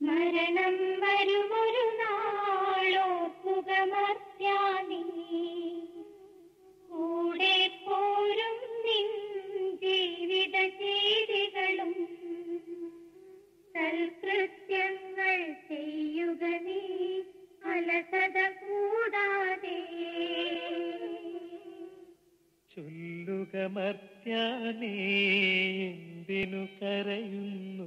മരണം വരുമൊരു നാളോർക്കുക മർത്യാനീ കൂടെ പോരും നിൻ ജീവിത ചെയ്തികളും സൽകൃത്യങ്ങൾ ചെയ്യുക നീ അലസത കൂടാതെ ചൊല്ലുക മർത്യാനേ എന്തിനു കരയുന്നു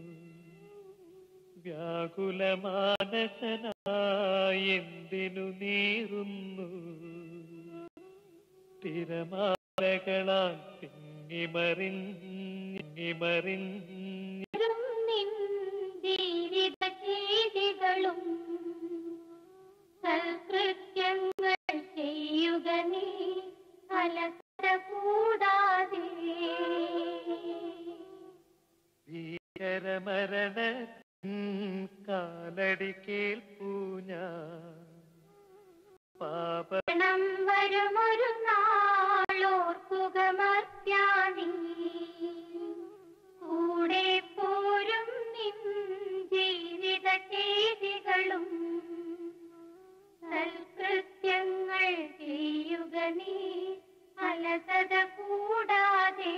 വ്യാകുലമാനസനായി എന്തിനു നീറുന്നു തിരമാലകളാൽ തിങ്ങിമറിഞ്ഞിമറിഞ്ഞ് വരും നിൻ ജീവിത ചെയ്തികളും സൽകൃത്യങ്ങൾ ചെയ്യുക നീ അലസത കൂടാതെ ഭീകരമരണ കാലടി കേൾപ്പൂ ഞാൻ പാപ മരണം വരുമൊരു നാളോർക്കുക മർത്യാനീ കൂടെ പോരും നിൻ ജീവിത ചെയ്തികളും സൽകൃത്യങ്ങൾ ചെയ്യുക നീ അലസത കൂടാതെ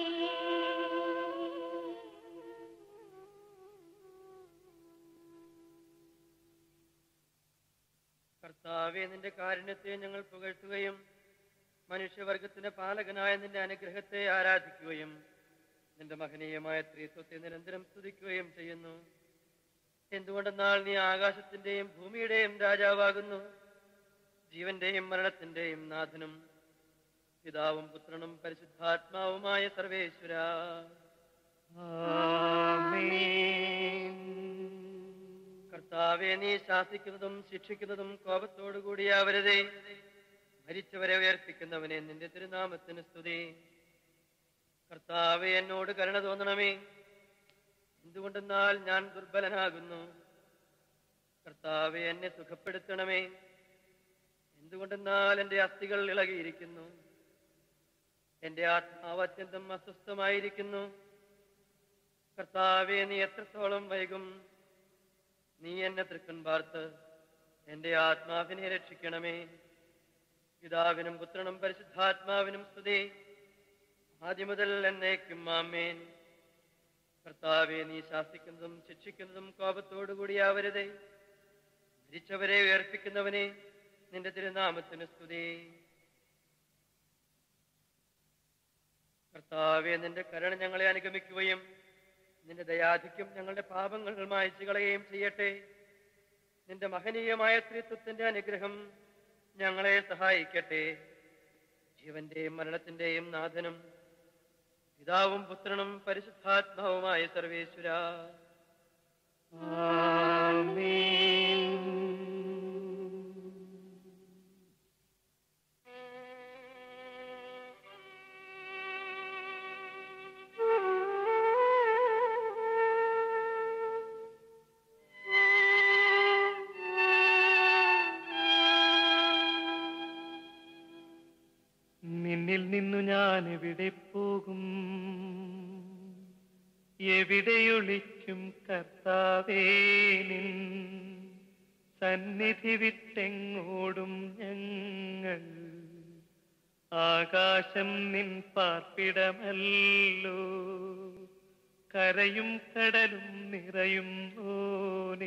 കർത്താവെ നിന്റെ കാരുണ്യത്തെ ഞങ്ങൾ പുകഴ്ത്തുകയും മനുഷ്യവർഗത്തിന്റെ പാലകനായ നിന്റെ അനുഗ്രഹത്തെ ആരാധിക്കുകയും നിന്റെ മഹനീയമായ ത്രിത്വത്തെ നിരന്തരം സ്തുതിക്കുകയും ചെയ്യുന്നു എന്തുകൊണ്ടെന്നാൽ നീ ആകാശത്തിന്റെയും ഭൂമിയുടെയും രാജാവാകുന്നു ജീവന്റെയും മരണത്തിന്റെയും നാഥനും പിതാവും പുത്രനും പരിശുദ്ധാത്മാവുമായ സർവേശ്വര ആമേൻ കർത്താവെ നീ ശാസിക്കുന്നതും ശിക്ഷിക്കുന്നതും കോപത്തോടുകൂടിയാവരുതേ മരിച്ചവരെ ഉയർപ്പിക്കുന്നവനെ നിന്റെ തിരുനാമത്തിന് സ്തുതി കർത്താവെ എന്നോട് കരുണ തോന്നണമേ എന്തുകൊണ്ടെന്നാൽ ഞാൻ ദുർബലനാകുന്നു കർത്താവെ എന്നെ സുഖപ്പെടുത്തണമേ എന്തുകൊണ്ടെന്നാൽ എൻ്റെ അസ്ഥികൾ ഇളകിയിരിക്കുന്നു എൻ്റെ ആത്മാവ് അത്യന്തം അസ്വസ്ഥമായിരിക്കുന്നു കർത്താവെ നീ എത്രത്തോളം വൈകും നീ എന്നെ തൃക്കൺ പാർത്ത് എന്റെ ആത്മാവിനെ രക്ഷിക്കണമേ പിതാവിനും പുത്രനും പരിശുദ്ധാത്മാവിനും സ്തുതി ആദ്യം മുതൽ എന്നേക്കും ആമേൻ കർത്താവെ നീ ശാസിക്കുന്നതും ശിക്ഷിക്കുന്നതും കോപത്തോടുകൂടിയാവരുതേ മരിച്ചവരെ ഉയർപ്പിക്കുന്നവനെ നിന്റെ തിരുനാമത്തിന് സ്തുതി കർത്താവെ നിന്റെ കരുണ ഞങ്ങളെ അനുഗമിക്കുകയും നിന്റെ ദയാധിക്യം ഞങ്ങളുടെ പാപങ്ങൾ മായച്ചു കളയുകയും ചെയ്യട്ടെ നിന്റെ മഹനീയമായ ത്രിത്വത്തിന്റെ അനുഗ്രഹം ഞങ്ങളെ സഹായിക്കട്ടെ ജീവന്റെയും മരണത്തിന്റെയും നാഥനും പിതാവും പുത്രനും പരിശുദ്ധാത്മാവുമായ സർവേശ്വര നിന്നിൽ നിന്നു ഞാൻ എവിടെ പോകും എവിടെയൊളിക്കും കർത്താവേ നിൻ സന്നിധി വിട്ടെങ്ങോടും ഞങ്ങൾ ആകാശം നിൻ പാർപ്പിടമല്ലോ കരയും കടലും നിറയും ഓനേ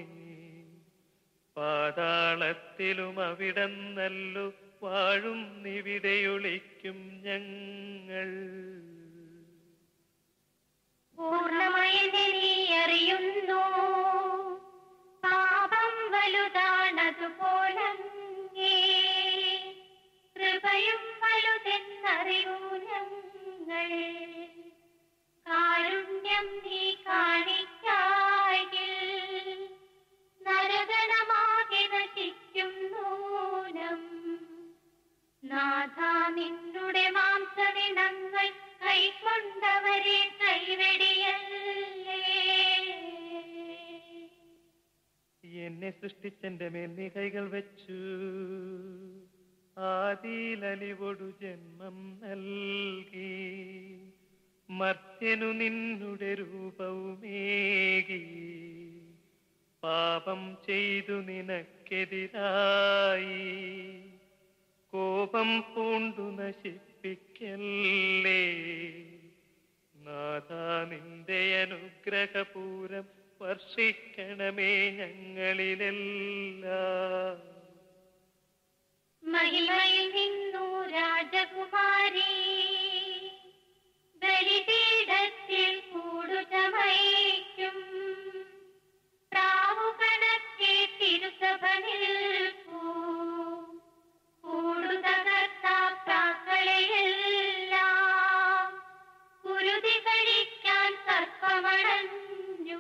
പാതാളത്തിലും അവിടന്നല്ലു വാഴും നിവിടെയൊളിക്കും ഞങ്ങൾ പൂർണ്ണമായി നീ അറിയുന്നു പാപം വലുതാണതുപോലെ കൃപയും വലുതെന്നറിയൂ ഞങ്ങൾ കാരുണ്യം നീ കാണിക്കായിൽ നരകണമാകെ നശിക്കും നൂനം നാഥ നിന്നുടെ മാംസവിണങ്ങൾ കൈക്കൊണ്ടവരെ കൈവെടിയല്ലേ എന്നെ സൃഷ്ടിച്ചെന്റെ മേൽ നീ കൈകൾ വെച്ചു ആദിയിലലിവൊടു ജന്മം നൽകി മർത്യനു നിന്നുടെ രൂപവുമേകി പാപം ചെയ്തു നിനക്കെതിരായി കോപം പൂണ്ടു നശിപ്പിക്കല്ലേ നാഥ നിന്റെ അനുഗ്രഹപൂരം വർഷിക്കണമേ ഞങ്ങളിലെല്ലാം മഹിമയിൽ നിന്നു രാജകുമാരി ബലിപീഠത്തിൽ കൂടുചമയ്ക്കും പ്രാവുകണക്കെ തിരുസഭ നിൽപ്പൂ കൂടുതകർത്താക്കളെയെല്ലാം കുരുതി കഴിക്കാൻ സർപ്പമണഞ്ഞു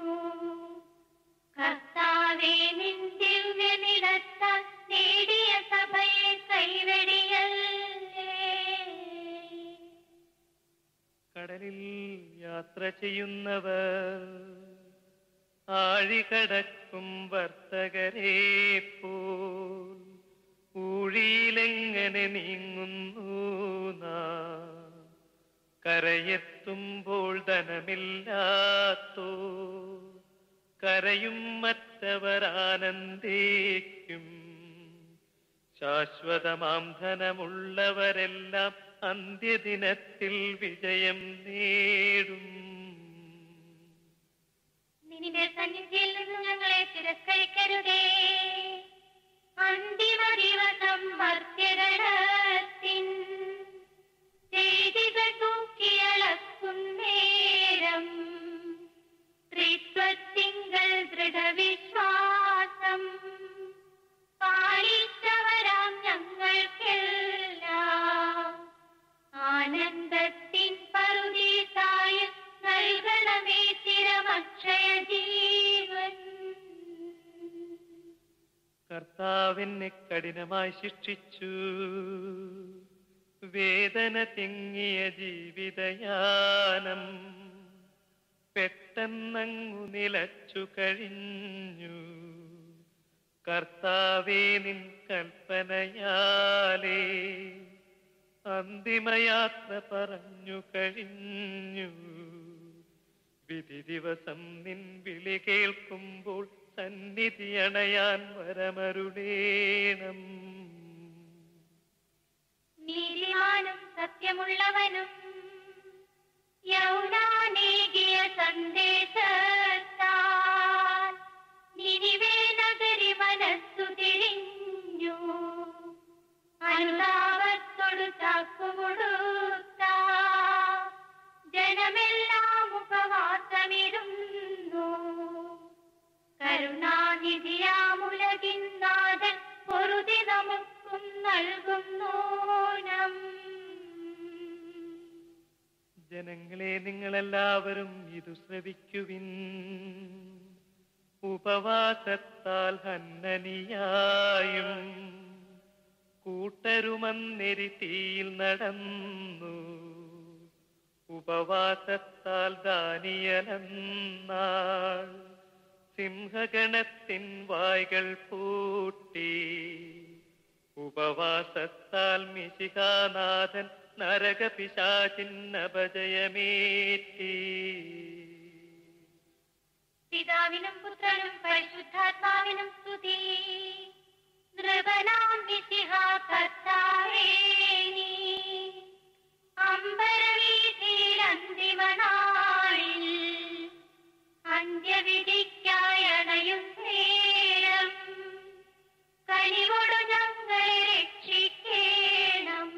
കർത്താവേ നിൻ ദിവ്യനിടത്താൽ നേടിയ സഭയെ കൈവെടിയല്ലേ കടലിൽ യാത്ര ചെയ്യുന്നവർ ആഴികടക്കും വർത്തകരെ പോൽ ഊഴിയിലെങ്ങനെ നീങ്ങുന്നു നാം കരയെത്തുമ്പോൾ ധനമില്ലാത്തോ കരയും മറ്റവർ ആനന്ദിക്കും ശാശ്വതമാം ധനമുള്ളവരെല്ലാം അന്ത്യദിനത്തിൽ വിജയം നേടും നിന്റെ സന്നിധിയിൽ നിന്ന് ഞങ്ങളെ തിരസ്കരിക്കരുതേ അന്തിമ ദിവസം മർത്യഗണത്തിൻ ചെയ്തികൾ തൂക്കിയളക്കും നേരം ത്രിത്വത്തിങ്കൾ ദൃഢവിശ്വാസം പാലിച്ചവരാം ഞങ്ങൾക്കെല്ലാം ആനന്ദത്തിൻ പറുദീസായ നൽകണമേ സ്ഥിരമക്ഷയ ജീവൻ കർത്താവിനെ കഠിനമായി ശിക്ഷിച്ചു വേദന തിങ്ങിയ ജീവിതയാനം പെട്ടെന്നങ്ങു നിലച്ചു കഴിഞ്ഞു കർത്താവേ നിൻ കൽപ്പനയാലേ അന്തിമയാത്ര പറഞ്ഞു കഴിഞ്ഞു വിധി ദിവസം നിൻ വിളി കേൾക്കുമ്പോൾ സന്നിധി അണയാൻ വരമരുളേണം നീതിമാനും സത്യമുള്ളവനും യൗനാനേകിയ സന്ദേശത്താൽ നിനിവേ നഗരി മനസ്സു തിരിഞ്ഞു അനുതാപത്തോടു ചാക്കുമുടുത്ത ജനമെല്ലാം ഉപവാസമിടുന്നു കരുണാനിധിയാമുലകിന്നാഥൻ പൊറുതി നമുക്കും നൽകുന്നോനം ജനങ്ങളെ നിങ്ങളെല്ലാവരും ഇത് ശ്രവിക്കുവിൻ ഉപവാസത്താൽ ഹന്നനിയായും കൂട്ടരുമന്നെരി തീയിൽ നടന്നു ഉപവാസത്താൽ ദാനിയലെന്നാൾ സിംഹഗണത്തിൻ വായ്കൾ പൂട്ടി ഉപവാസത്താൽ മിശികാനാഥൻ നരകപിശാചിന്നപജയമേറ്റി പിതാവിനും പുത്രനും പരിശുദ്ധാത്മാവിനും സ്തുതി നൃപനാം വിശിഹ കർത്താവേ നീ അമ്പരവീതിയിൽ അന്തിമനാളിൽ അന്ത്യവിധിക്കായി അണയും നേരം കനിവോടു ഞങ്ങളെ രക്ഷിക്കേണം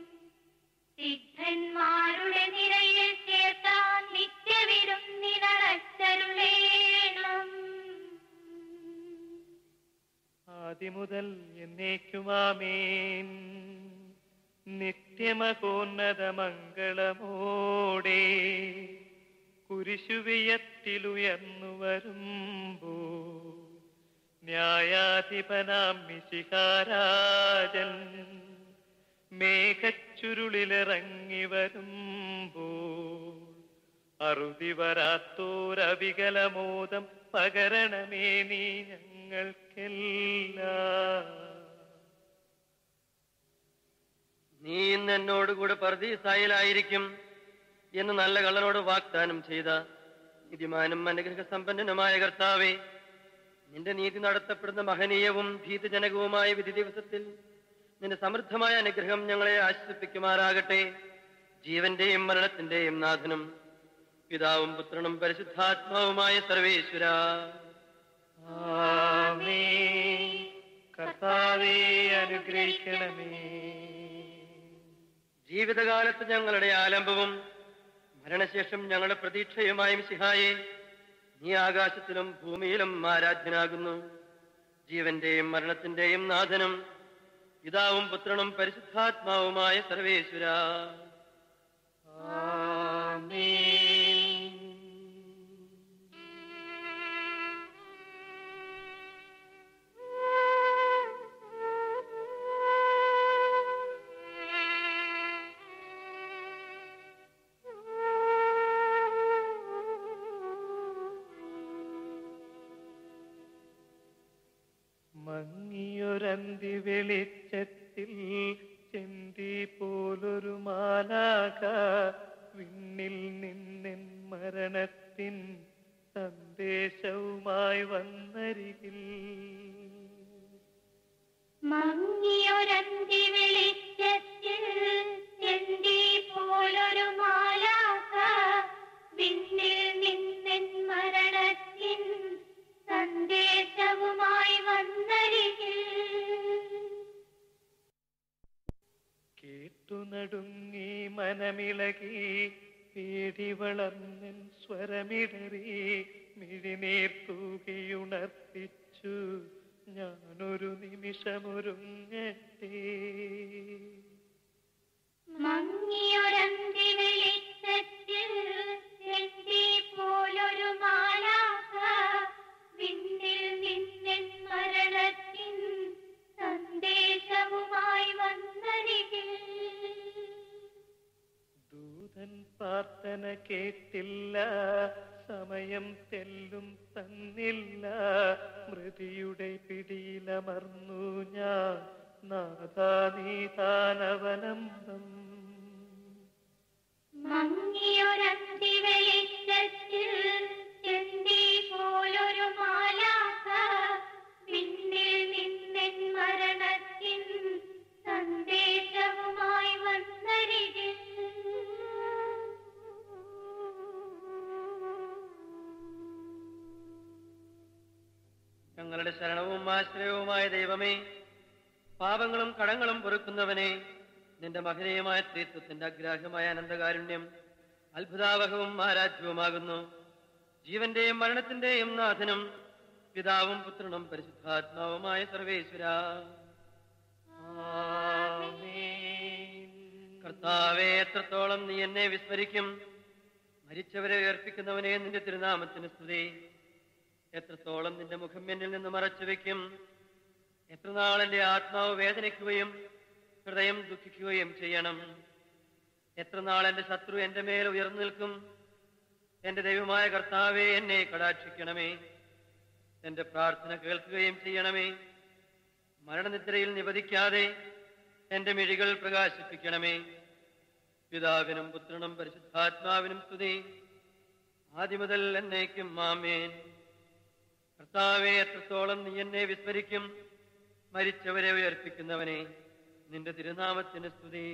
സിദ്ധന്മാരുടെ നിരയിൽ ചേർത്താൻ നിത്യവിരുന്നിനടച്ചരുളേണം ആദിമുതൽ എന്നേക്കുമാമേൻ നിത്യമകോന്നതമംഗളമോടെ കുരിശുവിയത്തിലുയർന്നു വരുമ്പോ ന്യായാധിപനാം മിശിഹാരാജൻ മേഘച്ചുരുളിലിറങ്ങി വരുമ്പോ അറുതി വരാത്തോരവികലമോദം പകരണമേ നീ ഞങ്ങൾക്കെല്ലാം നീ ഇന്ന് എന്നോടുകൂടെ പർദീസായിലായിരിക്കും എന്ന് നല്ല കള്ളനോട് വാഗ്ദാനം ചെയ്ത നിധിമാനും അനുഗ്രഹ സമ്പന്നനുമായ കർത്താവേ നിന്റെ നീതി നടത്തപ്പെടുന്ന മഹനീയവും ഭീതജനകവുമായ വിധി ദിവസത്തിൽ നിന്റെ സമൃദ്ധമായ അനുഗ്രഹം ഞങ്ങളെ ആശ്വസിപ്പിക്കുമാറാകട്ടെ ജീവന്റെയും മരണത്തിന്റെയും നാഥനും പിതാവും പുത്രനും പരിശുദ്ധാത്മാവുമായ സർവേശ്വര ആമേൻ. കർത്താവേ അനുഗ്രഹിക്കണമേ ജീവിതകാലത്ത് ഞങ്ങളുടെ ആലംബവും മരണശേഷം ഞങ്ങളുടെ പ്രതീക്ഷയുമായ മിശിഹായെ നീ ആകാശത്തിലും ഭൂമിയിലും ആരാധ്യനാകുന്നു ജീവന്റെയും മരണത്തിന്റെയും നാഥനും പിതാവും പുത്രനും പരിശുദ്ധാത്മാവുമായ സർവേശ്വര മങ്ങിയൊരന്തി വെളിച്ചത്തിൽ ചെന്തി പോലൊരു മാലാക വിണ്ണിൽ നിന്നിൻ മരണത്തിൻ സന്ദേശവുമായി വന്നരികിൽ മങ്ങിയൊരന്തി വെളിച്ചത്തിൽ ചെന്തി പോലൊരു മാലാക വിണ്ണിൽ നിന്നിൻ മരണത്തിൻ സന്ദേശവുമായി വന്നരികിൽ കേട്ടു നടുങ്ങി മനമിളകി പേടി വളർന്നൻ സ്വരമിടറി മിഴിനീർ തൂകിയുണർത്തിച്ചു ഞാനൊരു നിമിഷമൊരുങ്ങട്ടെ മങ്ങിയൊരന്തി വെളിച്ചത്തിൽ ചെന്തി പോലൊരു മാലാക വിണ്ണിൽ നിന്നിൻ മരണത്തിൻ സന്ദേശവുമായി വന്നരികിൽ ദൂതൻ പ്രാർത്ഥന കേട്ടില്ല സമയം തെല്ലും തന്നില്ല മൃതിയുടെ പിടിയിലമർന്നു ഞാൻ നാഥാ നീതാനവലംബം മങ്ങിയൊരന്തി വെളിച്ചത്തിൽ ചെന്തി പോലൊരു മാലാക വിണ്ണിൽ നിന്നിൻ മരണത്തിൻ സന്ദേശവുമായി വന്നരികിൽ ഞങ്ങളുടെ ശരണവും ആശ്രയവുമായ ദൈവമേ പാപങ്ങളും കടങ്ങളും പൊറുക്കുന്നവനെ നിന്റെ മഹനീയമായ സ്ത്രീത്വത്തിന്റെ അഗ്രാഹ്യമായ അനന്തകാരുണ്യം അത്ഭുതാവഹവും ആരാധ്യവുമാകുന്നു ജീവന്റെയും മരണത്തിന്റെയും നാഥനും പിതാവും പുത്രനും പരിശുദ്ധാത്മാവുമായ സർവേശ്വര കർത്താവെ എത്രത്തോളം നീ എന്നെ വിസ്മരിക്കും മരിച്ചവരെ ഉയർപ്പിക്കുന്നവനെ നിന്റെ തിരുനാമത്തിന് സ്തുതി എത്രത്തോളം നിന്റെ മുഖം എന്നിൽ നിന്ന് മറച്ചു വെക്കും എത്ര നാൾ എന്റെ ആത്മാവ് വേദനിക്കുകയും ഹൃദയം ദുഃഖിക്കുകയും ചെയ്യണം എത്ര നാൾ എന്റെ ശത്രു എന്റെ മേൽ ഉയർന്നു നിൽക്കും എന്റെ ദൈവമായ കർത്താവെ എന്നെ കടാക്ഷിക്കണമേ എന്റെ പ്രാർത്ഥന കേൾക്കുകയും ചെയ്യണമേ മരണനിദ്രയിൽ നിവധിക്കാതെ എന്റെ മിഴികൾ പ്രകാശിപ്പിക്കണമേ പിതാവിനും പുത്രനും പരിശുദ്ധാത്മാവിനും സ്തുതി ആദ്യം മുതൽ എന്നേക്കും മാമേൻ കർത്താവെ എത്രത്തോളം നീ എന്നെ വിസ്മരിക്കും മരിച്ചവരെ ഉയർപ്പിക്കുന്നവനെ നിന്റെ തിരുനാമത്തിന് സ്തുതി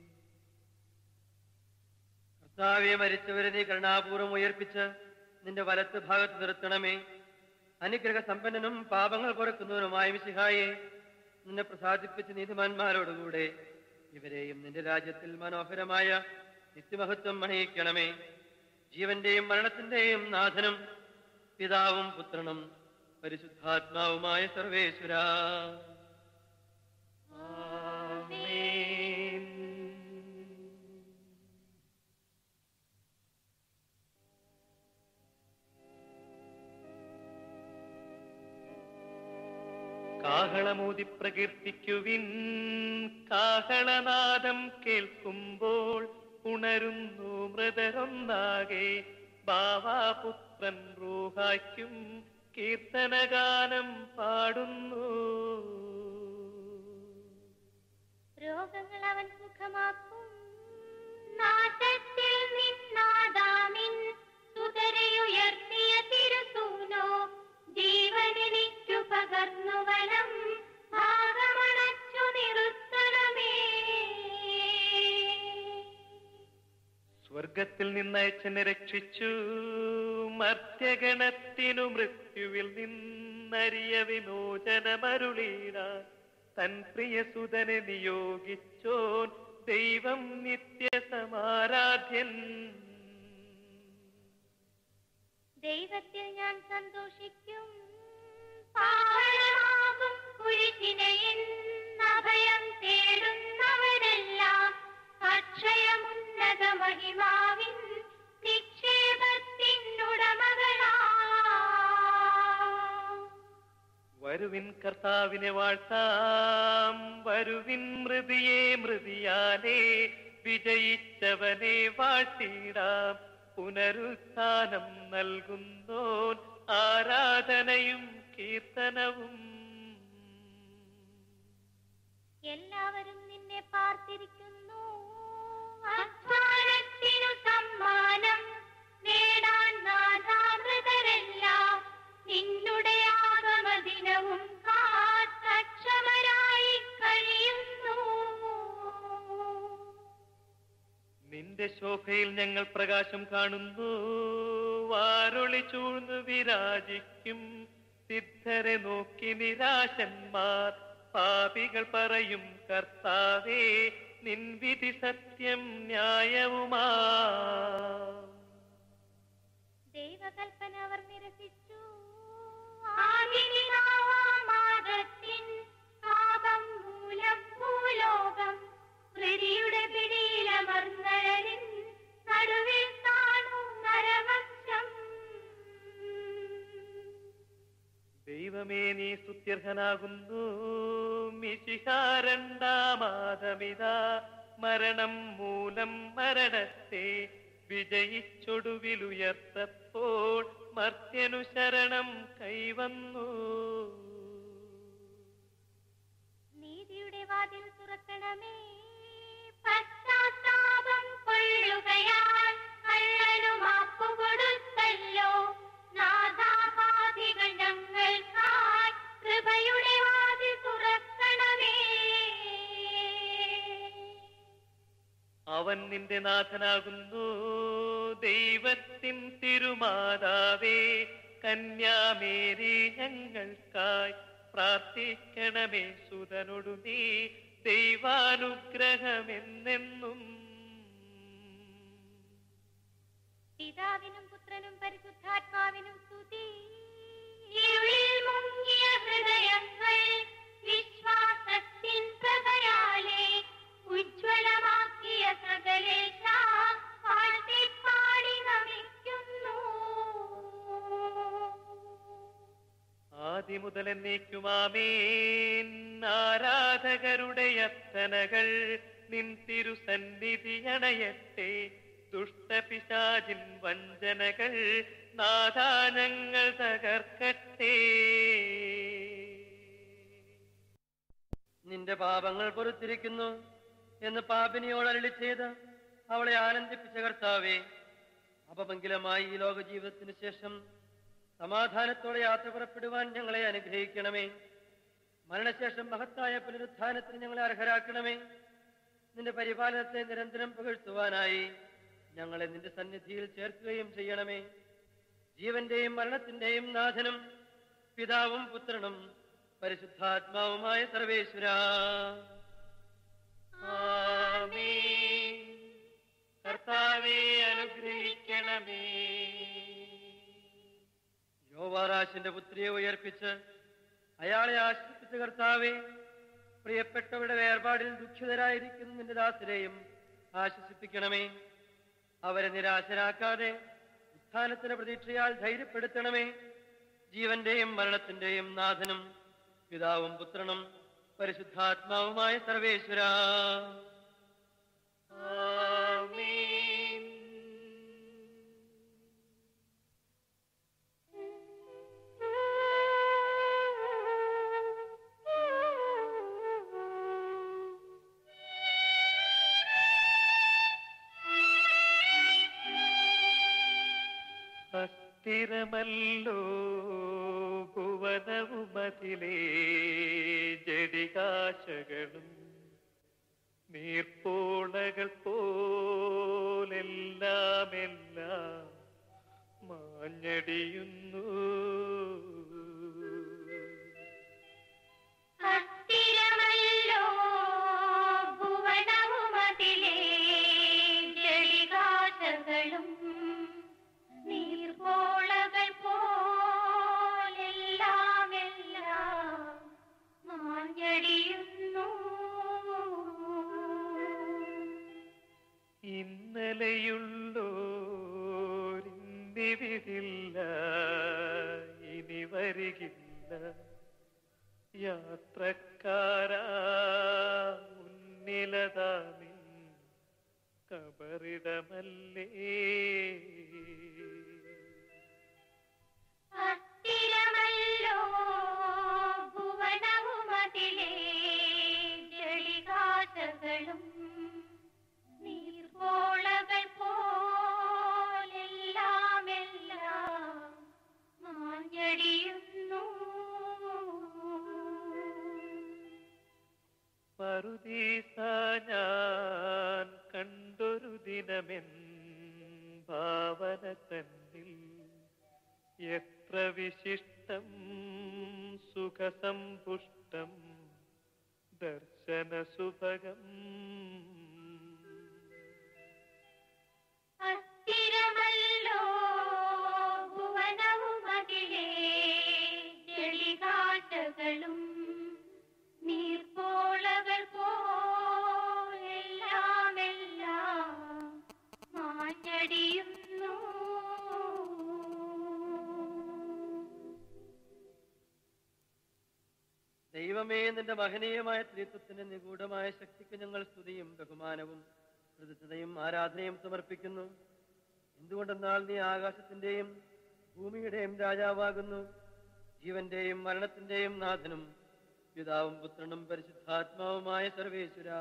കർത്താവെ മരിച്ചവരെ നീ കരുണാപൂർവം ഉയർപ്പിച്ച് നിന്റെ വലത്ത് ഭാഗത്ത് നിർത്തണമേ അനുഗ്രഹ സമ്പന്നനും പാപങ്ങൾ കുറക്കുന്നവനുമായ മിശിഹായെ നിന്നെ പ്രസാദിപ്പിച്ച് നീതിമാന്മാരോടുകൂടെ ഇവരെയും നിന്റെ രാജ്യത്തിൽ മനോഹരമായ നിത്യമഹത്വം അണിയിക്കണമേ ജീവന്റെയും മരണത്തിന്റെയും നാഥനും പിതാവും പുത്രനും പരിശുദ്ധാത്മാവുമായ സർവേശ്വര കാഹളമൂതി പ്രകീർത്തിക്കുവിൻ കാഹളനാദം കേൾക്കുമ്പോൾ ഉണരുന്നു മൃതരൊന്നാകെ ബാവാപുത്രൻ റൂഹായ്ക്കും കീർത്തനഗാനം പാടുന്നു രോഗങ്ങൾ അവൻ സുഖമാക്കും നാശത്തിൽ നിന്നാദാമിൻ സുതരയുയർത്തിയ തിരുസൂനോ ജീവനെനിക്ക് സ്വർഗത്തിൽ നിന്നയച്ചെന്നെ രക്ഷിച്ചു മർത്യഗണത്തിനു മൃത്യുവിൽ നിന്നറിയ വിമോചനമരുളീട തൻ പ്രിയസുതനെ നിയോഗിച്ചോൻ ദൈവം നിത്യസമാരാധ്യൻ ദൈവത്തിൽ ഞാൻ സന്തോഷിക്കും പാവനമാകും കുരിശിനെ അഭയം തേടുന്നവരെല്ലാം അക്ഷയമുന്നത മഹിമാവിൻ നിക്ഷേപത്തിനുടമകളാ വരുവിൻ കർത്താവിനെ വാഴ്ത്താം വരുവിൻ മൃതിയെ മൃതിയാലേ വിജയിച്ചവനെ വാഴ്ത്തിടാം പുനരുത്ഥാനം നൽകുന്നോൻ ആരാധനയും കീർത്തനവും എല്ലാവരും നിന്നെ പാർത്തിരിക്കുന്നു അധ്വാനത്തിനു സമ്മാനം നേടാൻ നാഥാമൃതരെല്ലാം നിന്നുടെ ആഗമദിനവും കാത്തക്ഷമരായി കഴിയുന്നു നിന്റെ ശോഭയിൽ ഞങ്ങൾ പ്രകാശം കാണുന്നു വാരൊളി ചൂഴ്ന്നു വിരാജിക്കും സിദ്ധരെ നോക്കി നിരാശന്മാർ പാപികൾ പറയും കർത്താവേ നിൻ വിധി സത്യം ന്യായവുമാ ദൈവകൽപ്പന അവർ നിരസിച്ചു ആദിപിതാവാമാദത്തിൻ പാപം മൂലം ഭൂലോകം ഹൃതിയുടെ പിടിയിലമർന്നഴലിൻ നടുവിൽ കാണും നരവംശം ദൈവമേ നീ സ്തുത്യർഹനാകുന്നു മിശിഹാരണ്ടാമാതമിത മരണം മൂലം മരണത്തെ വിജയിച്ചൊടുവിലുയർത്തപ്പോൾ മർത്യനു ശരണം കൈവന്നു നീതിയുടെ വാതിൽ തുറക്കണമേ പശ്ചാത്താപം കൊള്ളുകയാൽ കള്ളനു മാപ്പു കൊടുത്തല്ലോ നാഥാപാതികൾ ഞങ്ങൾക്കായി കൃപയുടെ വാതിൽ തുറക്കണമേ അവൻ നിന്റെ നാഥനാകുന്നു ദൈവത്തിൻ തിരുമാതാവേ കന്യാമേരി ഞങ്ങൾക്കായി പ്രാർത്ഥിക്കണമേ സുതനൊടു നീ ദൈവാനുഗ്രഹമെന്നെന്നും പിതാവിനും പുത്രനും പരിശുദ്ധാത്മാവിനും സ്തുതി ഇരുളിൽ മുങ്ങിയ ഹൃദയങ്ങൾ വിശ്വാസത്തിൻ പ്രഭയാലെ ഉജ്ജ്വലമാക്കിയ സകലേശ പാടി നമിക്കുന്നു ആദിമുതൽ എന്നേക്കുമാമേൻ ആരാധകരുടെ യത്തനകൾ നിൻ തിരുസന്നിധി അണയട്ടെ ദുഷ്ടപിശാചിൻ വഞ്ചനകൾ നാദാനങ്ങൾ തകർക്കട്ടെ നിന്റെ പാപങ്ങൾ പൊറുത്തിരിക്കുന്നു എന്ന് പാപിനിയോട് അരളി ചെയ്ത് അവളെ ആനന്ദിപ്പിച്ച കർത്താവേ അപമംഗലമായി ഈ ലോക ജീവിതത്തിന് ശേഷം സമാധാനത്തോടെ യാത്ര പുറപ്പെടുവാൻ ഞങ്ങളെ അനുഗ്രഹിക്കണമേ മരണശേഷം മഹത്തായ പുനരുത്ഥാനത്തിന് ഞങ്ങളെ അർഹരാക്കണമേ നിന്റെ പരിപാലനത്തെ നിരന്തരം പുകഴ്ത്തുവാനായി ഞങ്ങളെ നിന്റെ സന്നിധിയിൽ ചേർക്കുകയും ചെയ്യണമേ ജീവന്റെയും മരണത്തിന്റെയും നാഥനും പിതാവും പുത്രനും പരിശുദ്ധാത്മാവുമായ സർവേശ്വര ആമേൻ കർത്താവെ അനുഗ്രഹിക്കണമേ യോവാറാശിന്റെ പുത്രിയെ ഉയർപ്പിച്ച് അയാളെ ആശ്രയിപ്പിച്ച കർത്താവെ പ്രിയപ്പെട്ടവരുടെ വേർപാടിൽ ദുഃഖിതരായിരിക്കുന്ന നിന്റെ ദാസരെയും ആശ്വസിപ്പിക്കണമേ അവരെ നിരാശരാക്കാതെ ഉത്ഥാനത്തിന്റെ പ്രതീക്ഷയാൽ ധൈര്യപ്പെടുത്തണമേ ജീവന്റെയും മരണത്തിന്റെയും നാഥനും പിതാവും പുത്രനും പരിശുദ്ധാത്മാവുമായ സർവേശ്വര ആമേൻ അസ്ഥിരമല്ലോ ഭുവനവുമതിലേ ജടികാശകളും നീർപ്പോളകൾ പോലെല്ലാം മാഞ്ഞടിയുന്നു അസ്ഥിരമല്ലോ ഭുവനവുമതിലേ ജളികാശകളും നീർപോളകൾ പോലെല്ലാം എല്ലാം മാഞ്ഞടിയുന്നു ഇന്നലെയുള്ളോരിന്നിവിടില്ല ഇനി വരികില്ല യാത്രക്കാരാ മുന്നിലതാ നിൻ കബറിടമല്ലേ അസ്ഥിരമല്ലോ ഭുവനവുമതിലേ ജളികാശകളും നീർപോളകൾ പോലെല്ലാം എല്ലാം മാഞ്ഞടിയുന്നു പറുദീസ ഞാൻ കണ്ടൊരു ദിനമെൻ ഭാവന തന്നിൽ എത്ര വിശിഷ്ടം സുഖസമ്പുഷ്ടം ദർശന സുഭഗം അസ്ഥിരമല്ലോ ഭുവനവുമതിലേ ജളികാശകളും നീർപ്പോളകൾ പോലെല്ലാം എല്ലാം മാഞ്ഞടിയുന്നു ദൈവമേ നിന്റെ മഹനീയമായ ത്രിത്വത്തിന്റെ നിഗൂഢമായ ശക്തിക്ക് ഞങ്ങൾ സ്തുതിയും ബഹുമാനവും കൃതജ്ഞതയും ആരാധനയും സമർപ്പിക്കുന്നു എന്തുകൊണ്ടെന്നാൽ നീ ആകാശത്തിന്റെയും ഭൂമിയുടെയും രാജാവാകുന്നു ജീവന്റെയും മരണത്തിന്റെയും നാഥനും പിതാവും പുത്രനും പരിശുദ്ധാത്മാവുമായ സർവേശ്വര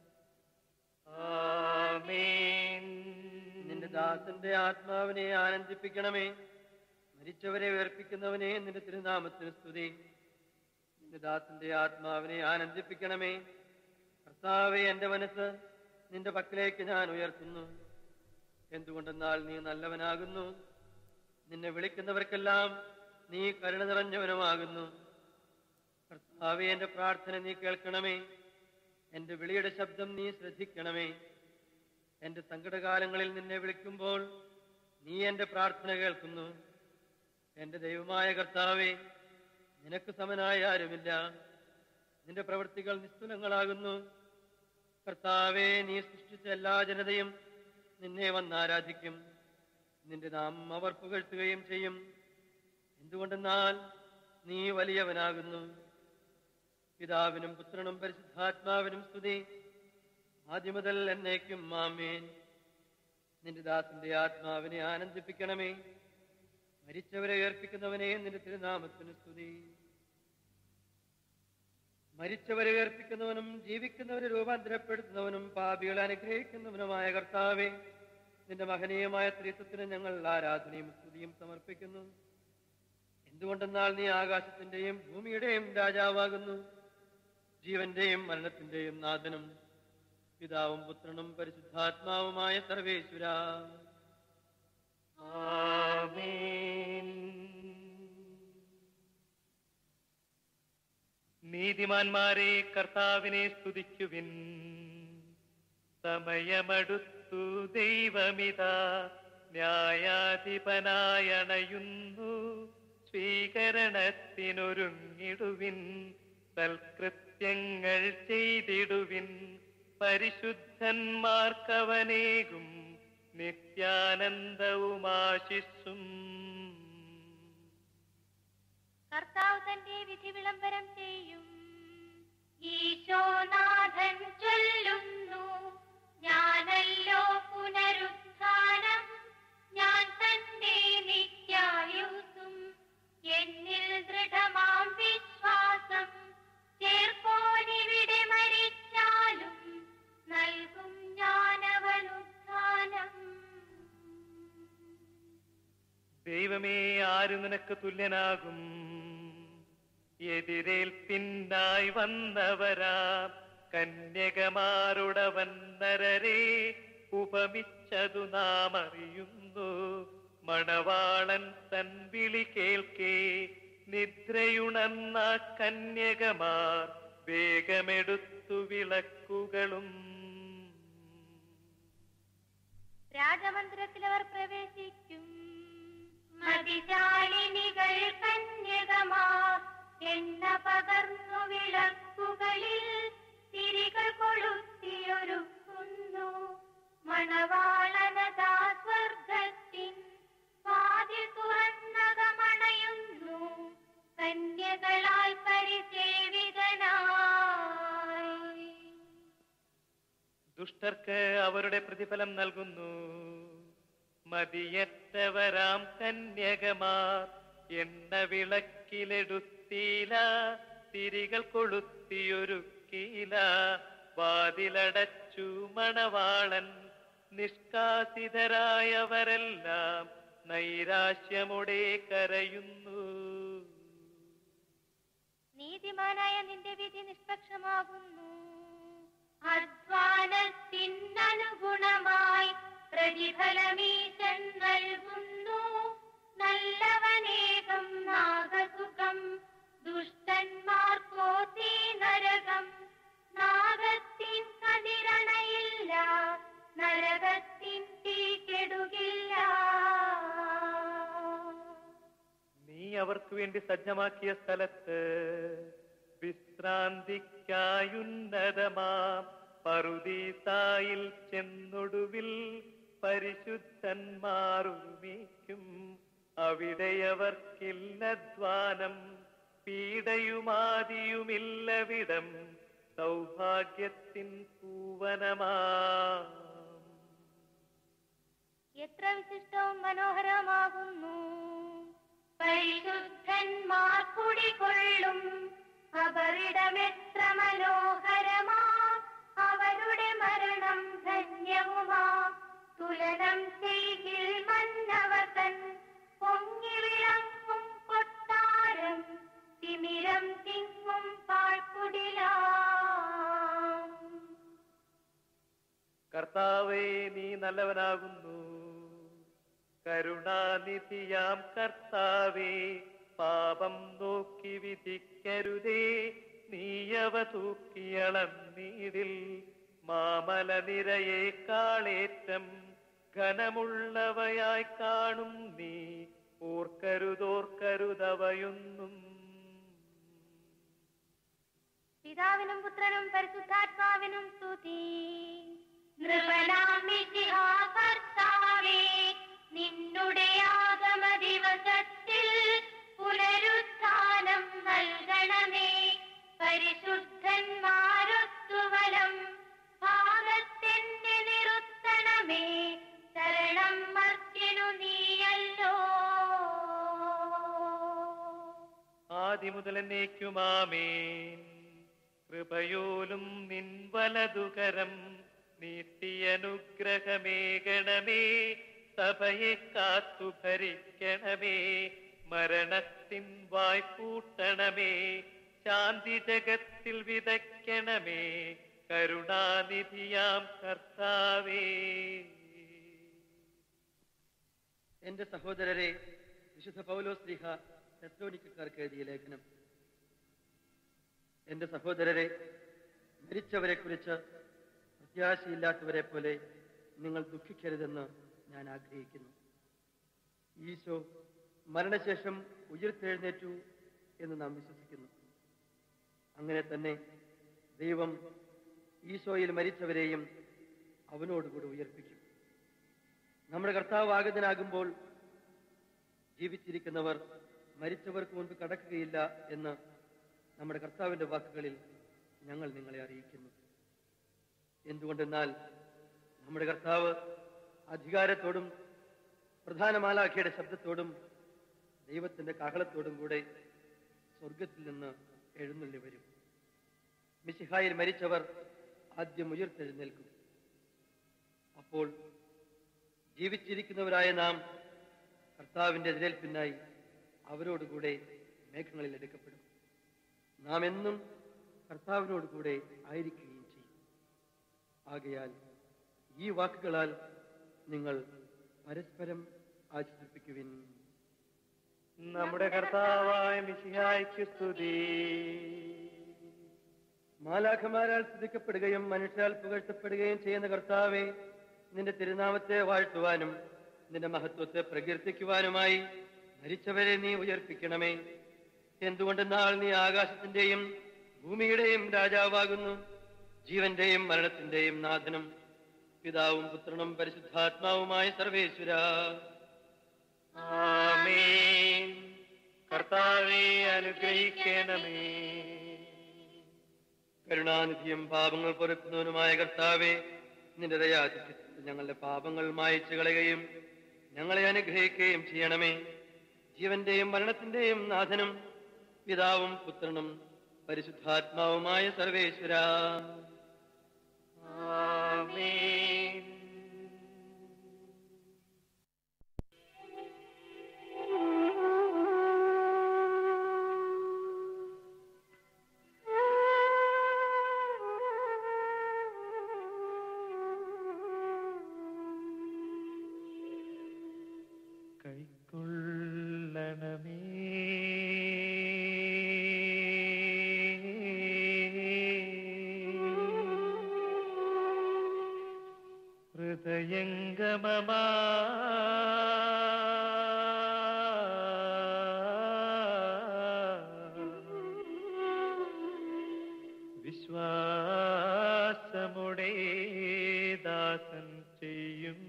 ആമേൻ നിന്റെ ദാസന്റെ ആത്മാവിനെ ആനന്ദിപ്പിക്കണമേ മരിച്ചവരെ ഉയർപ്പിക്കുന്നവനെ നിന്റെ തിരുനാമത്തിന് സ്തുതി നിന്റെ ദാസന്റെ ആത്മാവിനെ ആനന്ദിപ്പിക്കണമേ കർത്താവെ എന്റെ മനസ്സ് നിന്റെ പക്കലേക്ക് ഞാൻ ഉയർത്തുന്നു എന്തുകൊണ്ടെന്നാൽ നീ നല്ലവനാകുന്നു നിന്നെ വിളിക്കുന്നവർക്കെല്ലാം നീ കരുണ നിറഞ്ഞവനുമാകുന്നു കർത്താവെ എന്റെ പ്രാർത്ഥന നീ കേൾക്കണമേ എന്റെ വിളിയുടെ ശബ്ദം നീ ശ്രദ്ധിക്കണമേ എന്റെ സങ്കടകാലങ്ങളിൽ നിന്നെ വിളിക്കുമ്പോൾ നീ എന്റെ പ്രാർത്ഥന കേൾക്കുന്നു എന്റെ ദൈവമായ കർത്താവെ നിനക്ക് സമനായ ആരുമില്ല നിന്റെ പ്രവൃത്തികൾ നിസ്തുലങ്ങളാകുന്നു കർത്താവെ നീ സൃഷ്ടിച്ച എല്ലാ ജനതയും നിന്നെ വന്നാരാധിക്കും നിന്റെ നാമം അവർ പുകഴ്ത്തുകയും ചെയ്യും എന്തുകൊണ്ടെന്നാൽ നീ വലിയവനാകുന്നു പിതാവിനും പുത്രനും പരിശുദ്ധാത്മാവിനും സ്തുതി ആദ്യം മുതൽ എന്നേക്കും മാമേൻ നിന്റെ ദാസന്റെ ആത്മാവിനെ ആനന്ദിപ്പിക്കണമേ മരിച്ചവരെ ഉയർപ്പിക്കുന്നവനെ നിന്റെ തിരുനാമത്തിന് സ്തുതി മരിച്ചവരെ ഉയർപ്പിക്കുന്നവനും ജീവിക്കുന്നവരെ രൂപാന്തരപ്പെടുത്തുന്നവനും പാപികളെ അനുഗ്രഹിക്കുന്നവനുമായ കർത്താവെ നിന്റെ മഹനീയമായ ത്രിത്വത്തിന് ഞങ്ങൾ ആരാധനയും സ്തുതിയും സമർപ്പിക്കുന്നു എന്തുകൊണ്ടെന്നാൽ നീ ആകാശത്തിന്റെയും ഭൂമിയുടെയും രാജാവാകുന്നു ജീവന്റെയും മരണത്തിന്റെയും നാഥനും പിതാവും പുത്രനും പരിശുദ്ധാത്മാവുമായ സർവേശ്വര ആമേൻ നീതിമാന്മാരെ കർത്താവിനെ സ്തുതിക്കുവിൻ സമയമടുത്തു ദൈവമിതാ ന്യായാധിപനായണയുന്നു സ്വീകരണത്തിനൊരുങ്ങിടുവിൻ സൽകൃത്യങ്ങൾ ചെയ്തിടുവിൻ പരിശുദ്ധന്മാർക്കവനേകും നിത്യാനന്ദവുമാശിസ്സും കർത്താവ് തന്റെ വിധി വിളംബരം ചെയ്യും ഈശോനാഥൻ ചൊല്ലുന്നു ഞാനല്ലോ പുനരുത്ഥാനം ഞാൻ തന്നെ നിത്യായുസും എന്നിൽ ദൃഢമാം വിശ്വാസം ചേർപ്പോനിവിടെ മരിച്ചാലും നൽകും ഞാനവനുത്ഥാനം ദൈവമേ ആര് നിനക്ക് തുല്യനാകും എതിരേൽപ്പിന്നായി വന്നവരാ കന്യകമാരുടവൻ നരരെ ഉപമിച്ചതു നാം അറിയുന്നു മണവാളൻ തൻ വിളി കേൾക്കേ നിദ്രയുണർന്ന കന്യകമാർ വേഗമെടുത്തു വിളക്കുകളും രാജമന്ദിരത്തിൽ അവർ പ്രവേശിക്കും മതിശാലിനികൾ കന്യകമാർ എണ്ണ പകർന്നു വിളക്കുകളിൽ തിരികൾ കൊളുത്തിയൊരുക്കുന്നു മണവാളനതാ സ്വർഗത്തിൻ വാതിൽ തുറന്നകമണയുന്നു കന്യകളാൽ പരിസേവിതനായി ദുഷ്ടർക്ക് അവരുടെ പ്രതിഫലം നൽകുന്നു മതിയറ്റവരാം കന്യകമാർ എണ്ണ വിളക്കിലെടുത്തീല തിരികൾ കൊളുത്തിയൊരുക്കീല വാതിലടച്ചു മണവാളൻ നിഷ്കാസിതരായവരെല്ലാം നൈരാശ്യമുടെ കരയുന്നു നീതിമാനായ നിന്റെ വിധി നിഷ്പക്ഷമാകുന്നു അധ്വാനത്തിനനുഗുണമായി പ്രതിഫലമീശൻ നൽകുന്നു നല്ലവനേകം നാഗസുഖം ദുഷ്ടന്മാർക്കോ തീ നരകം നാഗത്തിൻ കതിരണയില്ല നരകത്തിൻ തീ കെടുകില്ല നീ അവർക്ക് വേണ്ടി സജ്ജമാക്കിയ സ്ഥലത്ത് വിശ്രാന്തിക്കായുന്നതമാം പറുദീസായിൽ ചെന്നൊടുവിൽ പരിശുദ്ധന്മാരുമീക്കും അവിടെയവർക്കില്ലധ്വാനം പീഡയുമാതിയുമില്ലവിടം സൗഭാഗ്യത്തിൻ പൂവനമാം എത്ര വിശിഷ്ടവും മനോഹരമാകുന്നു പരിശുദ്ധന്മാർ കുടികൊള്ളും അവരിടമെത്ര മനോഹരമാ അവരുടെ മരണം ധന്യവുമാ തുലനം ചെയ്യിൽ മന്നവതൻ പൊങ്ങി വിളങ്ങും കൊട്ടാരം തിമിരം തിങ്ങും പാഴ്ക്കുടിലാം കർത്താവേ നീ നല്ലവനാകുന്നു കരുണാനിധിയാം കർത്താവേ പാപം നോക്കി വിധിക്കരുതേ നീയവ തൂക്കിയളന്നീടിൽ മാമല നിരയെ കാളേറ്റം ഘനമുള്ളവയായി കാണും നീ ഓർക്കരുതോർക്കരുതവയൊന്നും പിതാവിനും പുത്രനും പരിശുദ്ധാത്മാവിനും സ്തുതി നൃപനാമിശിഹാ കർത്താവേ നിന്നുടെ ആഗമ ദിവസത്തിൽ പുനരുത്ഥാനം നൽകണമേ പരിശുദ്ധന്മാരൊത്തുവലം ഭാഗത്തിന്റെ നിറുത്തണമേ ശരണം മർത്യനു നീയല്ലോ ആദ്യ മുതൽ എന്നേക്കുമാമേൻ കൃപയോലും നിൻ വലതുകരം നീട്ടിയനുഗ്രഹമേകണമേ സഭയെ കാത്തു ഭരിക്കണമേ മരണത്തിൻ വായ്പൂട്ടണമേ ശാന്തി ജഗത്തിൽ വിതയ്ക്കണമേ കരുണാനിധിയാം കർത്താവേ എന്റെ സഹോദരരെ വിശുദ്ധ പൗലോസ് ലീഹ തെസ്ലോനിക്കാർക്ക് എഴുതിയ ലേഖനം എന്റെ സഹോദരരെ മരിച്ചവരെ കുറിച്ച് പ്രത്യാശയില്ലാത്തവരെ പോലെ നിങ്ങൾ ദുഃഖിക്കരുതെന്ന് ഞാൻ ആഗ്രഹിക്കുന്നു ഈശോ മരണശേഷം ഉയർത്തെഴുന്നേറ്റു എന്ന് നാം വിശ്വസിക്കുന്നു അങ്ങനെ തന്നെ ദൈവം ഈശോയിൽ മരിച്ചവരെയും അവനോടുകൂടി ഉയർപ്പിക്കും നമ്മുടെ കർത്താവ് ആഗതനാകുമ്പോൾ ജീവിച്ചിരിക്കുന്നവർ മരിച്ചവർക്ക് മുൻപ് കടക്കുകയില്ല എന്ന് നമ്മുടെ കർത്താവിന്റെ വാക്കുകളിൽ ഞങ്ങൾ നിങ്ങളെ അറിയിക്കുന്നു എന്തുകൊണ്ടെന്നാൽ നമ്മുടെ കർത്താവ് അധികാരത്തോടും പ്രധാന മാലാഖയുടെ ശബ്ദത്തോടും ദൈവത്തിന്റെ കാഹളത്തോടും കൂടെ സ്വർഗത്തിൽ നിന്ന് എഴുന്നള്ളി വരും മിശിഹായിൽ മരിച്ചവർ ആദ്യം ഉയർത്തെഴുന്നേൽക്കും അപ്പോൾ ജീവിച്ചിരിക്കുന്നവരായ നാം കർത്താവിന്റെ എതിരേൽപ്പിനായി അവരോടുകൂടെ മേഘങ്ങളിൽ എടുക്കപ്പെടും നാം എന്നും കർത്താവിനോടുകൂടെ ആയിരിക്കുകയും ചെയ്യും ആകയാൽ ഈ വാക്കുകളാൽ നിങ്ങൾ പരസ്പരം ആശ്വസിപ്പിക്കുവിൻ നമ്മുടെ കർത്താവായ മിശിഹായ്ക്ക് സ്തുതി മാലാഖമാരാൽ സ്തുതിക്കപ്പെടുകയും മനുഷ്യരാൽ പുകഴ്ത്തപ്പെടുകയും ചെയ്യുന്ന കർത്താവെ നിന്റെ തിരുനാമത്തെ വാഴ്ത്തുവാനും നിന്റെ മഹത്വത്തെ പ്രകീർത്തിക്കുവാനുമായി മരിച്ചവരെ നീ ഉയർപ്പിക്കണമേ എന്തുകൊണ്ടെന്നാൽ നീ ആകാശത്തിന്റെയും ഭൂമിയുടെയും രാജാവാകുന്നു ജീവന്റെയും മരണത്തിന്റെയും നാഥനും പിതാവും പുത്രനും പരിശുദ്ധാത്മാവുമായ സർവേശ്വര ആമേൻ കർത്താവെ അനുഗ്രഹിക്കണമേ കരുണാനിധിയും പാപങ്ങൾ പൊറുക്കുന്നവനുമായ കർത്താവെ നിന്റെ ദയാതിഥ്യത്തിൽ ഞങ്ങളുടെ പാപങ്ങൾ മായച്ചു കളയുകയും ഞങ്ങളെ അനുഗ്രഹിക്കുകയും ചെയ്യണമേ ജീവന്റെയും മരണത്തിന്റെയും നാഥനും പിതാവും പുത്രനും പരിശുദ്ധാത്മാവുമായ സർവേശ്വര ആമേൻ കൈക്കൊള്ളണമേ ഹൃദയംഗമമാ വിശ്വാസമുടെ ദാസൻ ചെയ്യും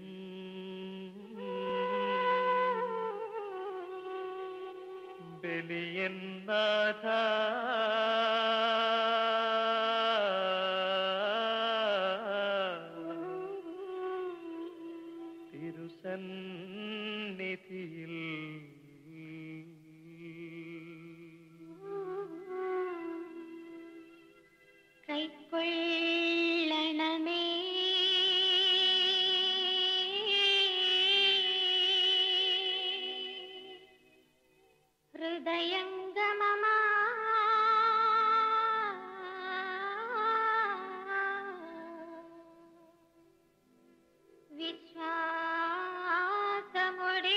ബലിയൻ നാഥ തിരുസന്നിധിയിൽ കൈക്കൊള്ളണമേ ഹൃദയംഗമമാ വിശ്വാസമുടെ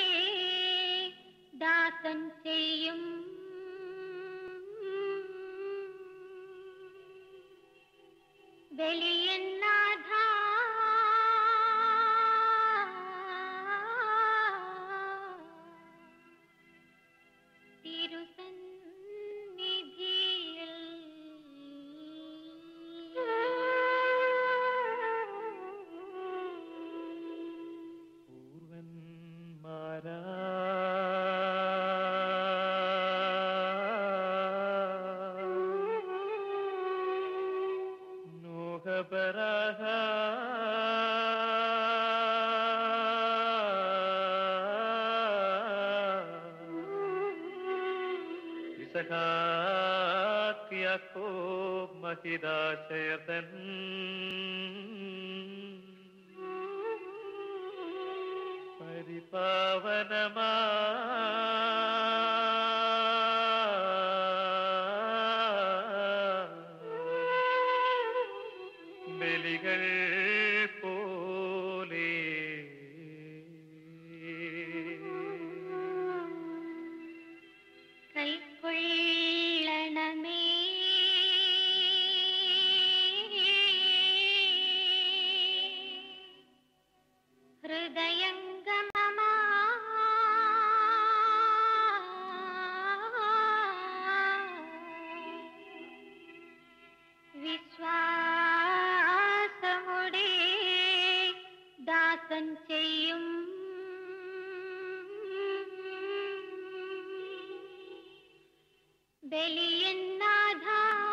ദാസൻ ചെയ്യും ബലിയന്നാഥ തിരുസന്നിധിയിൽ പൂർവന്മാരാ നോഹപരാഹ ഇസഹാക്കിയാക്കോ മഹിതാശയതൻ പരിപാവനമാ ബലികൾ പോലെ കൈക്കൊള്ളണമേ ഹൃദയംഗമമാ വിശ്വാസമുടെ ദാസൻ ചെയ്യും ബലിയന്നാഥ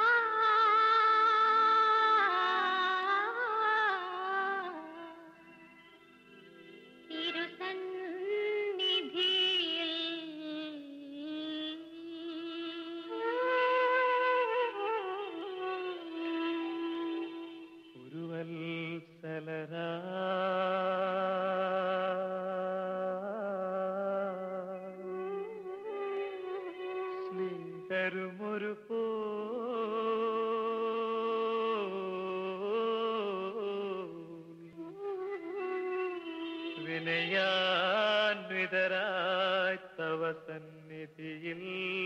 തിരുസന്നിധിയിൽ ഉരുവത്സലരാ സ്നേഹരുമൊരു പോ വിനയാ ഭാവാന്വിതരായി തവ സന്നിധിയിൽ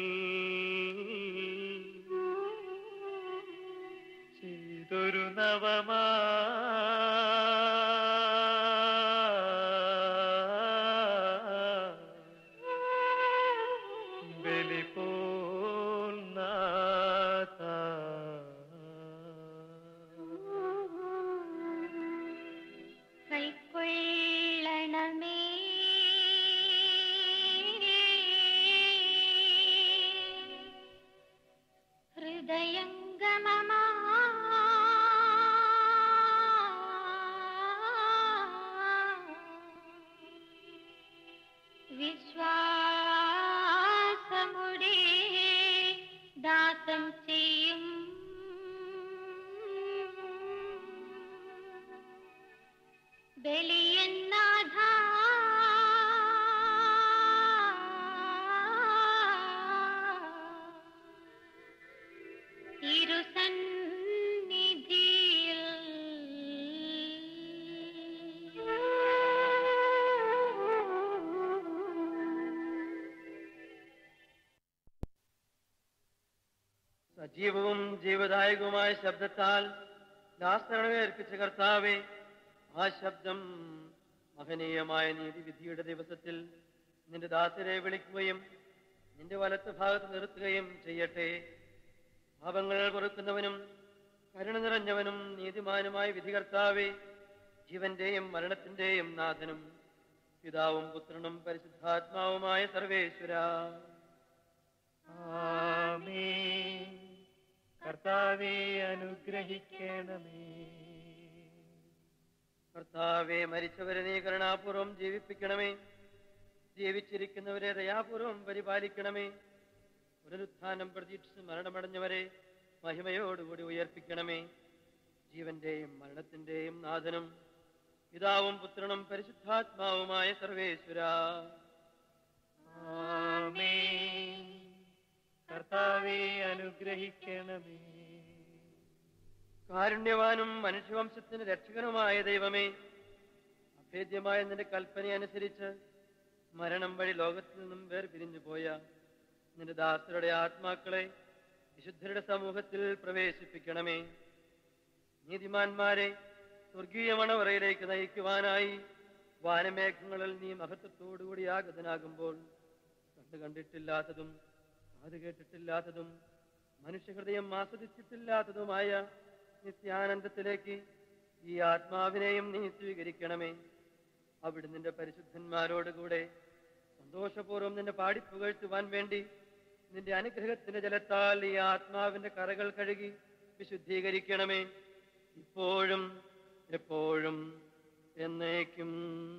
ചെയ്തൊരു നവമാ ബലി പോൽ നാഥ കൈക്കൊള്ളണമേ ഹൃദയംഗമമാ വിശ്വാസമുടെ ദാസം ചെയ്യും ബലിയന്നാഥ തിരുസന്നിധിയിൽ സജീവവും ജീവദായകവുമായ ശബ്ദത്താൽ ദാസരണമേ അർപ്പിച്ച കർത്താവെ ആ ശബ്ദം മഹനീയമായ നീതിവിധിയുടെ ദിവസത്തിൽ നിന്റെ ദാസരെ വിളിക്കുകയും നിന്റെ വലത്ത് ഭാഗത്ത് നിർത്തുകയും ചെയ്യട്ടെ പാപങ്ങൾ പൊറുക്കുന്നവനും കരുണ നിറഞ്ഞവനും നീതിമാനുമായ വിധികർത്താവെ ജീവന്റെയും മരണത്തിന്റെയും നാഥനും പിതാവും പുത്രനും പരിശുദ്ധാത്മാവുമായ സർവേശ്വര ആമേൻ കർത്താവെ അനുഗ്രഹിക്കണമേ കർത്താവെ മരിച്ചവരെ നീ കരുണാപൂർവം ജീവിപ്പിക്കണമേ ജീവിച്ചിരിക്കുന്നവരെ ദയാപൂർവം പരിപാലിക്കണമേ പുനരുത്ഥാനം പ്രതീക്ഷിച്ച് മരണമടഞ്ഞവരെ മഹിമയോടുകൂടി ഉയർപ്പിക്കണമേ ജീവന്റെയും മരണത്തിന്റെയും നാഥനും പിതാവും പുത്രനും പരിശുദ്ധാത്മാവുമായ സർവേശ്വര ആമേൻ കർത്താവെ അനുഗ്രഹിക്കണമേ കാരുണ്യവാനും മനുഷ്യവംശത്തിന് രക്ഷകനുമായ ദൈവമേ അഭേദ്യമായ നിന്റെ കൽപ്പന അനുസരിച്ച് മരണം വഴി ലോകത്തിൽ നിന്നും വേർപിരിഞ്ഞു പോയ നിന്റെ ദാസരുടെ ആത്മാക്കളെ വിശുദ്ധരുടെ സമൂഹത്തിൽ പ്രവേശിപ്പിക്കണമേ നീതിമാന്മാരെ സ്വർഗീയ മണവറയിലേക്ക് നയിക്കുവാനായി വാനമേഘങ്ങളിൽ നീ മഹത്വത്തോടുകൂടി ആഗതനാകുമ്പോൾ കണ്ടു കണ്ടിട്ടില്ലാത്തതും കാത് കേട്ടിട്ടില്ലാത്തതും മനുഷ്യഹൃദയം ആസ്വദിച്ചിട്ടില്ലാത്തതുമായ നിത്യാനന്ദത്തിലേക്ക് ഈ ആത്മാവിനെയും നീ സ്വീകരിക്കണമേ അവിടെ നിന്റെ പരിശുദ്ധന്മാരോടുകൂടെ സന്തോഷപൂർവ്വം നിന്നെ പാടിപ്പുകഴ്ത്തുവാൻ വേണ്ടി നിന്റെ അനുഗ്രഹത്തിന്റെ ജലത്താൽ ഈ ആത്മാവിന്റെ കറകൾ കഴുകി വിശുദ്ധീകരിക്കണമേ ഇപ്പോഴും എപ്പോഴും എന്നേക്കും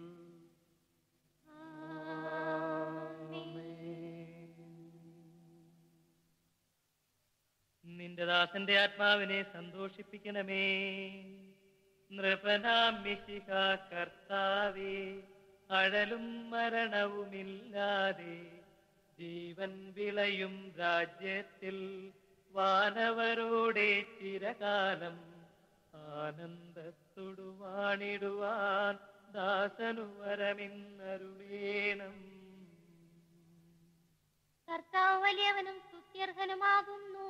നിന്റെ ദാസന്റെ ആത്മാവിനെ സന്തോഷിപ്പിക്കണമേ നൃപനാം മിശിഹ കർത്താവേ അഴലും മരണവുമില്ലാതെ ജീവൻ വിളയും രാജ്യത്തിൽ വാനവരോടെ ചിരകാലം ആനന്ദത്തോടു വാണിടുവാൻ ദാസനു വരമിന്നരുളേണം കർത്താവ് വലിയവനും സ്തുത്യർഹനുമാകുന്നു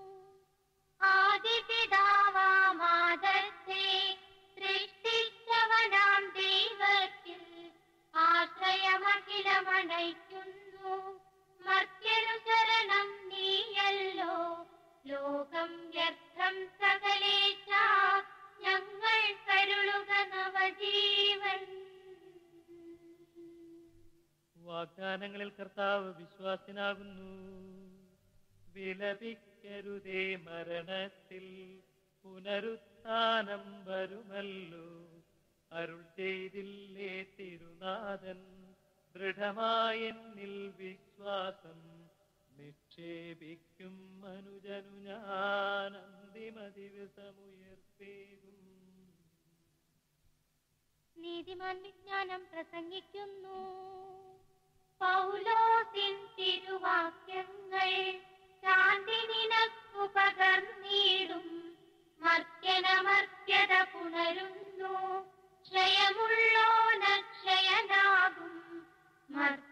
ആദിപിതാവാമാദത്തെ സൃഷ്ടിച്ചവനാം ദൈവത്തിൽ ആശ്രയമഖിലമണയ്ക്കുന്നു മർത്യനു ശരണം നീയല്ലോ ലോകം വ്യർത്ഥം സകലേശ ഞങ്ങൾ കരുളുക നവജീവൻ വാഗ്ദാനങ്ങളിൽ കർത്താവ് വിശ്വാസിനാകുന്നു വിലപിക്കരുതേ മരണത്തിൽ പുനരുത്ഥാനം വരുമല്ലോ അരുൾ ചെയ്തില്ലേ തിരുനാഥൻ ദൃഢമായെന്നിൽ വിശ്വാസം നിക്ഷേപിക്കും മനുജനു ഞാൻ അന്തിമ ദിവസമുയർത്തേകും നീതിമാൻ വിജ്ഞാനം പ്രസംഗിക്കുന്നു പൗലോസിൻ തിരുവാക്യങ്ങൾ ശാന്തി നിനക്കു പകർന്നിടും മർത്യനമർത്യത പുണരുന്നു ക്ഷയമുള്ളോന ക്ഷയനാകും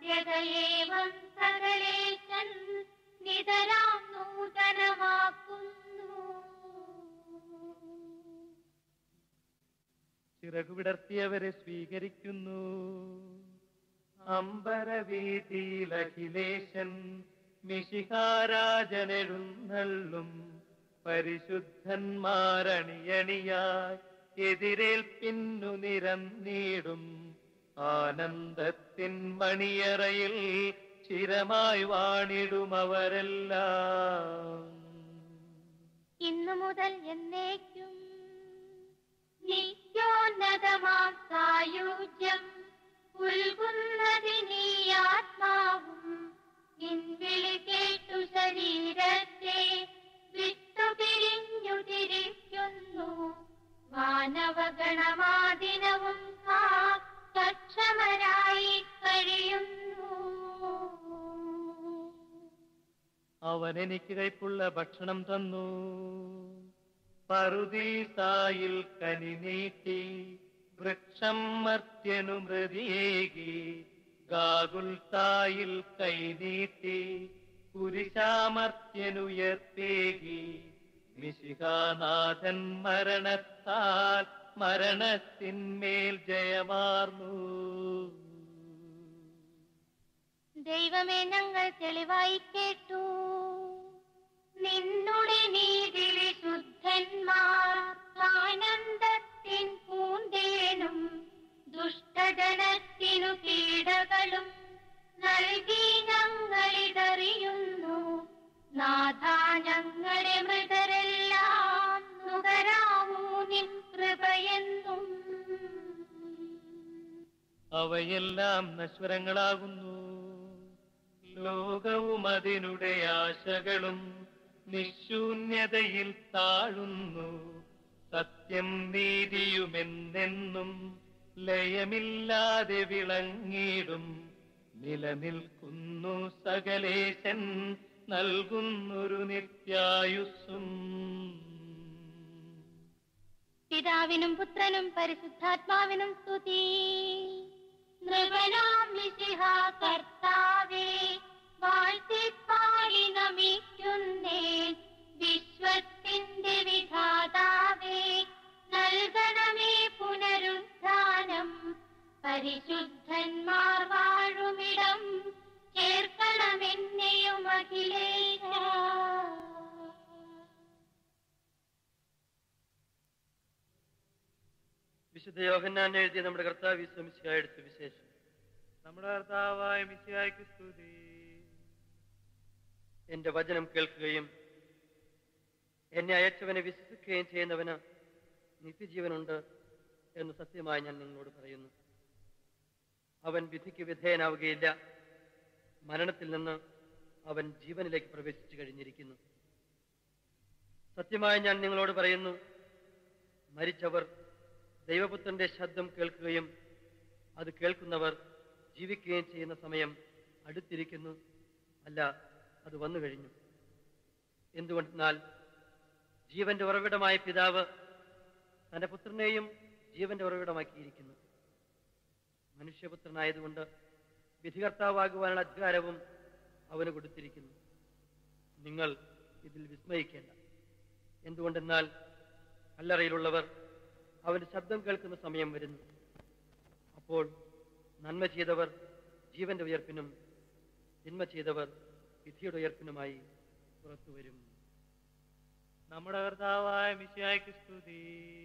നിത്യതയേവം സകലേശൻ നിതരാം നൂതനമാക്കുന്നു ചിറകുവിടർത്തിയവരെ സ്വീകരിക്കുന്നു അമ്പരവീതിയിൽ അഖിലേശൻ മിശിഹാരാജനെഴുന്നള്ളും പരിശുദ്ധന്മാരണിയണിയായി എതിരേൽപ്പിന്നു നിരന്നീടും ആനന്ദത്തിൻ മണിയറയിൽ ചിരമായി വാണിടും അവരെല്ലാം ഇന്നു മുതൽ എന്നേക്കും നിത്യോന്നതമാം സായുജ്യം ഉൽകുന്നതിനീ ആത്മാവും നിൻവിളി കേട്ടു ശരീരത്തെ വിട്ടുപിരിഞ്ഞു തിരിക്കുന്നു മാനവഗണമാദിനവും സക്ഷമരായി കഴിയുന്നു അവൻ എനിക്ക് കൈപ്പുള്ള ഭക്ഷണം തന്നു പറുദീസായിൽ കനി നീട്ടി വൃക്ഷം മർത്യനു മൃതിയേകി ഗാകുൽത്തായിൽ കൈനീട്ടി കുരിശാമർത്യനുയർത്തേകി മിശിഹാനാഥൻ മരണത്താൽ മരണത്തിന്മേൽ ജയമാർന്നു ദൈവമേ ഞങ്ങൾ തെളിവായി കേട്ടു നിന്നുടെ നീതി വിശുദ്ധന്മാർ ആനന്ദത്തിൻ പൂന്തേനും ദുഷ്ടജനത്തിനു പീഡകളും നൽകി ഞങ്ങളിതറിയുന്നു നാഥ ഞങ്ങളെ മൃതരെല്ലാം നുകരാവൂ നിൻ കൃപയെന്നും അവയെല്ലാം നശ്വരങ്ങളാകുന്നു ലോകവും അതിനുടെ ആശകളും നിശൂന്യതയിൽ താഴുന്നു സത്യം നീതിയുമെന്നെന്നും ലയമില്ലാതെ വിളങ്ങിടും നിലനിൽക്കുന്നു സകലേശൻ നൽകുന്നൊരു നിത്യായുസ്സും പിതാവിനും പുത്രനും പരിശുദ്ധാത്മാവിനും സ്തുതി നൃപനാം മിശിഹ കർത്താവേ വാഴ്ത്തിപ്പാടി നമിക്കുന്നേൻ വിശ്വത്തിന്റെ വിധാതാവേ നൽകണമേ പുനരുദ്ധാനം പരിശുദ്ധന്മാർ വാഴുമിടം ചേർക്കണമെന്നെയും അഖിലേശ വിശുദ്ധ യോഹന്നാൻ എഴുതിയ നമ്മുടെ കർത്താവ് വിശ്വമിശിയായ സുവിശേഷം നമ്മുടെ കർത്താവായ മിശിയായ്ക്ക് സ്തുതി എന്റെ വചനം കേൾക്കുകയും എന്നെ അയച്ചവനെ വിശ്വസിക്കുകയും ചെയ്യുന്നവന് നിത്യജീവനുണ്ട് എന്ന് സത്യമായി ഞാൻ നിങ്ങളോട് പറയുന്നു അവൻ വിധിക്ക് വിധേയനാവുകയില്ല മരണത്തിൽ നിന്ന് അവൻ ജീവനിലേക്ക് പ്രവേശിച്ചു കഴിഞ്ഞിരിക്കുന്നു സത്യമായി ഞാൻ നിങ്ങളോട് പറയുന്നു മരിച്ചവർ ദൈവപുത്രന്റെ ശബ്ദം കേൾക്കുകയും അത് കേൾക്കുന്നവർ ജീവിക്കുകയും ചെയ്യുന്ന സമയം അടുത്തിരിക്കുന്നു അല്ല അത് വന്നു കഴിഞ്ഞു എന്തുകൊണ്ടെന്നാൽ ജീവന്റെ ഉറവിടമായ പിതാവ് തന്റെ പുത്രനെയും ജീവന്റെ ഉറവിടമാക്കിയിരിക്കുന്നു മനുഷ്യപുത്രനായതുകൊണ്ട് വിധികർത്താവാകുവാനുള്ള അധികാരവും അവന് കൊടുത്തിരിക്കുന്നു നിങ്ങൾ ഇതിൽ വിസ്മയിക്കേണ്ട എന്തുകൊണ്ടെന്നാൽ കല്ലറയിലുള്ളവർ അവന്റെ ശബ്ദം കേൾക്കുന്ന സമയം വരുന്നു അപ്പോൾ നന്മ ചെയ്തവർ ജീവന്റെ ഉയർപ്പിനും തിന്മ ചെയ്തവർ വിധിയുടെ ഉയർപ്പിനുമായി പുറത്തു വരും നമ്മുടെ കർത്താവായ മിശിയായ്ക്ക് സ്തുതി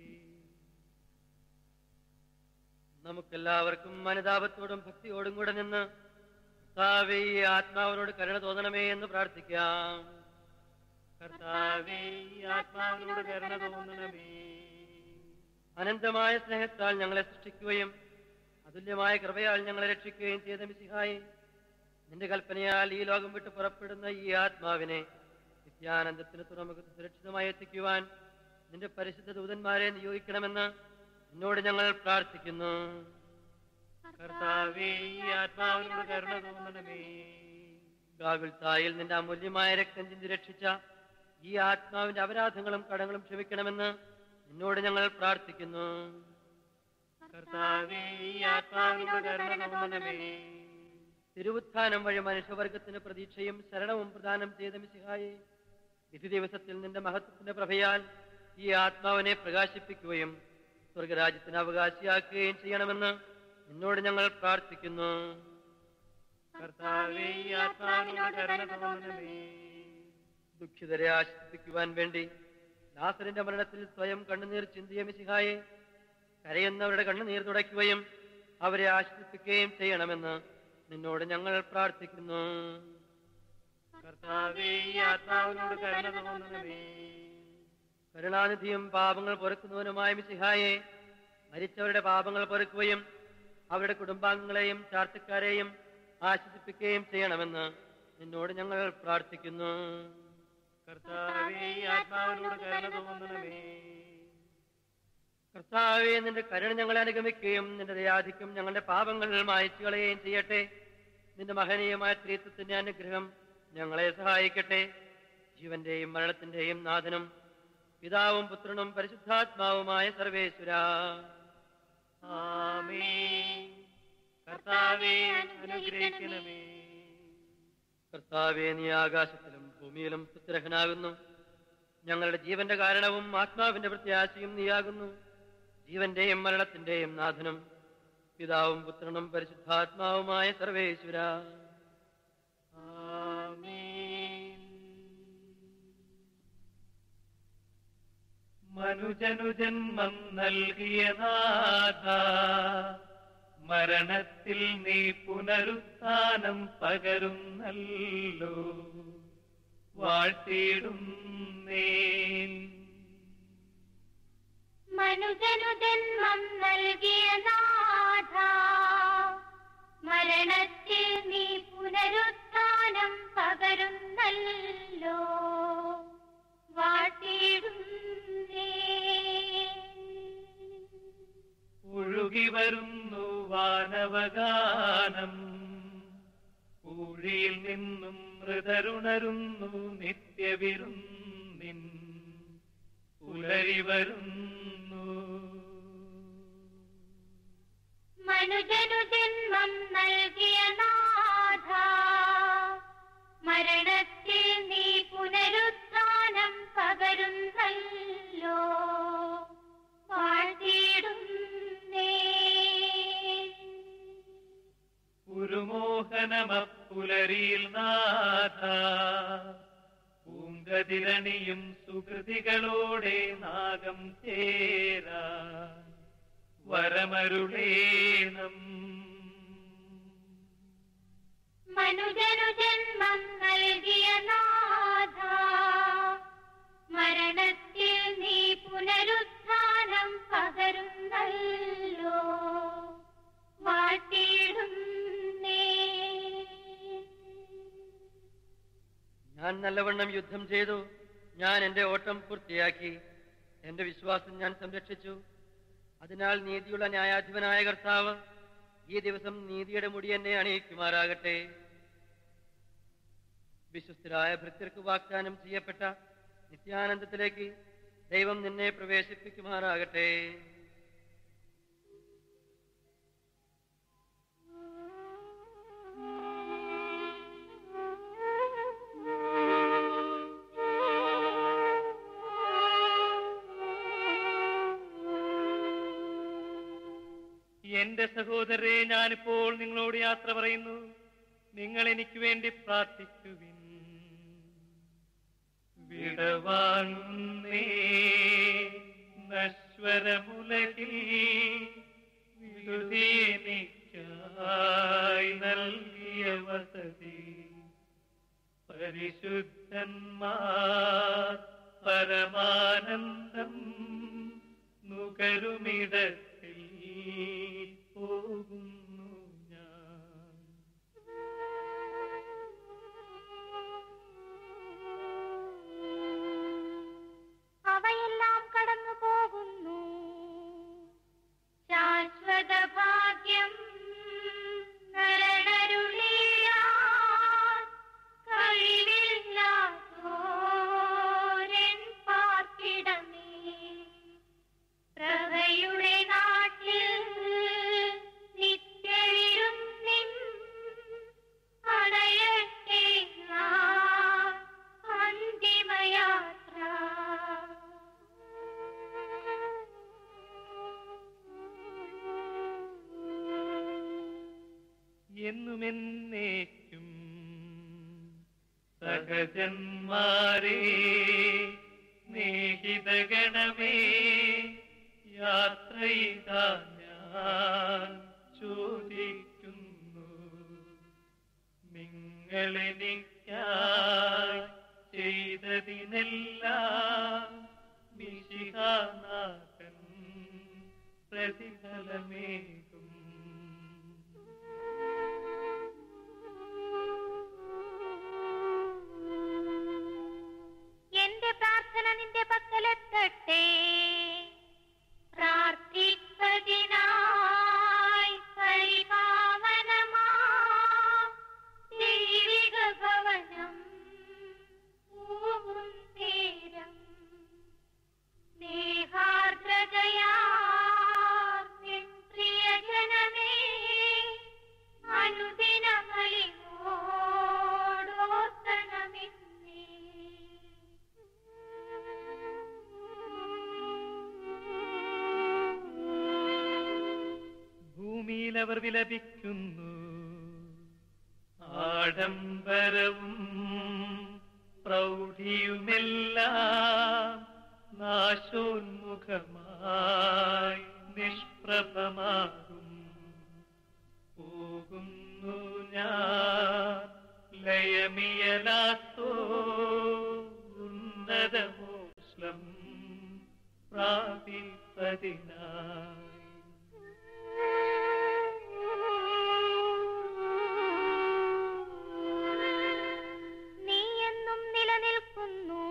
നമുക്കെല്ലാവർക്കും അനുതാപത്തോടും ഭക്തിയോടും കൂടെ നിന്ന് കർത്താവേ, ഈ ആത്മാവിനോട് കരുണ തോന്നണമേ എന്ന് പ്രാർത്ഥിക്കാം കർത്താവേ ഈ ആത്മാവിനോട് കരുണ തോന്നണമേ അനന്തമായ സ്നേഹത്താൽ ഞങ്ങളെ സൃഷ്ടിക്കുകയും അതുല്യമായ കൃപയാൽ ഞങ്ങളെ രക്ഷിക്കുകയും ചെയ്ത മിസിഹായി നിന്റെ കൽപ്പനയാൽ ഈ ലോകം വിട്ട് പുറപ്പെടുന്ന ഈ ആത്മാവിനെ നിത്യാനന്ദത്തിന് തുറമുഖത്ത് സുരക്ഷിതമായി എത്തിക്കുവാൻ നിന്റെ പരിശുദ്ധ ദൂതന്മാരെ നിയോഗിക്കണമെന്ന് നിന്നോട് ഞങ്ങൾ പ്രാർത്ഥിക്കുന്നു കർത്താവേ ഈ ആത്മാവിനോട് കരുണ തോന്നണമേ ഗാഗുൽത്തായിൽ നിന്റെ അമൂല്യമായ രക്തം ചിന്തി രക്ഷിച്ച ഈ ആത്മാവിന്റെ അപരാധങ്ങളും കടങ്ങളും ക്ഷമിക്കണമെന്ന് നിന്നോട് ഞങ്ങൾ പ്രാർത്ഥിക്കുന്നു കർത്താവേ ഈ ആത്മാവിനോട് കരുണ തോന്നണമേ തിരുവുത്ഥാനം വഴി മനുഷ്യവർഗത്തിന് പ്രതീക്ഷയും ശരണവും പ്രദാനം ചെയ്ത മിശിഹായെ വിധി ദിവസത്തിൽ നിന്റെ മഹത്വത്തിന്റെ പ്രഭയാൽ ഈ ആത്മാവിനെ പ്രകാശിപ്പിക്കുകയും സ്വർഗരാജ്യത്തിന് അവകാശിയാക്കുകയും ചെയ്യണമെന്ന് നിന്നോട് ഞങ്ങൾ പ്രാർത്ഥിക്കുന്നു കർത്താവേ ഈ ആത്മാവിനോട് കരുണ തോന്നണമേ ദുഃഖിതരെ ആശ്വസിപ്പിക്കുവാൻ വേണ്ടി ലാസറിന്റെ മരണത്തിൽ സ്വയം കണ്ണുനീർ ചിന്തിയ മിശിഹായെ കരയുന്നവരുടെ കണ്ണുനീർ തുടയ്ക്കുകയും അവരെ ആശ്വസിപ്പിക്കുകയും ചെയ്യണമെന്ന് നിന്നോട് ഞങ്ങൾ പ്രാർത്ഥിക്കുന്നു കർത്താവേ ഈ ആത്മാവിനോട് കരുണ തോന്നണമേ കരുണാനിധിയും പാപങ്ങൾ പൊറുക്കുന്നവനുമായ മിശിഹായെ മരിച്ചവരുടെ പാപങ്ങൾ പൊറുക്കുകയും അവരുടെ കുടുംബാംഗങ്ങളെയും ചാർച്ചക്കാരെയും ആശ്വസിപ്പിക്കുകയും ചെയ്യണമെന്ന് നിന്നോട് ഞങ്ങൾ പ്രാർത്ഥിക്കുന്നു കർത്താവേ ഈ ആത്മാവിനോട് കരുണ തോന്നണമേ കർത്താവെ നിന്റെ കരുണ ഞങ്ങളെ അനുഗമിക്കുകയും നിന്റെ ദയാധിക്യം ഞങ്ങളുടെ പാപങ്ങൾ മായച്ചു കളയുകയും ചെയ്യട്ടെ നിന്റെ മഹനീയമായ സ്ത്രീത്വത്തിന്റെ അനുഗ്രഹം ഞങ്ങളെ സഹായിക്കട്ടെ ജീവന്റെയും മരണത്തിന്റെയും നാഥനും പിതാവും പുത്രനും പരിശുദ്ധാത്മാവുമായ സർവേശ്വര ആമേൻ കർത്താവേ അനുഗ്രഹിക്കണമേ കർത്താവെ നീ ആകാശത്തിലും ഭൂമിയിലും സുത്തിരഹനാകുന്നു ഞങ്ങളുടെ ജീവന്റെ കാരണവും ആത്മാവിന്റെ പ്രത്യാശയും നീയാകുന്നു ജീവന്റെയും മരണത്തിന്റെയും നാഥനും പിതാവും പുത്രനും പരിശുദ്ധാത്മാവുമായ സർവേശ്വര ആമേൻ മനുജനു ജന്മം നൽകിയ നാഥ മരണത്തിൽ നീ പുനരുത്ഥാനം പകരുന്നല്ലോ വാഴ്ത്തിയിടുന്നേൻ മനുജനു ജന്മം നൽകിയ നാഥ മരണത്തിൽ നീ പുനരുത്ഥാനം പകരുന്നല്ലോ വാട്ടിയിടുന്നേ ഒഴുകി വരുന്നു വാനവഗാനം ഊഴിയിൽ നിന്നും മൃതരുണരുന്നു നിത്യവിരുന്നിൻ ഉലരി വരുന്നു മനുജനു ജന്മം നൽകിയ നാഥ മരണത്തിൽ നീ പുനരുത്ഥാനം പകരുന്നല്ലോ വാഴ്ത്തിയിടുന്നേ പുരുമോഹനമപ്പുലരിയിൽ നാഥ പൂങ്കതിരണിയും സുഹൃതികളോടെ നാഗം ചേരാ വരമരുളേണം മനുജനു ജന്മം നൽകിയ നാഥ മരണത്തിൽ നീ പുനരുത്ഥാനം പകരുന്നല്ലോ വാട്ടിയിടുന്നേ ഞാൻ നല്ലവണ്ണം യുദ്ധം ചെയ്തു ഞാൻ എന്റെ ഓട്ടം പൂർത്തിയാക്കി എന്റെ വിശ്വാസം ഞാൻ സംരക്ഷിച്ചു അതിനാൽ നീതിയുള്ള ന്യായാധിപനായ കർത്താവ് ഈ ദിവസം നീതിയുടെ മുടി എന്നെ അണിയിക്കുമാറാകട്ടെ വിശ്വസ്തരായ ഭൃത്യർക്ക് വാഗ്ദാനം ചെയ്യപ്പെട്ട നിത്യാനന്ദത്തിലേക്ക് ദൈവം നിന്നെ പ്രവേശിപ്പിക്കുമാറാകട്ടെ എന്റെ സഹോദരരെ ഞാനിപ്പോൾ നിങ്ങളോട് യാത്ര പറയുന്നു നിങ്ങൾ എനിക്ക് വേണ്ടി പ്രാർത്ഥിക്കുവിൻ വിടവാങ്ങുന്നേ നശ്വരമുലകിൽ വിടുതി എനിക്കായി നൽകിയ വസതി പരിശുദ്ധന്മാർ പരമാനന്ദം നുകരുമിടത്തിൽ പോകുന്നു ഞാൻ അവയെല്ലാം കടന്നു പോകുന്നു ശാശ്വത ഭാഗ്യം നരനരുളിയാൻ കഴിവില്ലാത്തോരൻ പാ എന്നുമെന്നേക്കും സഹജന്മാരേ സ്നേഹിതഗണമേ യാത്രയിതാ ഞാൻ ചോദിക്കുന്നു നിങ്ങളെനിക്കായി ചെയ്തതിനെല്ലാം മിശിഹാനാഥൻ പ്രതിഫലമേകും എന്റെ പ്രാർത്ഥന നിന്റെ പക്കലെത്തട്ടെ പ്രാർത്ഥിപ്പതിനായി പരിപാവനമാ ദൈവിക ഭവനം പൂവും തീരം സ്നേഹാർദ്രതയാ നിൻ പ്രിയജനമേ ഭൂമിയിൽ അവർ വിലപിക്കുന്നു ആഡംബരവും പ്രൗഢിയുമെല്ലാം നാശോന്മുഖമായി നിഷ്പ്രഭമാകും പോകുന്നു ഞാൻ ലയമിയലാത്തോ ഉന്നതമോഷ്ലം പ്രാപിപ്പതിനായി നീ എന്നും നിലനിൽക്കുന്നു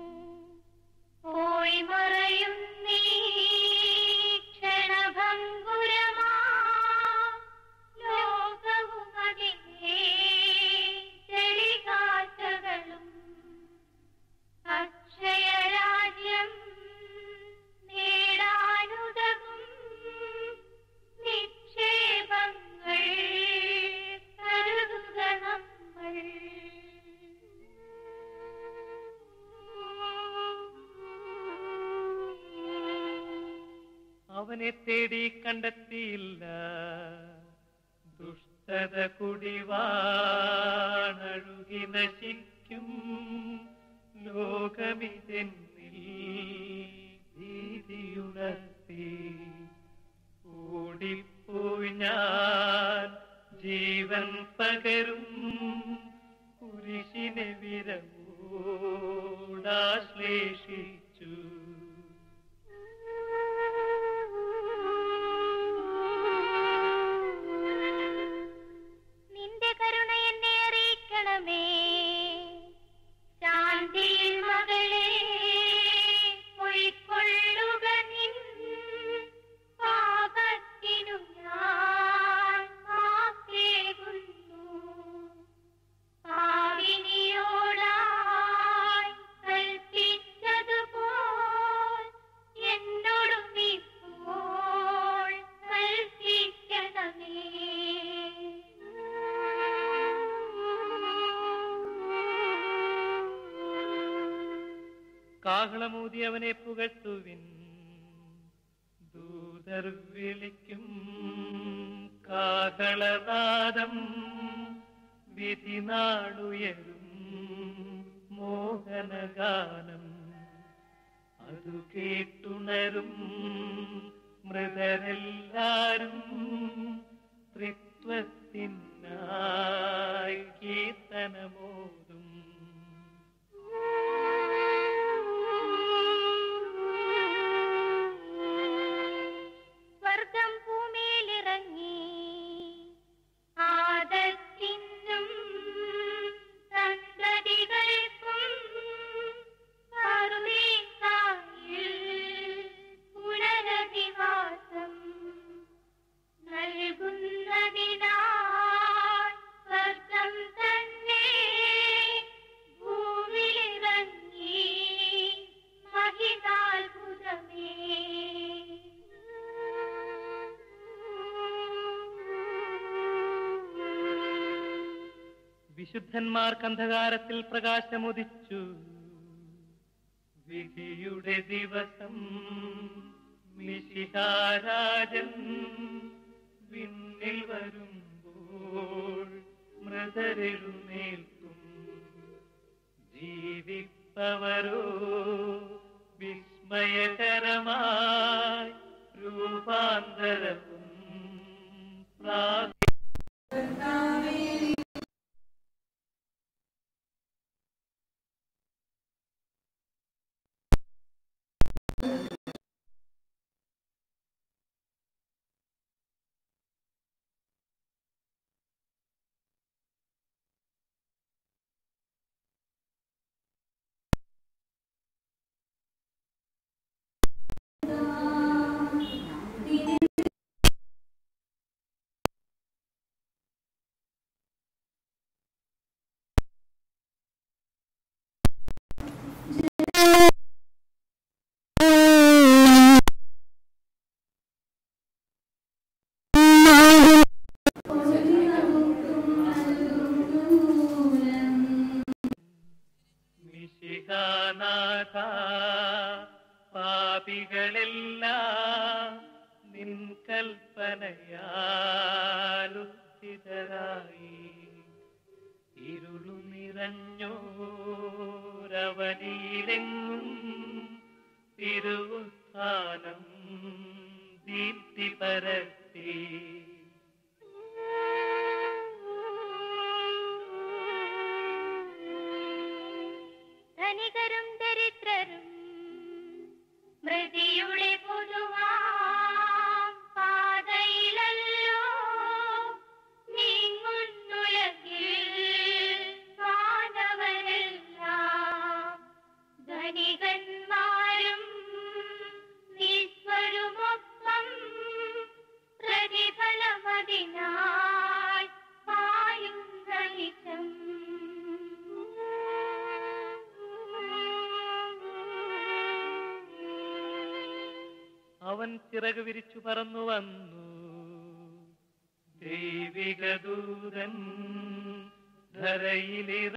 പോയി മറയും നീ ക്ഷണഭംഗുരമാ ലോകവും അതിനെ ചെളികാറ്റകളും അക്ഷയരാജ്യം നേടാനുതകും നിക്ഷേപങ്ങൾ കരുതുക നമ്മൾ അവനെ തേടി കണ്ടെത്തിയില്ല ദുഷ്ടത കുടിവാണഴുകി നശിക്കും ലോകമിതെന്നിൽ ഭീതിയുണർത്തി ഓടിപ്പോയി ഞാൻ ജീവൻ പകരും കുരിശിനെ വിരവോടാശ്ലേഷിച്ചു നിന്റെ കരുണ എന്നെ അറിയിക്കണമേ ശാന്തിയിൽ മകളെ പൊയ്ക്കൊള്ളുക നിൻ പാപത്തിനു ഞാൻ മാപ്പേകുന്നു പാവിനിയോടായി കൽപ്പിച്ചതുപോൽ എന്നോടും ഇപ്പോൾ കൽപ്പിക്കണമേ കാഹളമൂതി അവനെ പുകഴ്ത്തുവിൻ ദൂതർ വിളിക്കും കാഹളനാദം വിധി നാടുയരും മോഹനഗാനം അതു കേട്ടുണരും മൃതരെല്ലാരും ത്രിത്വത്തിനായി കീർത്തനമോതും സ്വർഗം ഭൂമിയിലിറങ്ങി ആദത്തിനും സന്തതികൾക്കും പറുദീസായിൽ പുനരധിവാസം നൽകുന്നതിനാൽ സ്വർഗം തന്നെ ഭൂമിയിലിറങ്ങി മഹിതാത്ഭുതമേ വിശുദ്ധന്മാർക്ക് അന്ധകാരത്തിൽ പ്രകാശമുദിച്ചു വിധിയുടെ ദിവസം മിശിഹാരാജൻ വിണ്ണിൽ വരുമ്പോൾ മൃതരെഴുന്നേൽക്കും ജീവിപ്പവരോ വിസ്മയകരമായി രൂപാന്തരവും പ്രാപിക്കും മിശിഹാനാഥ പാപികളെല്ലാം നിൻ കൽപ്പനയാലുചിതരായി ഇരുളു നിറഞ്ഞോരവനിയിലെങ്ങും തിരുവുത്ഥാനം ദീപ്തി പരത്തി ധനികരും ദരിദ്രരും മൃതിയുടെ പൊതുവാം പാതയിലല്ലോ നീങ്ങുന്നുലകിൽ മാനവരെല്ലാം ധനികന്മാരും നിസ്വരുമൊപ്പം പ്രതിഫലമതിനായി പായും ധനികം അവൻ ചിറക് വിരിച്ചു പറന്നു വന്നു ദൈവിക ദൂതൻ ധരയിലിറ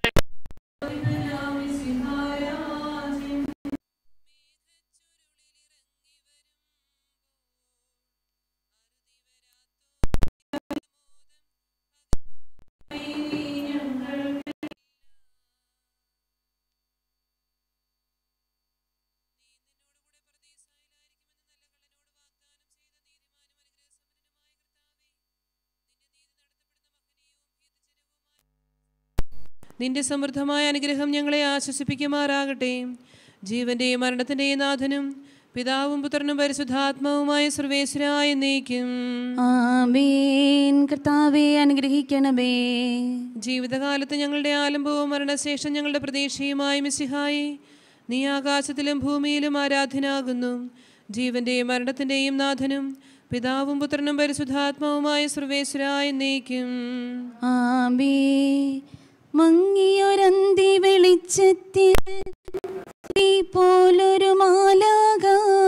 നിന്റെ സമൃദ്ധമായ അനുഗ്രഹം ഞങ്ങളെ ആശ്വസിപ്പിക്കുമാറാകട്ടെ ജീവന്റെയും മരണത്തിന്റെയും നാഥനും പിതാവും പുത്രനും പരിശുദ്ധാത്മാവുമായ സർവേശ്വരായ നീക്കും ആമേൻ കർത്താവെ അനുഗ്രഹിക്കണമേ ജീവിതകാലത്ത് ഞങ്ങളുടെ ആലംബവും മരണശേഷം ഞങ്ങളുടെ പ്രതീക്ഷയുമായ മിസിഹായി നീ ആകാശത്തിലും ഭൂമിയിലും ആരാധ്യനാകുന്നു ജീവന്റെയും മരണത്തിന്റെയും നാഥനും പിതാവും പുത്രനും പരിശുദ്ധാത്മാവുമായ സർവേശ്വരായ നീക്കും ആമേ മങ്ങിയൊരന്തി വെളിച്ചത്തിൽ നീ പോലൊരു മാലാക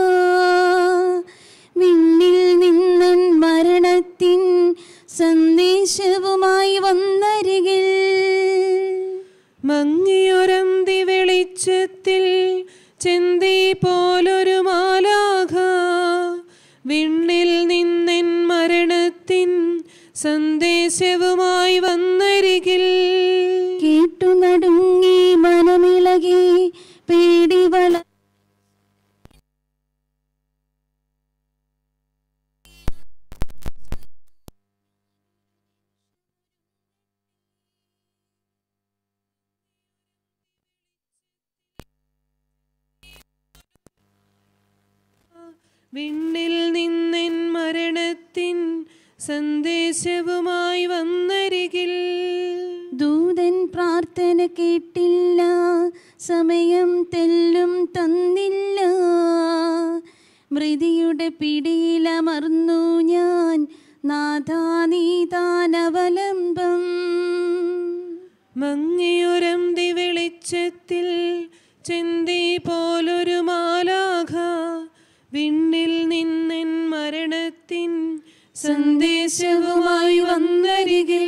വിണ്ണിൽ നിന്നൻ മരണത്തിൻ സന്ദേശവുമായി വന്നരികിൽ മങ്ങിയൊരന്തി വെളിച്ചത്തിൽ ചെന്തി പോലൊരു മാലാഖ വിണ്ണിൽ നിന്നെൻ മരണത്തിൻ സന്ദേശവുമായി വന്നരികിൽ കേട്ടു നടുങ്ങി മനമിളകി പേടി വള വിണ്ണിൽ നിന്നെൻ മരണത്തിൻ സന്ദേശവുമായി വന്നരികിൽ ദൂതൻ പ്രാർത്ഥന കേട്ടില്ല സമയം തെല്ലും തന്നില്ല മൃതിയുടെ പിടിയിലമർന്നു ഞാൻ നാഥാനീതാനവലംബം മങ്ങിയൊരന്തി വെളിച്ചത്തിൽ ചെന്തി പോലൊരു മാലാഖ വിണ്ണിൽ നിന്നെൻ മരണത്തിൻ സന്ദേശവുമായി വന്നരികിൽ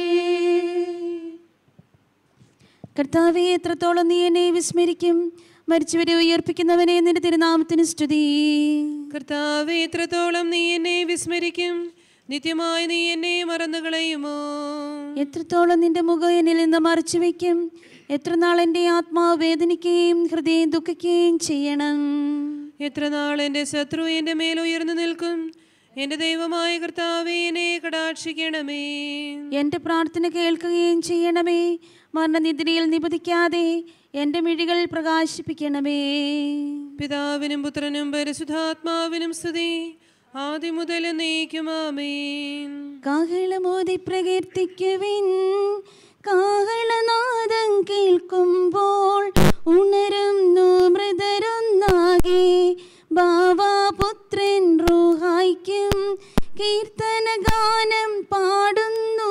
കർത്താവെ എത്രത്തോളം നീ എന്നെ വിസ്മരിക്കും മരിച്ചവരെ ഉയർപ്പിക്കുന്നവനെ നിന്റെ തിരുനാമത്തിന് സ്തുതി കർത്താവെ എത്രത്തോളം നീ എന്നെ വിസ്മരിക്കും നിത്യമായി നീ എന്നെ മറന്നു കളയുമോ എത്രത്തോളം നിന്റെ മുഖം എന്നിൽ നിന്ന് മറച്ചു വയ്ക്കും എത്ര നാൾ എൻ്റെ ആത്മാവ് വേദനിക്കുകയും ഹൃദയം ദുഃഖിക്കുകയും ചെയ്യണം എത്ര നാൾ എൻ്റെ ശത്രു എൻ്റെ മേൽ ഉയർന്നു നിൽക്കും എൻ്റെ ദൈവമായ കർത്താവേ എന്നെ കടാക്ഷിക്കണമേ എൻ്റെ പ്രാർത്ഥന കേൾക്കുകയും ചെയ്യണമേ മരണനിദ്രയിൽ നിപതിക്കാതെ എൻ്റെ മിഴികൾ പ്രകാശിപ്പിക്കണമേ പിതാവിനും പുത്രനും പരിശുദ്ധാത്മാവിനും സ്തുതി ആദ്യം മുതൽ നീക്കുമാമേൻ കാഹളമോതി പ്രകീർത്തിക്കുവിൻ കാഹളനാദം കേൾക്കുമ്പോൾ ഉണരുന്നു മൃതരൊന്നാകെ ബാവാപുത്രൻ റൂഹായ്ക്കും കീർത്തന ഗാനം പാടുന്നു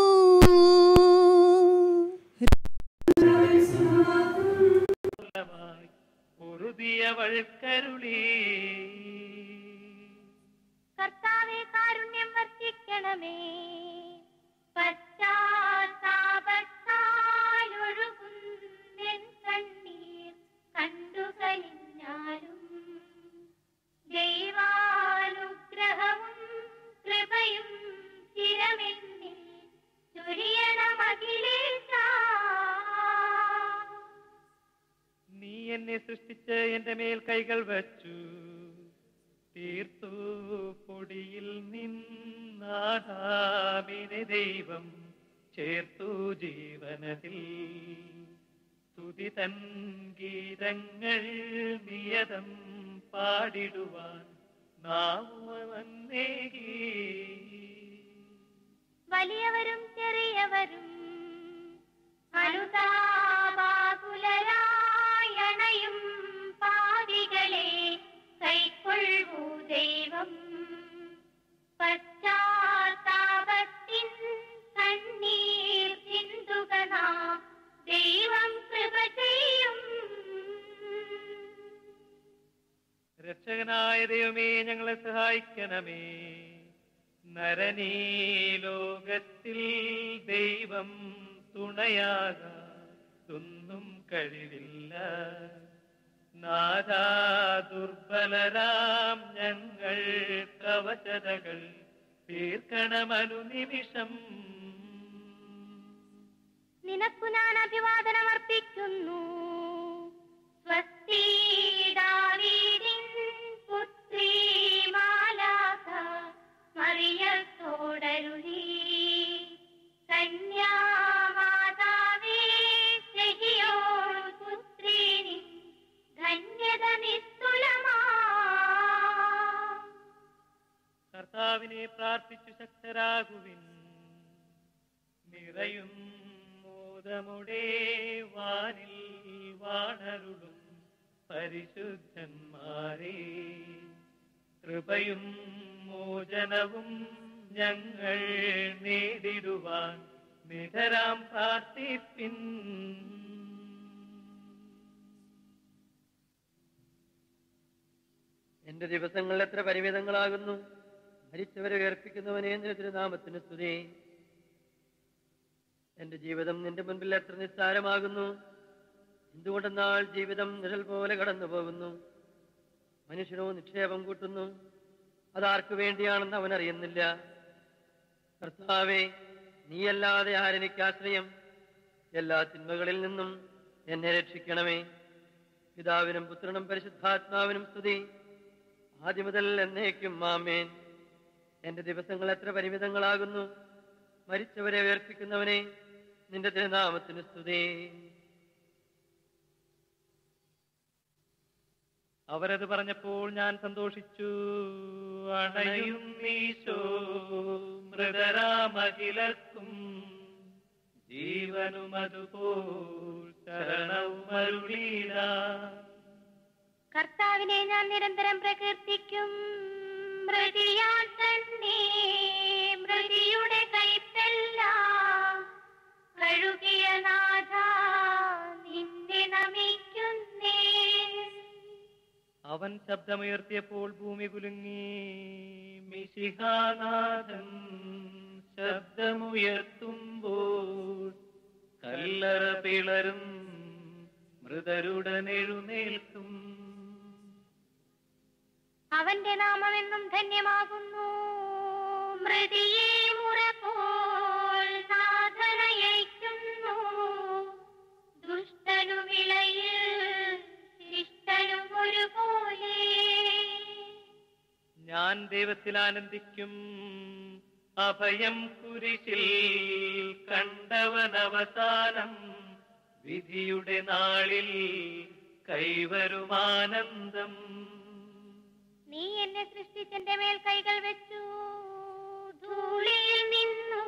ഉറുതിയവൾ കരുളി കർത്താവെ കാരുണ്യം വർദ്ധിക്കണമേ പശ്ചാത്താപത്താലൊഴുകുന്നെൻ കണ്ണീർ കണ്ടു കഴിഞ്ഞാലും ദൈവാനുഗ്രഹവും കൃപയും ചിരമെന്നിൽ ചൊരിയണമഖിലേശ നീ എന്നെ സൃഷ്ടിച്ച് എന്റെ മേൽ കൈകൾ വച്ചു തീർത്തു പൊടിയിൽ നിന്നാദാമിനെ ദൈവം ചേർത്തു ജീവനത്തിൽ സ്തുതി തൻ ഗീതങ്ങൾ നിയതം പാടിടുവാൻ നാവുവന്നേകി വലിയവരും ചെറിയവരും അനുതാപാകുലരായണയും പാവികളെ കൈക്കൊള്ളൂ ദൈവം പശ്ചാത്താപത്തിൻ കണ്ണീർ ചിന്തുക നാം ദൈവം കൃപ ചെയ്യും രക്ഷകനായ ദൈവമേ ഞങ്ങളെ സഹായിക്കണമേ നരനീ ലോകത്തിൽ ദൈവം തുണയാകാതൊന്നും കഴിവില്ല നാഥാ ദുർബലരാം ഞങ്ങൾ കവചതകൾ തീർക്കണമനുനിമിഷം നിനക്കു ഞാൻ അഭിവാദനം അർപ്പിക്കുന്നു സ്വസ്തി ദാവീദിൻ പുത്രി മാലാഖ മറിയത്തോടരുളി കന്യാമാതാവേ സഹിയോൾ പുത്രി നിൻ ധന്യത നിസ്തുലമാ കർത്താവിനെ പ്രാർത്ഥിച്ചു ശക്തരാകുവിൻ നിറയും മോദമുടെ വാനിൽ വാണരുളും പരിശുദ്ധന്മാരെ കൃപയും മോചനവും ഞങ്ങൾ നേടിടുവാൻ നിതരാം പ്രാർത്ഥിപ്പിൻ എന്റെ ദിവസങ്ങൾ എത്ര പരിമിതങ്ങളാകുന്നു മരിച്ചവരെ ഉയർപ്പിക്കുന്നവനെ നിന്റെ തിരുനാമത്തിന് സ്തുതി എന്റെ ജീവിതം നിന്റെ മുൻപിൽ എത്ര നിസ്സാരമാകുന്നു എന്തുകൊണ്ടെന്നാൽ ജീവിതം നിഴൽ പോലെ കടന്നു പോകുന്നു മനുഷ്യനോ നിക്ഷേപം കൂട്ടുന്നു അതാർക്കു വേണ്ടിയാണെന്ന് അവൻ അറിയുന്നില്ല കർത്താവേ നീയല്ലാതെ ആരെനിക്ക് ആശ്രയം എല്ലാ തിന്മകളിൽ നിന്നും എന്നെ രക്ഷിക്കണമേ പിതാവിനും പുത്രനും പരിശുദ്ധാത്മാവിനും സ്തുതി ആദ്യം മുതൽ എന്നേക്കും മാമേൻ എന്റെ ദിവസങ്ങൾ എത്ര പരിമിതങ്ങളാകുന്നു മരിച്ചവരെ ഉയർപ്പിക്കുന്നവനെ നിന്റെ തിരുനാമത്തിന് സ്തുതി അവരത് പറഞ്ഞപ്പോൾ ഞാൻ സന്തോഷിച്ചു അണയും നീശോ മൃതരാമകിലർക്കും ജീവനും അതുപോൽ ശരണവും അരുളീല കർത്താവിനെ ഞാൻ നിരന്തരം പ്രകീർത്തിക്കും മൃതിയാൽ തന്നെ മൃതിയുടെ കൈപ്പെല്ലാം കഴുകിയ നാഥ നിന്നെ നമിക്കുന്നേ അവൻ ശബ്ദമുയർത്തിയപ്പോൾ ഭൂമി കുലുങ്ങി മിശിഹാനാഥൻ ശബ്ദമുയർത്തുമ്പോൾ കല്ലറ പിളരും മൃതരുടനെഴുന്നേൽക്കും അവന്റെ നാമമെന്നും ധന്യമാകുന്നു മൃതിയെ മുറപോൽ നാഥനയയ്ക്കുന്നു ദുഷ്ടനു വിളയിൽ ശിഷ്ടനും ഒരുപോലെ ഞാൻ ദൈവത്തിൽ ആനന്ദിക്കും അഭയം കുരിശിൽ കണ്ടവൻ അവസാനം വിധിയുടെ നാളിൽ കൈവരുമാനന്ദം നീ എന്നെ സൃഷ്ടിച്ചെന്റെ മേൽ കൈകൾ വെച്ചു ധൂളിയിൽ നിന്നും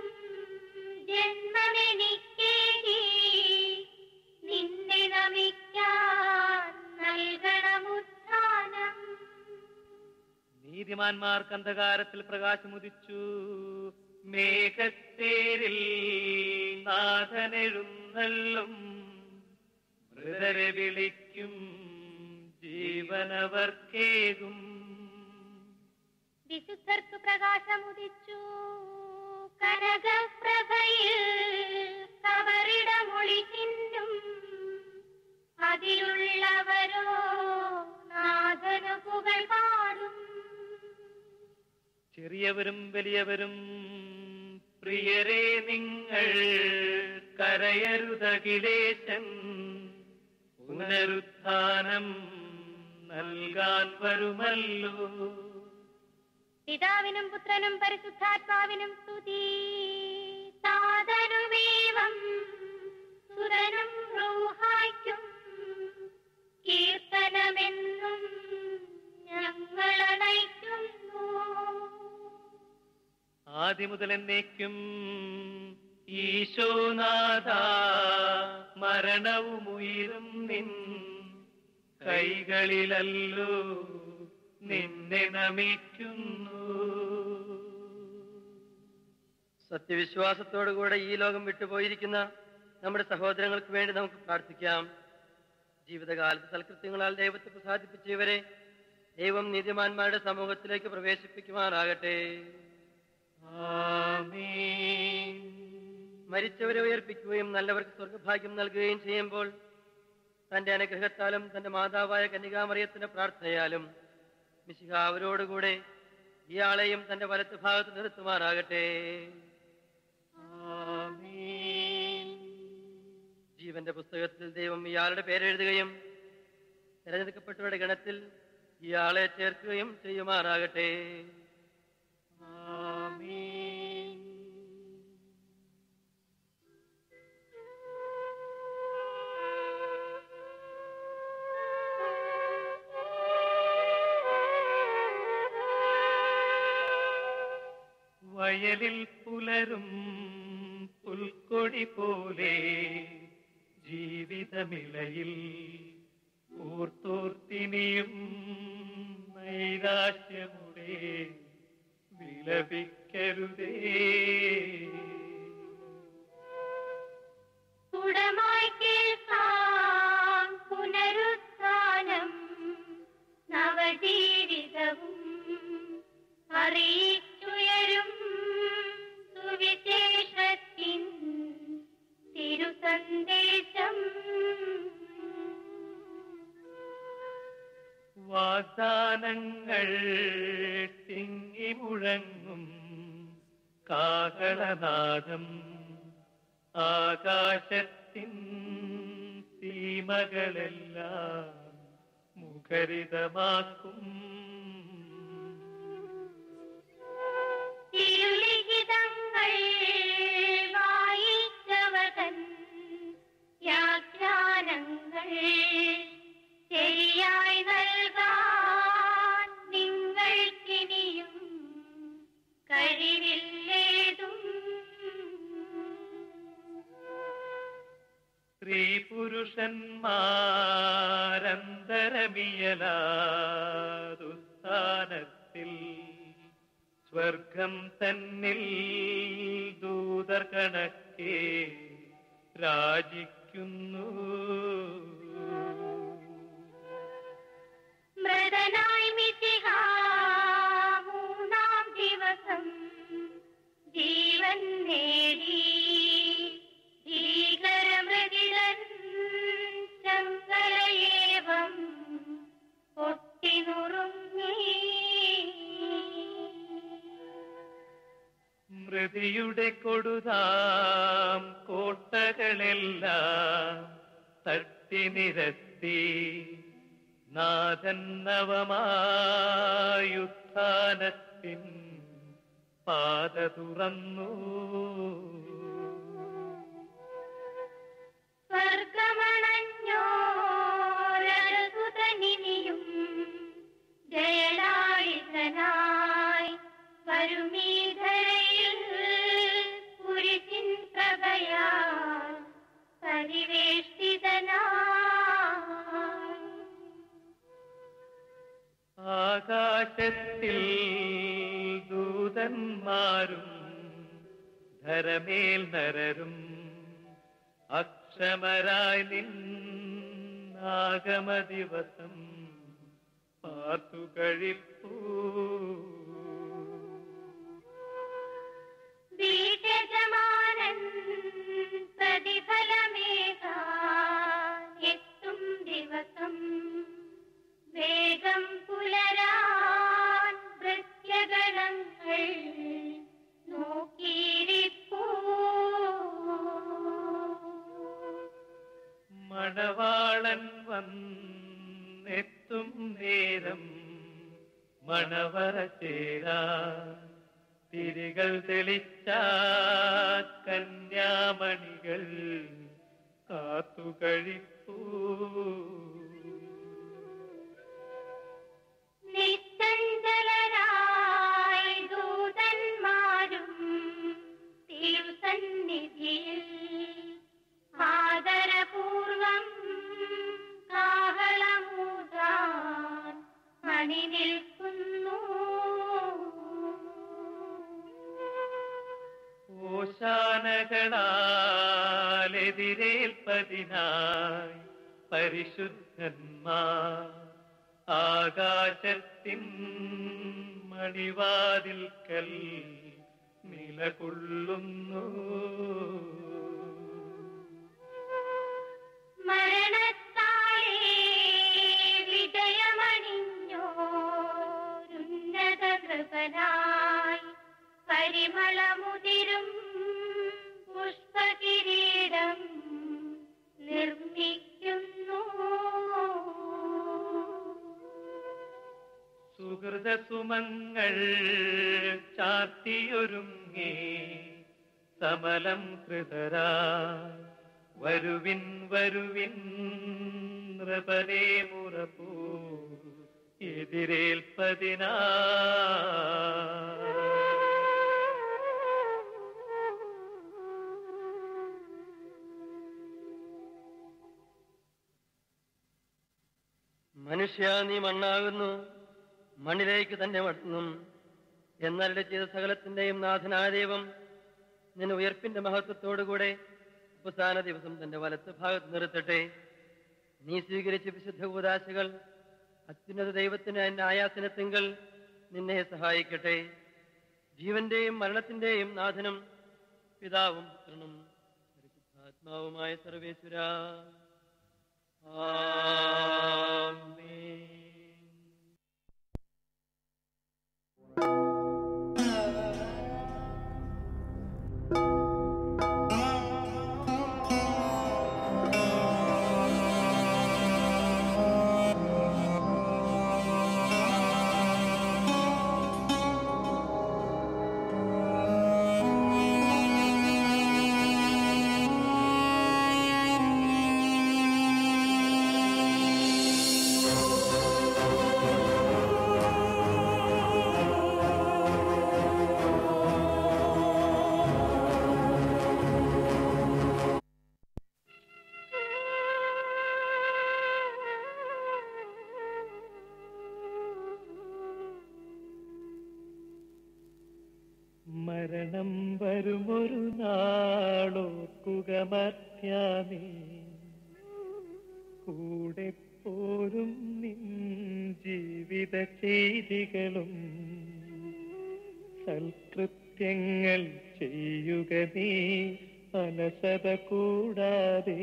ജന്മമെനിക്കേകി നിന്നെ നമിക്കാൻ നൽകണമുത്ഥാനം നീതിമാന്മാർക്ക് അന്ധകാരത്തിൽ പ്രകാശമുദിച്ചു മേഘത്തേരിൽ നാഥനെഴുന്നള്ളും മൃതരെ വിളിക്കും ജീവനവർക്കേകും വിശുദ്ധർക്ക് പ്രകാശമുദിച്ചു കനകപ്രഭയിൽ കവറിടമൊളി ചിന്നും അതിലുള്ളവരോ നാഥനു പുകൾ പാടും ചെറിയവരും വലിയവരും പ്രിയരെ നിങ്ങൾ കരയരുതകിലേശൻ പുനരുത്ഥാനം നൽകാൻ വരുമല്ലോ പിതാവിനും പുത്രനും പരിശുദ്ധാത്മാവിനും സ്തുതി സാധനുമേവം സുരനും റൂഹായ്ക്കും കീർത്തനമെന്നും ഞങ്ങളണയ്ക്കുന്നു ആദ്യം മുതൽ എന്നേക്കും ഈശോനാഥ മരണവും ഉയരും നിൻ കൈകളിലല്ലോ നിന്നെ നമിക്കുന്നു സത്യവിശ്വാസത്തോടുകൂടെ ഈ ലോകം വിട്ടുപോയിരിക്കുന്ന നമ്മുടെ സഹോദരങ്ങൾക്ക് വേണ്ടി നമുക്ക് പ്രാർത്ഥിക്കാം ജീവിതകാലത്ത് സൽകൃത്യങ്ങളാൽ ദൈവത്തെ പ്രസാദിപ്പിച്ച ഇവരെ ദൈവം നീതിമാന്മാരുടെ സമൂഹത്തിലേക്ക് പ്രവേശിപ്പിക്കുമാറാകട്ടെ ആമേൻ മരിച്ചവരെ ഉയർപ്പിക്കുകയും നല്ലവർക്ക് സ്വർഗഭാഗ്യം നൽകുകയും ചെയ്യുമ്പോൾ തന്റെ അനുഗ്രഹത്താലും തന്റെ മാതാവായ കന്യകാമറിയത്തിന്റെ പ്രാർത്ഥനയാലും മിശിഹ അവരോടുകൂടെ ഇയാളെയും തന്റെ വലത്ത് ഭാഗത്ത് നിർത്തുമാറാകട്ടെ ആമേൻ ജീവന്റെ പുസ്തകത്തിൽ ദൈവം ഇയാളുടെ പേരെഴുതുകയും തിരഞ്ഞെടുക്കപ്പെട്ടവരുടെ ഗണത്തിൽ ഇയാളെ ചേർക്കുകയും ചെയ്യുമാറാകട്ടെ ആമേൻ വയലിൽ പുലരും പുൽക്കൊടി പോലെ ജീവിതമിളയിൽ ഓർത്തോർത്തിനിയും നൈരാശ്യമുടെ വിലപിക്കരുതേ തുടമായി കേൾക്കാം പുനരുത്ഥാനം നവജീവിതവും അറിയിച്ചുയരും സുവിശേഷത്തിൻ തിരുസന്ദേശം വാഗ്ദാനങ്ങൾ തിങ്ങി മുഴങ്ങും കാഹളനാദം ആകാശത്തിൻ സീമകളെല്ലാം മുഖരിതമാക്കും തിരുലിഖിതങ്ങൾ വായിച്ചവതൻ വ്യാഖ്യാനങ്ങൾ ശരിയായി നൽകാൻ നിങ്ങൾക്കിനിയും കഴിവില്ലേതും സ്ത്രീ പുരുഷന്മാരന്തരമിയലാതുസ്ഥാനത്തിൽ സ്വർഗം തന്നിൽ ദൂതർ കണക്കെ രാജിക്കുന്നു മൃതനായി മിശിഹ മൂന്നാം ദിവസം ജീവൻ നേടി ഭീകരമൃതിരൻ ചങ്കലയേവം പൊട്ടിനുറുങ്ങി സ്മൃതിയുടെ കൊടുതാം കോട്ടകളെല്ലാം തട്ടി നിരത്തി നാഥൻ നവമായുത്ഥാനത്തിൻ പാത തുറന്നു സ്വർഗമണഞ്ഞോരസുതനിനിയും ജയലാളിതനായി വരുമീധരയിൽ കുരിശിൻ പ്രഭയാൽ പരിവേഷ്ടിതനായി ആകാശത്തിൽ ദൂതന്മാരും ധരമേൽ നരരും അക്ഷമരായി നിന്നാഗമ ദിവസം പാർത്തു കഴിപ്പൂ വീട്ടജമാനൻ പ്രതിഫലമേകാൻ എത്തും ദിവസം വേഗം പുലരാൻ ഭൃത്യഗണങ്ങൾ നോക്കിയിരിപ്പൂ മണവാളൻ വന്നെത്തും നേരം മണവറ ചേരാ തിരികൾ തെളിച്ച കന്യാമണികൾ കാത്തു കഴിപ്പൂ നിസ്സഞ്ചലരായി ദൂതന്മാരും തിരുസന്നിധിയിൽ ആദരപൂർവം കാഹളമൂതാൻ മണി നിൽക്കുന്നു ഓശാനകളാലെതിരേൽപ്പതിനായി പരിശുദ്ധന്മാർ ആകാശത്തിൻ മണിവാതിൽക്കൽ നിലകൊള്ളുന്നു മരണത്താലേ വിജയമണിഞ്ഞോരുന്നത കൃപനായി പരിമളമുതിരും പുഷ്പകിരീടം നിർമ്മിക്കുന്നു സുഹൃതസുമങ്ങൾ ചാർത്തിയൊരുങ്ങി സമലം ഹൃദരാ വരുവിൻ വരുവിൻ നൃപരേ മുറപ്പൂ എതിരേൽപ്പതിനാ മനുഷ്യ നീ മണ്ണാകുന്നു മണ്ണിലേക്ക് തന്നെ മടങ്ങും എന്നരുടെ ചെയ്ത സകലത്തിന്റെയും നാഥനായ ദൈവം നിന്നെ ഉയർപ്പിന്റെ മഹത്വത്തോടുകൂടെ അവസാന ദിവസം തന്റെ വലത്ത് ഭാഗത്ത് നിർത്തട്ടെ നീ സ്വീകരിച്ച വിശുദ്ധ ഉപദാശകൾ അത്യുന്നത ദൈവത്തിന് എന്റെ ആയാസനത്തിങ്കൽ നിന്നെ സഹായിക്കട്ടെ ജീവന്റെയും മരണത്തിന്റെയും നാഥനും പിതാവും പുത്രനും പരിശുദ്ധാത്മാവുമായ സർവേശ്വര ആമേൻ മരണം വരുമൊരു നാളോർക്കുക മർത്യാനേ കൂടെ പോരും നിൻ ജീവിത ചെയ്തികളും സൽകൃത്യങ്ങൾ ചെയ്യുക നീ അലസത കൂടാതെ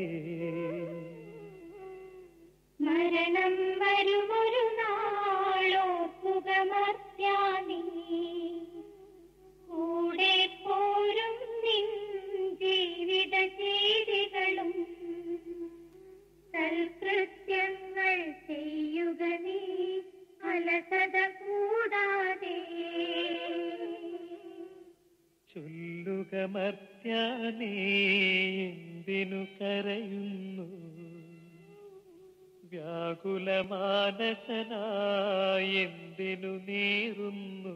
മരണം വരുമൊരു നാളോർക്കുക മർത്യാനീ കൂടെ പോ ഭീകരമർത്യാനീ എന്തിനു കരയുന്നു വ്യാകുലമാനസനായി എന്തിനു നീറുന്നു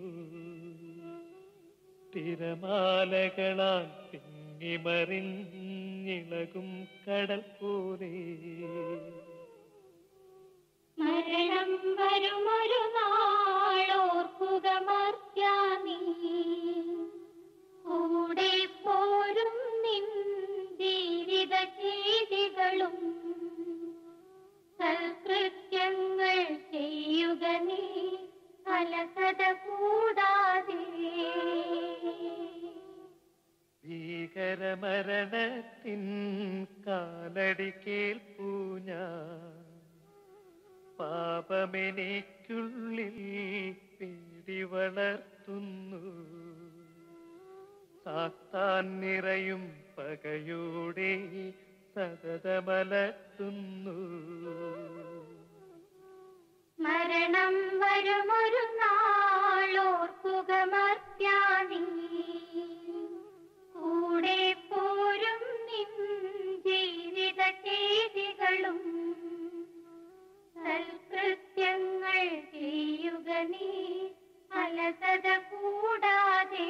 തിരമാലകളാൽ തിങ്ങിമറിഞ്ഞിളകും കടൽ പോലെ മരണം വരുമൊരു നാളോർക്കുക മർത്യാനീ കൂടെ പോരും നിൻ ജീവിത ചെയ്തികളും സൽകൃത്യങ്ങൾ ചെയ്യുക നീ അലസത കൂടാതെ ഭീകരമരണത്തിൻ കാലടി കേൾപ്പൂ ഞാൻ പാപമെനിക്കുള്ളിൽ പേടി വളർത്തുന്നു സാത്താൻ നിറയും പകയോടെ സതതമലർത്തുന്നു മരണം വരുമൊരു നാളോർക്കുക മർത്യാനീ കൂടെ പോരും നിൻ ജീവിത ചെയ്തികളും സൽകൃത്യങ്ങൾ ചെയ്യുക നീ അലസത കൂടാതെ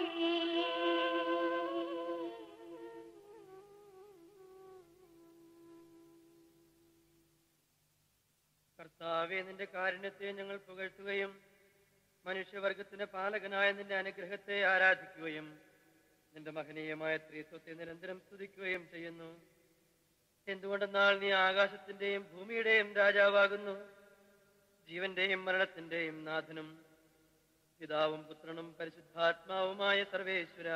കർത്താവെ നിന്റെ കാരുണ്യത്തെ ഞങ്ങൾ പുകഴ്ത്തുകയും മനുഷ്യവർഗത്തിന്റെ പാലകനായ നിന്റെ അനുഗ്രഹത്തെ ആരാധിക്കുകയും നിന്റെ മഹനീയമായ ത്രിത്വത്തെ നിരന്തരം സ്തുതിക്കുകയും ചെയ്യുന്നു എന്തുകൊണ്ടെന്നാൽ നീ ആകാശത്തിന്റെയും ഭൂമിയുടെയും രാജാവാകുന്നു ജീവന്റെയും മരണത്തിന്റെയും നാഥനും പിതാവും പുത്രനും പരിശുദ്ധാത്മാവുമായ സർവേശ്വര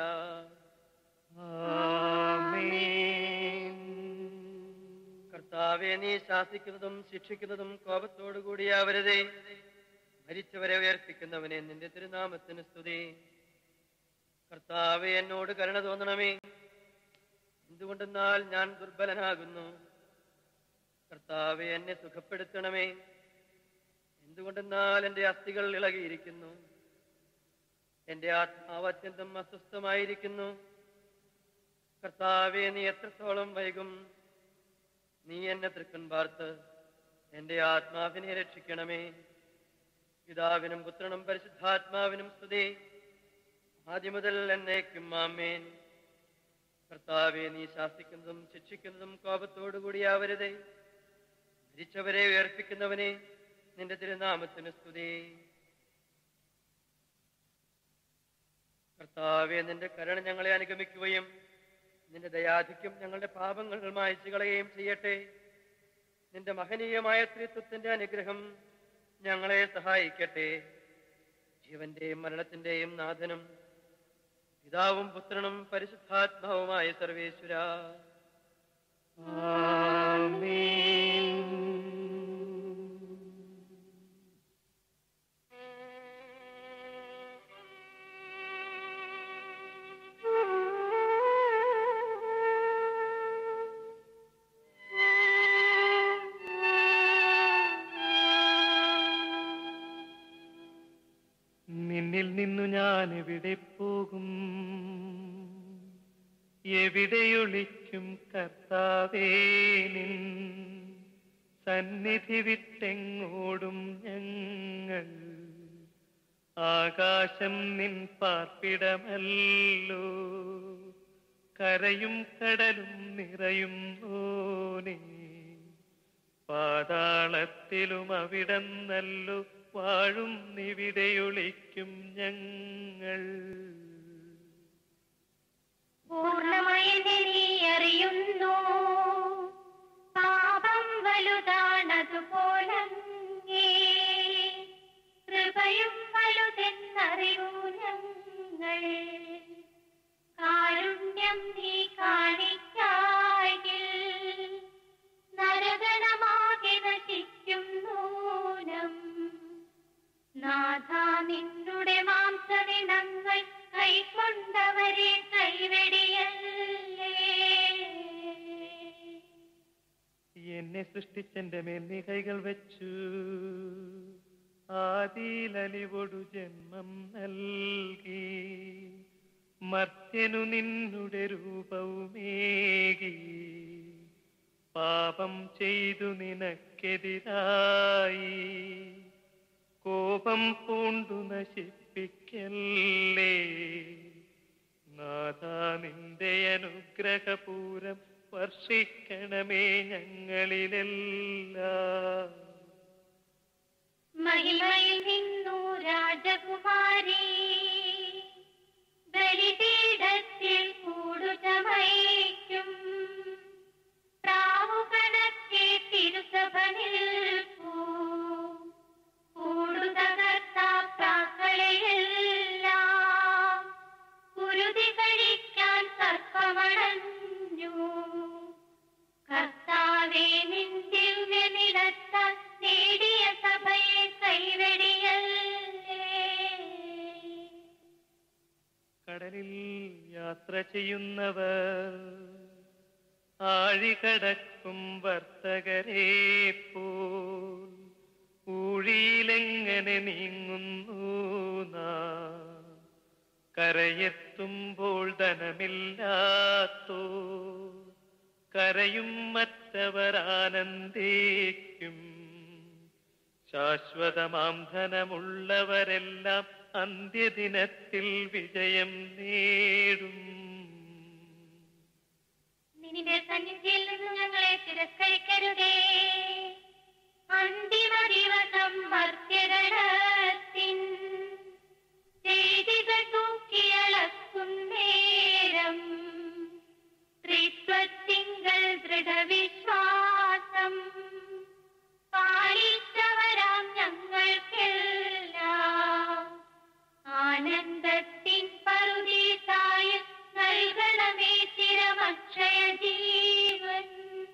ആമേൻ കർത്താവെ നീ ശാസിക്കുന്നതും ശിക്ഷിക്കുന്നതും കോപത്തോടുകൂടിയാവരുതേ മരിച്ചവരെ ഉയർപ്പിക്കുന്നവനെ നിന്റെ തിരുനാമത്തിന് സ്തുതി കർത്താവെ എന്നോട് കരുണ തോന്നണമേ എന്തുകൊണ്ടെന്നാൽ ഞാൻ ദുർബലനാകുന്നു കർത്താവെ എന്നെ സുഖപ്പെടുത്തണമേ എന്തുകൊണ്ടെന്നാൽ എൻ്റെ അസ്ഥികൾ ഇളകിയിരിക്കുന്നു എൻ്റെ ആത്മാവ് അത്യന്തം അസ്വസ്ഥമായിരിക്കുന്നു കർത്താവെ നീ എത്രത്തോളം വൈകും നീ എന്നെ തൃക്കൺ പാർത്ത് എന്റെ ആത്മാവിനെ രക്ഷിക്കണമേ പിതാവിനും പുത്രനും പരിശുദ്ധാത്മാവിനും സ്തുതി ആദ്യം മുതൽ എന്നേക്കും ആമേൻ കർത്താവെ നീ ശാസിക്കുന്നതും ശിക്ഷിക്കുന്നതും കോപത്തോടുകൂടിയാവരുതേ മരിച്ചവരെ ഉയർപ്പിക്കുന്നവനെ നിന്റെ തിരുനാമത്തിന് സ്തുതി കർത്താവെ നിന്റെ കരുണ ഞങ്ങളെ അനുഗമിക്കുകയും നിന്റെ ദയാധിക്യം ഞങ്ങളുടെ പാപങ്ങൾ മായച്ചു കളയുകയും ചെയ്യട്ടെ നിന്റെ മഹനീയമായ ത്രിത്വത്തിന്റെ അനുഗ്രഹം ഞങ്ങളെ സഹായിക്കട്ടെ ജീവന്റെയും മരണത്തിന്റെയും നാഥനും പിതാവും പുത്രനും പരിശുദ്ധാത്മാവുമായ സർവേശ്വര നിന്നിൽ നിന്നു ഞാൻ എവിടെ പോകും എവിടെയൊളിക്കും കർത്താവേ നിൻ സന്നിധി വിട്ടെങ്ങോടും ഞങ്ങൾ ആകാശം നിൻ പാർപ്പിടമല്ലോ കരയും കടലും നിറയും ഓനേ പാതാളത്തിലും അവിടന്നല്ലോ വാഴും നിവിടെയൊളിക്കും ഞങ്ങൾ പൂർണ്ണമായി നീ അറിയുന്നു പാപം വലുതാണതുപോലെ കൃപയും വലുതെന്നറിയൂ ഞങ്ങൾ കാരുണ്യം നീ കാണിക്കായിൽ നരകണമാകെ നശിക്കും നൂനം നാഥ നിന്നുടെ മാംസദിനങ്ങൾ കൈക്കൊണ്ടവരെ കൈവെടിയല്ലേ എന്നെ സൃഷ്ടിച്ചെന്റെ മേൽ നീ കൈകൾ വെച്ചു ആദിയിലലിവൊടു ജന്മം നൽകി മർത്യനു നിന്നുടെ രൂപവുമേകി പാപം ചെയ്തു നിനക്കെതിരായി കോപം പൂണ്ടു നശിപ്പിക്കല്ലേ നാഥ നിന്റെ അനുഗ്രഹപൂരം വർഷിക്കണമേ ഞങ്ങളിലെല്ലാം മഹിമയിൽ നിന്നു രാജകുമാരി ബലിപീഠത്തിൽ കൂടുചമയ്ക്കും പ്രാവുകണക്കെ തിരുസഭ നിൽപ്പൂ കൂടുതകർത്ത പ്രാക്കളെയെല്ലാം കുരുതി കഴിക്കാൻ സർപ്പമടഞ്ഞു കർത്താവേ നിൻ ദിവ്യനിടത്താൽ നേടിയ സഭയെ കൈവെടിയല്ലേ കടലിൽ യാത്ര ചെയ്യുന്നവർ ആഴികടക്കും വർത്തകരെ പോൽ ഊഴിയിലെങ്ങനെ നീങ്ങുന്നു നാം കരയെത്തുമ്പോൾ ധനമില്ലാത്തോ കരയും മറ്റവർ ആനന്ദിക്കും ശാശ്വതമാം ധനമുള്ളവരെല്ലാം അന്ത്യദിനത്തിൽ വിജയം നേടും നിന്റെ സന്നിധിയിൽ നിന്ന് ഞങ്ങളെ തിരസ്കരിക്കരുതേ അന്തിമ ദിവസം മർത്യഗണത്തിൻ ചെയ്തികൾ തൂക്കിയളക്കും നേരം ത്രിത്വത്തിങ്കൾ ദൃഢവിശ്വാസം പാലിച്ചവരാം ഞങ്ങൾക്കെല്ലാം ആനന്ദത്തിൻ പറുദീസായ നൽകണമേ ചിരമക്ഷയ ജീവൻ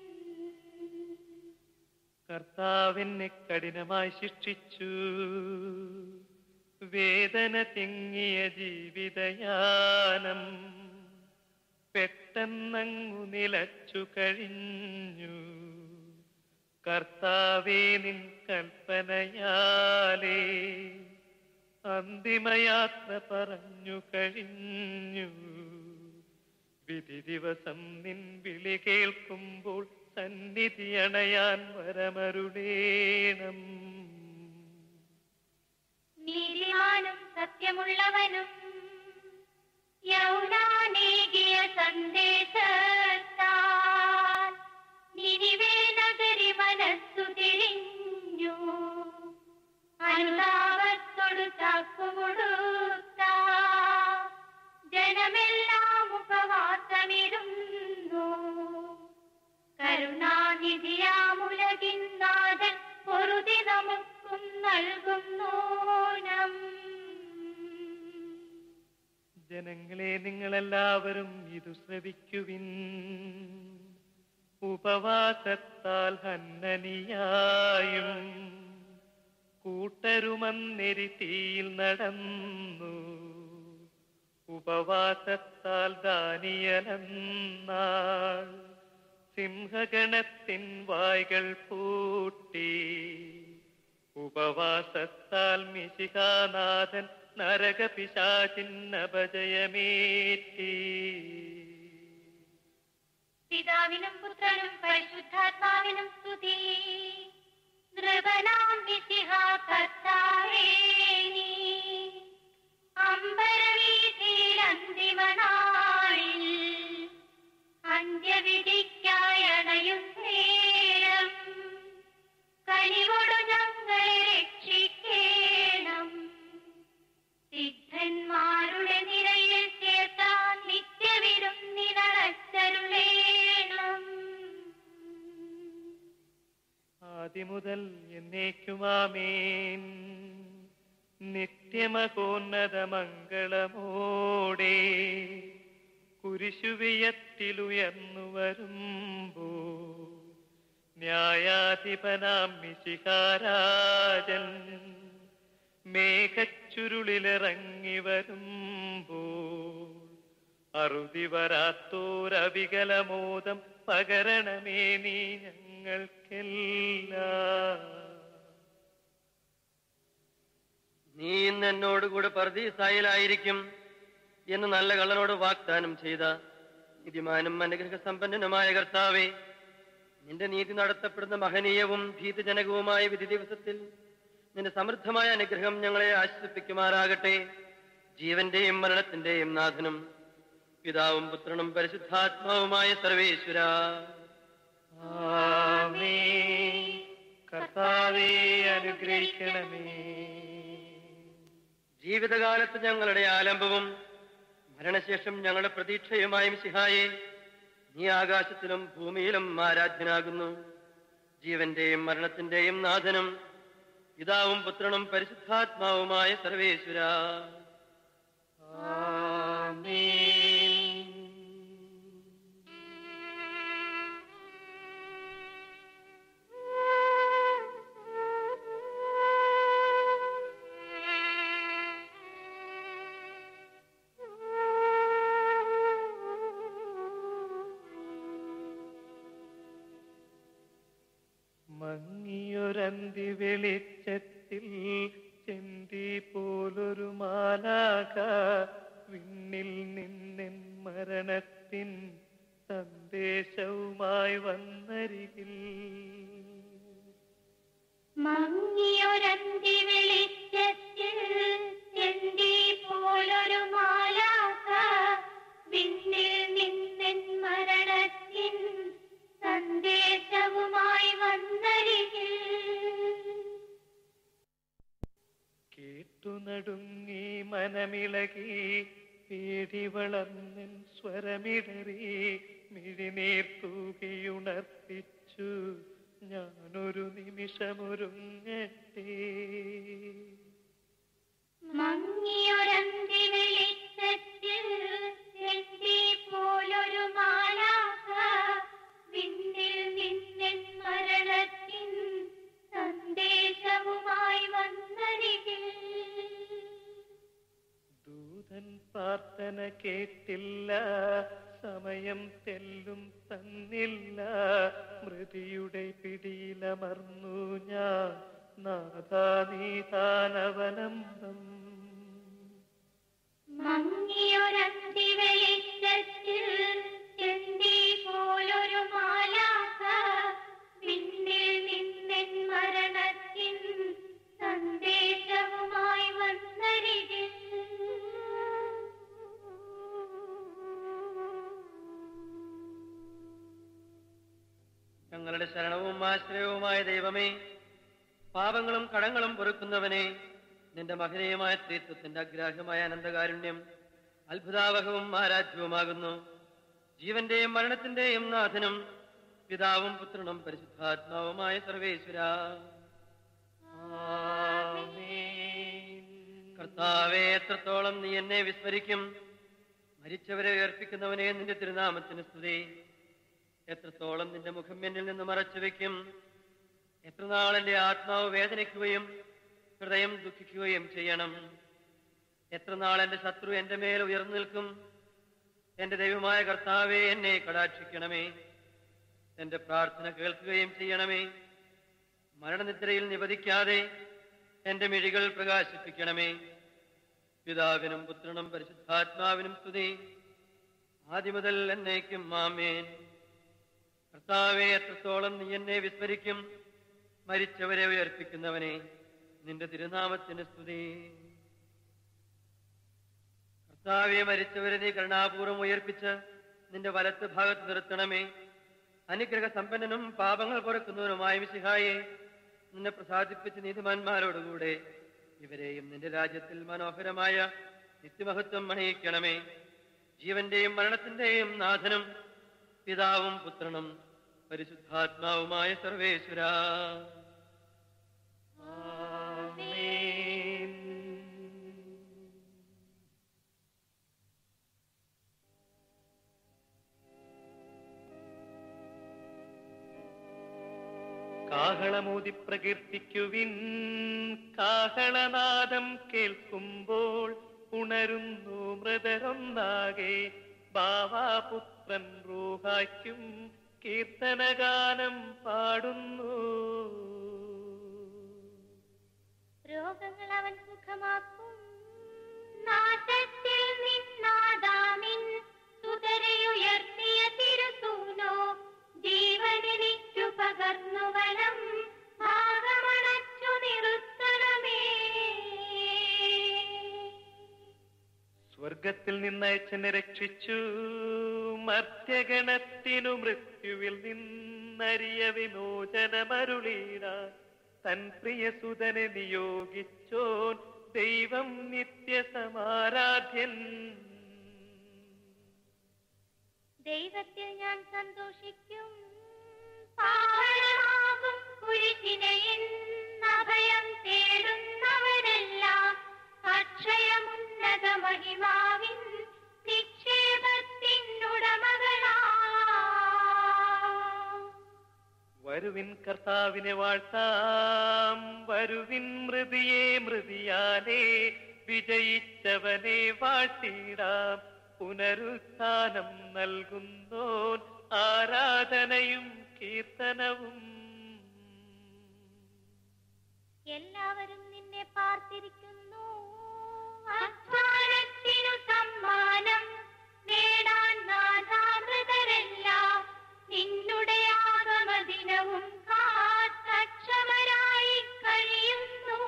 കർത്താവിനെ കഠിനമായി ശിക്ഷിച്ചു വേദന തിങ്ങിയ ജീവിതയാനം പെട്ടെന്നങ്ങു നിലച്ചു കഴിഞ്ഞു കർത്താവേ നിൻ കൽപ്പനയാലേ അന്തിമയാത്ര പറഞ്ഞു കഴിഞ്ഞു വിധി ദിവസം നിൻ വിളി കേൾക്കുമ്പോൾ സന്നിധി അണയാൻ വരമരുടേണം നീതിമാനും സത്യമുള്ളവനും യൗനാനേകിയ സന്ദേശത്താൽ നിനിവേ നഗരി മനസ്സു തിരിഞ്ഞു അനുതാപത്തോടു ചാക്കുമുടുത്ത ജനമെല്ലാം ഉപവാസമിരുന്നു കരുണാനിധിയാമുലകിൻ നാഥൻ പൊറുതി നമുക്കും നൽകുന്നോനം ജനങ്ങളെ നിങ്ങളെല്ലാവരും ഇതു ശ്രവിക്കുവിൻ ഉപവാസത്താൽ ഹന്നനിയായും കൂട്ടരുമന്നെരി തീയിൽ നടന്നു ഉപവാസത്താൽ ദാനിയലെന്നാൾ സിംഹഗണത്തിൻ വായ്കൾ പൂട്ടി ഉപവാസത്താൽ മിശികാനാഥൻ നരകപിശാചിൻ അപജയമേറ്റി പിതാവിനും പുത്രനും പരിശുദ്ധാത്മാവിനും സ്തുതി നൃപനാം വിശിഹ കർത്താവേ നീ അമ്പരവീതിയിൽ അന്തിമനാളിൽ അന്ത്യവിധിക്കായി അണയും നേരം കനിവോടു ഞങ്ങളെ രക്ഷിക്കേണം സിദ്ധന്മാരുടെ നിരയിൽ ചേർത്താൻ നിത്യവിരുന്നിനടച്ചരുളേണം ആദിമുതൽ എന്നേക്കുമാമേൻ നിത്യമകോന്നതമംഗളമോടെ കുരിശുവിയത്തിലുയർന്നു വരുമ്പോ ന്യായാധിപനാം മിശിഹാരാജൻ മേഘച്ചുരുളിലിറങ്ങി വരുമ്പോ അറുതി വരാത്തോരവികലമോദം പകരണമേ നീ ഞങ്ങൾക്കെല്ലാം നീ ഇന്ന് എന്നോടുകൂടെ പർദീസായിലായിരിക്കും എന്ന് നല്ല കള്ളനോട് വാഗ്ദാനം ചെയ്ത നീതിമാനും അനുഗ്രഹ സമ്പന്നനുമായ കർത്താവെ നിന്റെ നീതി നടത്തപ്പെടുന്ന മഹനീയവും ഭീതജനകവുമായ വിധി ദിവസത്തിൽ നിന്റെ സമൃദ്ധമായ അനുഗ്രഹം ഞങ്ങളെ ആശ്വസിപ്പിക്കുമാറാകട്ടെ ജീവന്റെയും മരണത്തിന്റെയും നാഥനും പിതാവും പുത്രനും പരിശുദ്ധാത്മാവുമായ സർവേശ്വര ആമേൻ. കർത്താവേ അനുഗ്രഹിക്കണമേ ജീവിതകാലത്ത് ഞങ്ങളുടെ ആലംബവും മരണശേഷം ഞങ്ങളുടെ പ്രതീക്ഷയുമായ സിഹായെ നീ ആകാശത്തിലും ഭൂമിയിലും ആരാധ്യനാകുന്നു ജീവന്റെയും മരണത്തിന്റെയും നാഥനും പിതാവും പുത്രനും പരിശുദ്ധാത്മാവുമായ സർവേശ്വര മങ്ങിയൊരന്തി വെളിച്ചത്തിൽ ചെന്തി പോലൊരു മാലാക വിണ്ണിൽ നിന്നെൻ മരണത്തിൻ സന്ദേശവുമായി വന്നരികിൽ മങ്ങിയൊരന്തി വെളിച്ചത്തിൽ ചെന്തി പോലൊരു മാലാക വിണ്ണിൽ നിന്നെൻ മരണത്തിൻ സന്ദേശവുമായി വന്നരികിൽ കേട്ടു നടുങ്ങി മനമിളകി പേടി വളർന്നിൻ സ്വരമിടറി മിഴിനീർ തൂകിയുണർത്തിച്ചു ഞാനൊരു നിമിഷമൊരുങ്ങട്ടെ മങ്ങിയൊരന്തി വെളിച്ചത്തിൽ ചെന്തി പോലൊരു മാലാക വിണ്ണിൽ നിന്നെൻ മരണത്തിൻ സന്ദേശവുമായി വന്നരികിൽ ദൂതൻ പ്രാർത്ഥന കേട്ടില്ല സമയം തെല്ലും തന്നില്ല മൃതിയുടെ പിടിയിലമർന്നു ഞാൻ നാഥാനീതാനവലംബം മങ്ങിയൊരന്തി വെളിച്ചത്തിൽ ചെന്തി പോലൊരു മാലാക വിണ്ണിൽ നിന്നെൻ മരണത്തിൻ സന്ദേശവുമായി വന്നരികിൽ ഞങ്ങളുടെ ശരണവും ആശ്രയവുമായ ദൈവമേ പാപങ്ങളും കടങ്ങളും പൊറുക്കുന്നവനെ നിന്റെ മഹനീയമായ സ്ത്രീത്വത്തിന്റെ അഗ്രാഹ്യമായ അനന്തകാരുണ്യം അത്ഭുതാവഹവും ആരാധ്യവുമാകുന്നു ജീവന്റെയും മരണത്തിന്റെയും നാഥനും പിതാവും പുത്രനും പരിശുദ്ധാത്മാവുമായ സർവേശ്വര കർത്താവെ എത്രത്തോളം നീ എന്നെ വിസ്മരിക്കും മരിച്ചവരെ ഉയർപ്പിക്കുന്നവനെ നിന്റെ തിരുനാമത്തിന് സ്തുതി എത്രത്തോളം നിന്റെ മുഖം എന്നിൽ നിന്ന് മറച്ചു വെക്കും എത്ര നാൾ എന്റെ ആത്മാവ് വേദനിക്കുകയും ഹൃദയം ദുഃഖിക്കുകയും ചെയ്യണം എത്ര നാൾ എന്റെ ശത്രു എന്റെ മേൽ ഉയർന്നു നിൽക്കും എന്റെ ദൈവമായ കർത്താവെ എന്നെ കടാക്ഷിക്കണമേ എന്റെ പ്രാർത്ഥന കേൾക്കുകയും ചെയ്യണമേ മരണനിദ്രയിൽ നിവധിക്കാതെ എന്റെ മിഴികൾ പ്രകാശിപ്പിക്കണമേ പിതാവിനും പുത്രനും പരിശുദ്ധാത്മാവിനും സ്തുതി ആദ്യം മുതൽ എന്നേക്കും മാമേൻ കർത്താവെ എത്രത്തോളം നീ എന്നെ വിസ്മരിക്കും മരിച്ചവരെ ഉയർപ്പിക്കുന്നവനെ നിന്റെ തിരുനാമത്തിന് സ്തുതി കർത്താവെ മരിച്ചവരെ നീ കരുണാപൂർവം ഉയർപ്പിച്ച് നിന്റെ വലത്ത് ഭാഗത്ത് നിർത്തണമേ അനുഗ്രഹ സമ്പന്നനും പാപങ്ങൾ പൊറുക്കുന്നവനുമായ മിശിഹായെ നിന്നെ പ്രസാദിപ്പിച്ച നീതിമാന്മാരോടുകൂടെ ഇവരെയും നിന്റെ രാജ്യത്തിൽ മനോഹരമായ നിത്യമഹത്വം അണിയിക്കണമേ ജീവന്റെയും മരണത്തിന്റെയും നാഥനും പിതാവും പുത്രനും പരിശുദ്ധാത്മാവുമായ സർവേശ്വര കാഹളമൂതി പ്രകീർത്തിക്കുവിൻ കാഹളനാദം കേൾക്കുമ്പോൾ ഉണരുന്നു മൃതരൊന്നാകെ ബാവാപുത്രൻ റൂഹായ്ക്കും കീർത്തനഗാനം പാടുന്നു രോഗങ്ങൾ അവൻ സുഖമാക്കും നാശത്തിൽ നിന്നാ സ്വർഗത്തിൽ നിന്നയച്ചെന്നെ രക്ഷിച്ചു മധ്യഗണത്തിനു മൃത്യുവിൽ നിന്നറിയ വിമോചനമരുളീടാൻ തൻ പ്രിയസുതനെ നിയോഗിച്ചോൻ ദൈവം നിത്യസമാരാധ്യൻ ദൈവത്തിൽ ഞാൻ സന്തോഷിക്കും പാവനമാകും കുരിശിനെ അഭയം തേടുന്നവരെല്ലാം അക്ഷയമുന്നത മഹിമാവിൻ നിക്ഷേപത്തിനുടമകളാ വരുവിൻ കർത്താവിനെ വാഴ്ത്താം വരുവിൻ മൃതിയെ മൃതിയാലേ വിജയിച്ചവനെ വാഴ്ത്തിടാം പുനരുത്ഥാനം നൽകുന്നോൻ ആരാധനയും കീർത്തനവും എല്ലാവരും നിന്നെ പാർത്തിരിക്കുന്നു അധ്വാനത്തിനു സമ്മാനം നേടാൻ നാഥാമൃതരെല്ലാം നിന്നുടെ ആഗമദിനവും കാത്തക്ഷമരായി കഴിയുന്നു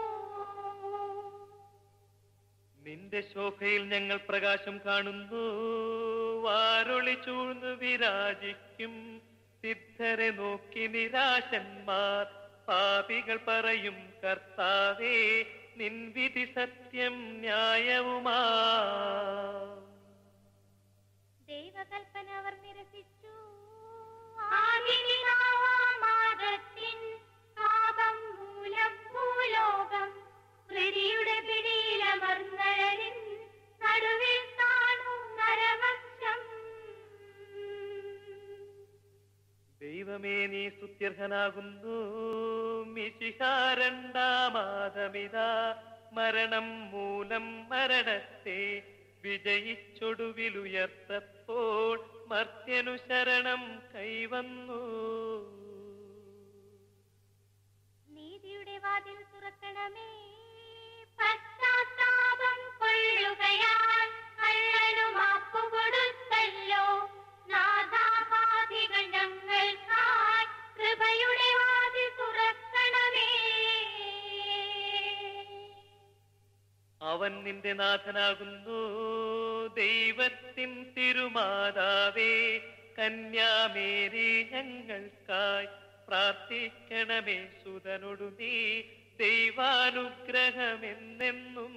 നിന്റെ ശോഭയിൽ ഞങ്ങൾ പ്രകാശം കാണുന്നു വാരൊളി ചൂഴ്ന്നു വിരാജിക്കും സിദ്ധരെ നോക്കി നിരാശന്മാർ പാപികൾ പറയും കർത്താവേ നിൻവിധി സത്യം ന്യായവുമാ ദൈവകൽപ്പന അവർ നിരസിച്ചു ആദിപിതാവാമാദത്തിൻ പാപം മൂലം ഭൂലോകം മൃതിയുടെ പിടിയിലമർന്നഴലിൻ നടുവിൽ കാണൂ നരവംശം ദൈവമേ നീ സ്തുത്യർഹനാകുന്നു മിശിഹാരണ്ടാമാതമിതാ മരണം മൂലം മരണത്തെ വിജയിച്ചൊടുവിലുയർത്തപ്പോൾ മർത്യനു ശരണം കൈവന്നു നീതിയുടെ വാതിൽ തുറക്കണമേ പശ്ചാത്താപം കൊള്ളുകയാൽ കള്ളനു മാപ്പു കൊടുത്തല്ലോ നാഥാപാതികൾ ഞങ്ങൾക്കായി കൃപയുടെ വാതിൽ തുറക്കണമേ അവൻ നിന്റെ നാഥനാകുന്നു ദൈവത്തിൻ തിരുമാതാവേ കന്യാമേരി ഞങ്ങൾക്കായി പ്രാർത്ഥിക്കണമേ സുതനൊടു നീ ദൈവാനുഗ്രഹമെന്നെന്നും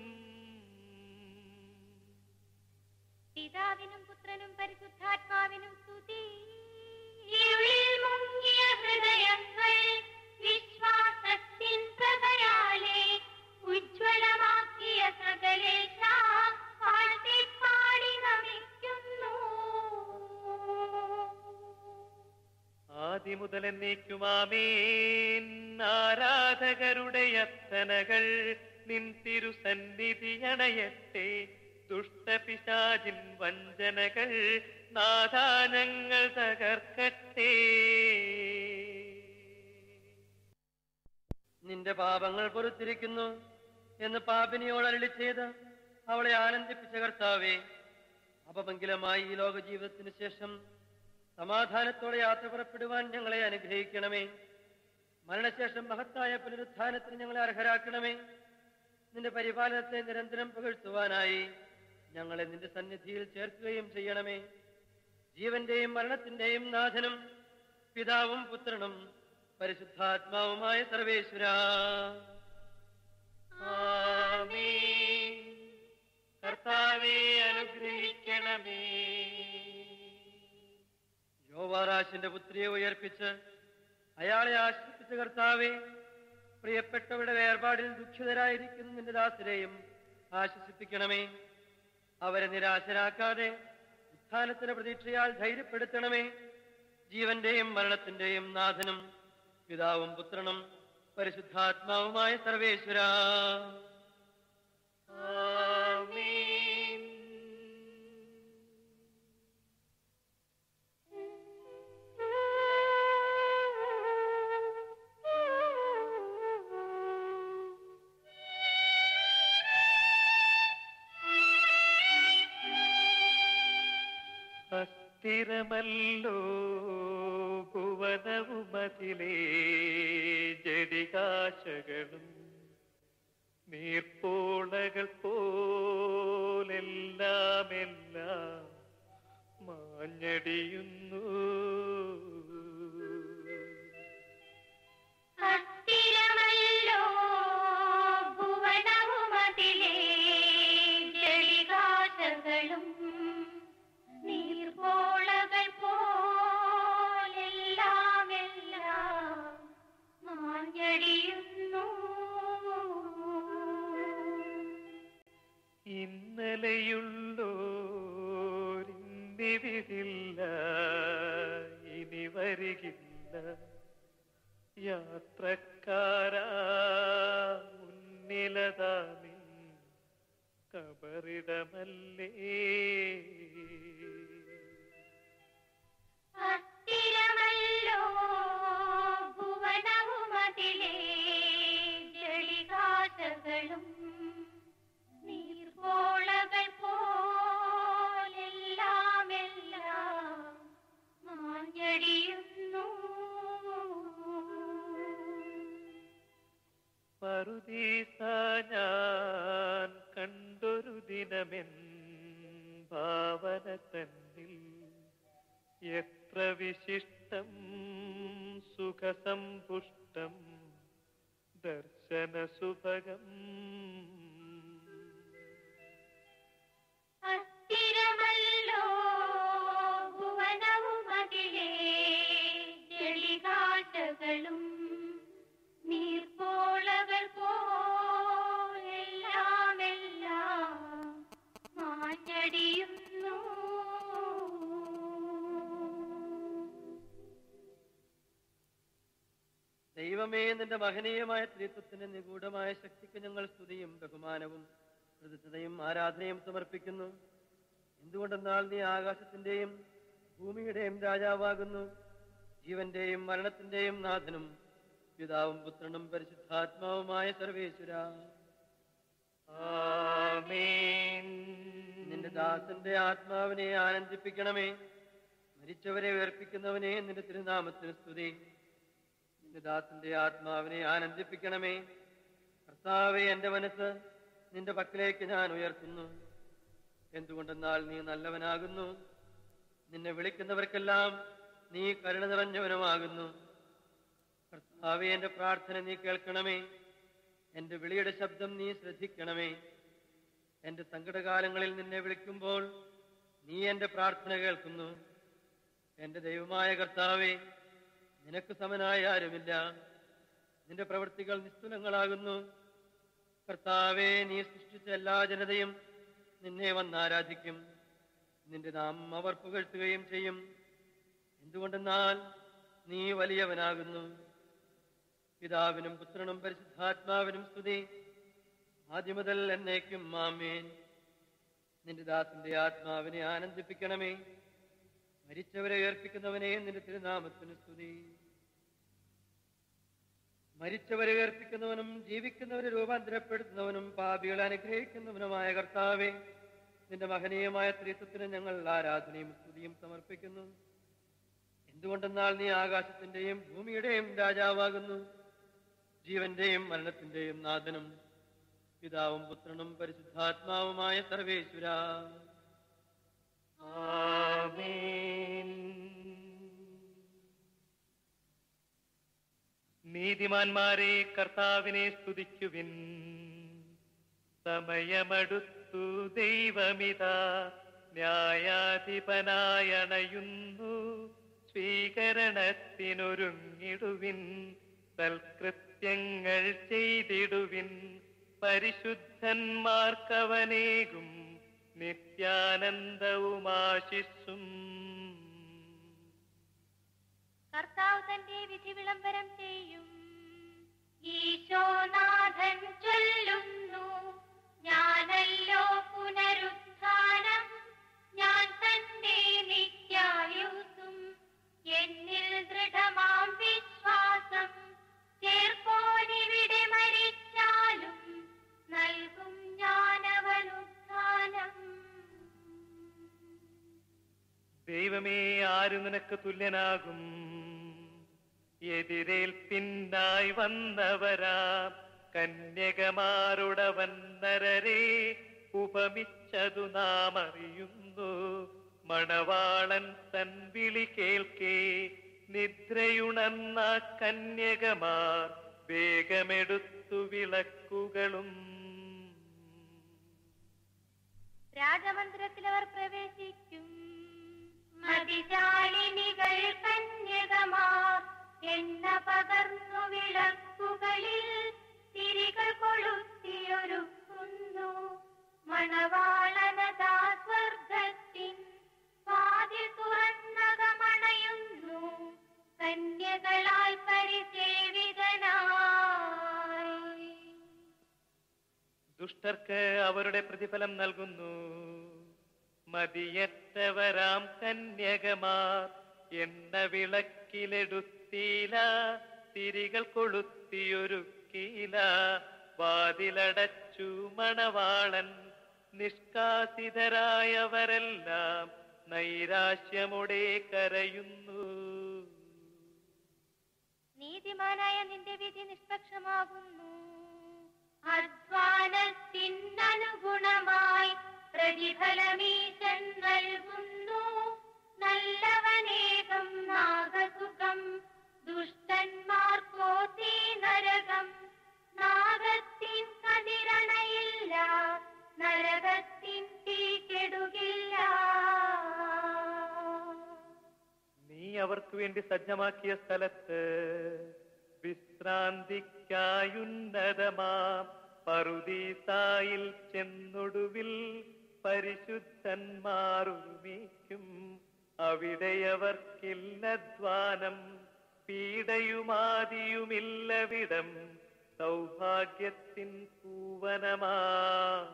പിതാവിനും പുത്രനും പരിശുദ്ധാത്മാവിനും സ്തുതി ഇരുളിൽ മുങ്ങിയ ഹൃദയങ്ങൾ വിശ്വാസത്തിൻ പ്രഭയാലെ ഉജ്ജ്വലമാക്കിയ സകലേശ പാടി നമിക്കുന്നു ആദിമുതൽ എന്നേക്കുമാമേൻ ആരാധകരുടെ അത്തനകൾ നിൻ തിരുസന്നിധി അണയട്ടെ ദുഷ്ടപിശാചിൻ വഞ്ചനകൾ നാദാനങ്ങൾ തകർക്കട്ടെ നിന്റെ പാപങ്ങൾ പൊറുത്തിരിക്കുന്നു എന്ന് പാപിനിയോട് അരളി ചെയ്ത് അവളെ ആനന്ദിപ്പിച്ച കർത്താവേ അപമംഗലമായി ഈ ലോക ജീവിതത്തിന് ശേഷം സമാധാനത്തോടെ യാത്ര പുറപ്പെടുവാൻ ഞങ്ങളെ അനുഗ്രഹിക്കണമേ മരണശേഷം മഹത്തായ പുനരുത്ഥാനത്തിന് ഞങ്ങളെ അർഹരാക്കണമേ നിന്റെ പരിപാലനത്തെ നിരന്തരം പുകഴ്ത്തുവാനായി ഞങ്ങളെ നിന്റെ സന്നിധിയിൽ ചേർക്കുകയും ചെയ്യണമേ ജീവന്റെയും മരണത്തിന്റെയും നാഥനും പിതാവും പുത്രനും പരിശുദ്ധാത്മാവുമായ സർവേശ്വര ആമേൻ. കർത്താവെ അനുഗ്രഹിക്കണമേ യോവാറാശിന്റെ പുത്രിയെ ഉയർപ്പിച്ച് അയാളെ ആശ്രയിച്ച കർത്താവെ പ്രിയപ്പെട്ടവരുടെ വേർപാടിൽ ദുഃഖിതരായിരിക്കുന്ന നിന്റെ ദാസരെയും ആശ്വസിപ്പിക്കണമേ അവരെ നിരാശരാക്കാതെ ഉത്ഥാനത്തിന്റെ പ്രതീക്ഷയാൽ ധൈര്യപ്പെടുത്തണമേ ജീവന്റെയും മരണത്തിന്റെയും നാഥനും പിതാവും പുത്രനും പരിശുദ്ധാത്മാവുമായ സർവേശ്വര ആമേൻ അസ്ഥിരമല്ലോ ഭുവനവുമതിലേ ജടികാശകളും നീർപ്പോളകൾ പോലെല്ലാം എല്ലാം മാഞ്ഞടിയുന്നു അസ്ഥിരമല്ലോ ഭുവനവുമതിലേ ജളികാശകളും നീർപോളകൾ പോലെല്ലാം എല്ലാം മാഞ്ഞടിയുന്നു ഇന്നലെയുള്ളോരിന്നിവിടില്ല ഇനി വരികില്ല യാത്രക്കാരാ മുന്നിലതാ നിൻ കബറിടമല്ലേ അസ്ഥിരമല്ലോ ഭുവനവുമതിലേ ജളികാശകളും നീർപോളകൾ പോലെല്ലാം എല്ലാം മാഞ്ഞടിയുന്നു പറുദീസ ഞാൻ കണ്ടൊരു ദിനമെൻ ഭാവന തന്നിൽ എത്ര വിശിഷ്ടം സുഖസമ്പുഷ്ടം ദർശന സുഭഗം അസ്ഥിരമല്ലോ ഭുവനവുമതിലേ ജളികാശകളും നീർപ്പോളകൾ പോലെല്ലാം എല്ലാം മാഞ്ഞടിയുന്നു ദൈവമേ നിന്റെ മഹനീയമായ ത്രിത്വത്തിന്റെ നിഗൂഢമായ ശക്തിക്ക് ഞങ്ങൾ സ്തുതിയും ബഹുമാനവും കൃതജ്ഞതയും ആരാധനയും സമർപ്പിക്കുന്നു എന്തുകൊണ്ടെന്നാൽ നീ ആകാശത്തിന്റെയും ഭൂമിയുടെയും രാജാവാകുന്നു ജീവന്റെയും മരണത്തിന്റെയും നാഥനും പിതാവും പുത്രനും പരിശുദ്ധാത്മാവുമായ സർവേശ്വര ആമേൻ നിന്റെ ദാസന്റെ ആത്മാവിനെ ആനന്ദിപ്പിക്കണമേ മരിച്ചവരെ ഉയർപ്പിക്കുന്നവനെ നിന്റെ തിരുനാമത്തിന് സ്തുതി നിന്റെ ദാസന്റെ ആത്മാവിനെ ആനന്ദിപ്പിക്കണമേ കർത്താവെ എന്റെ മനസ്സ് നിന്റെ പക്കലേക്ക് ഞാൻ ഉയർത്തുന്നു എന്തുകൊണ്ടെന്നാൽ നീ നല്ലവനാകുന്നു നിന്നെ വിളിക്കുന്നവർക്കെല്ലാം നീ കരുണ നിറഞ്ഞവനുമാകുന്നു കർത്താവെ എന്റെ പ്രാർത്ഥന നീ കേൾക്കണമേ എന്റെ വിളിയുടെ ശബ്ദം നീ ശ്രദ്ധിക്കണമേ എന്റെ സങ്കടകാലങ്ങളിൽ നിന്നെ വിളിക്കുമ്പോൾ നീ എന്റെ പ്രാർത്ഥന കേൾക്കുന്നു എന്റെ ദൈവമായ കർത്താവെ നിനക്ക് സമനായ ആരുമില്ല നിന്റെ പ്രവൃത്തികൾ നിസ്തുലങ്ങളാകുന്നു കർത്താവെ നീ സൃഷ്ടിച്ച എല്ലാ ജനതയും നിന്നെ വന്നാരാധിക്കും നിന്റെ നാമം അവർ പുകഴ്ത്തുകയും ചെയ്യും എന്തുകൊണ്ടെന്നാൽ നീ വലിയവനാകുന്നു പിതാവിനും പുത്രനും പരിശുദ്ധാത്മാവിനും സ്തുതി ആദ്യം മുതൽ എന്നേക്കും മാമേൻ നിന്റെ ദാസന്റെ ആത്മാവിനെ ആനന്ദിപ്പിക്കണമേ മരിച്ചവരെ ഉയർപ്പിക്കുന്നവനെ നിന്റെ തിരുനാമത്തിന് സ്തുതി മരിച്ചവരെ ഉയർപ്പിക്കുന്നവനും ജീവിക്കുന്നവരെ രൂപാന്തരപ്പെടുത്തുന്നവനും പാപികളെ അനുഗ്രഹിക്കുന്നവനുമായ കർത്താവെ നിന്റെ മഹനീയമായ ത്രിത്വത്തിന് ഞങ്ങൾ ആരാധനയും സ്തുതിയും സമർപ്പിക്കുന്നു എന്തുകൊണ്ടെന്നാൽ നീ ആകാശത്തിന്റെയും ഭൂമിയുടെയും രാജാവാകുന്നു ജീവന്റെയും മരണത്തിന്റെയും നാഥനും പിതാവും പുത്രനും പരിശുദ്ധാത്മാവുമായ സർവേശ്വര ആമേൻ നീതിമാന്മാരെ കർത്താവിനെ സ്തുതിക്കുവിൻ സമയമടുത്തു ദൈവമിതാ ന്യായാധിപനായണയുന്നു സ്വീകരണത്തിനൊരുങ്ങിടുവിൻ സൽകൃത്യങ്ങൾ ചെയ്തിടുവിൻ പരിശുദ്ധന്മാർക്കവനേകും നിത്യാനന്ദവുമാശിസ്സും കർത്താവ് തന്റെ വിധി വിളംബരം ചെയ്യും ഈശോനാഥൻ ചൊല്ലുന്നു ഞാനല്ലോ പുനരുത്ഥാനം ഞാൻ തന്നെ നിത്യായുസും എന്നിൽ ദൃഢമാം വിശ്വാസം ചേർപ്പോനിവിടെ മരിച്ചാലും നൽകും ഞാനവനുത്ഥാനം ദൈവമേ ആര് നിനക്ക് തുല്യനാകും എതിരേൽപ്പിന്നായി വന്നവരാ കന്യകമാരുടവൻ നരരെ ഉപമിച്ചതു നാം അറിയുന്നു മണവാളൻ തൻ വിളി കേൾക്കേ നിദ്രയുണർന്ന കന്യകമാർ വേഗമെടുത്തു വിളക്കുകളും രാജമന്ദിരത്തിൽ അവർ പ്രവേശിക്കും മതിശാലിനികൾ കന്യകമാർ എണ്ണ പകർന്നു വിളക്കുകളിൽ തിരികൾ കൊളുത്തിയൊരുക്കുന്നു മണവാളനതാ സ്വർഗത്തിൻ വാതിൽ തുറന്നകമണയുന്നു കന്യകളാൽ പരിസേവിതനായി ദുഷ്ടർക്ക് അവരുടെ പ്രതിഫലം നൽകുന്നു മതിയറ്റവരാം കന്യകമാർ എണ്ണ വിളക്കിലെടുത്തീല തിരികൾ കൊളുത്തിയൊരുക്കീല വാതിലടച്ചു മണവാളൻ നിഷ്കാസിതരായവരെല്ലാം നൈരാശ്യമുടെ കരയുന്നു നീതിമാനായ നിന്റെ വിധി നിഷ്പക്ഷമാകുന്നു അധ്വാനത്തിനനുഗുണമായി പ്രതിഫലമീശൻ നൽകുന്നു നല്ലവനേകം നാഗസുഖം ദുഷ്ടന്മാർക്കോ തീ നരകം നാഗത്തിൻ കതിരണയില്ല നരകത്തിൻ തീ കെടുകില്ല നീ അവർക്ക് വേണ്ടി സജ്ജമാക്കിയ സ്ഥലത്ത് വിശ്രാന്തിക്കായുന്നതമാം പറുദീസായിൽ ചെന്നൊടുവിൽ പരിശുദ്ധന്മാർ ഒരുമിക്കും അവിടെയവർക്കില്ലധ്വാനം പീഡയുമാതിയുമില്ലവിടം സൗഭാഗ്യത്തിൻ പൂവനമാം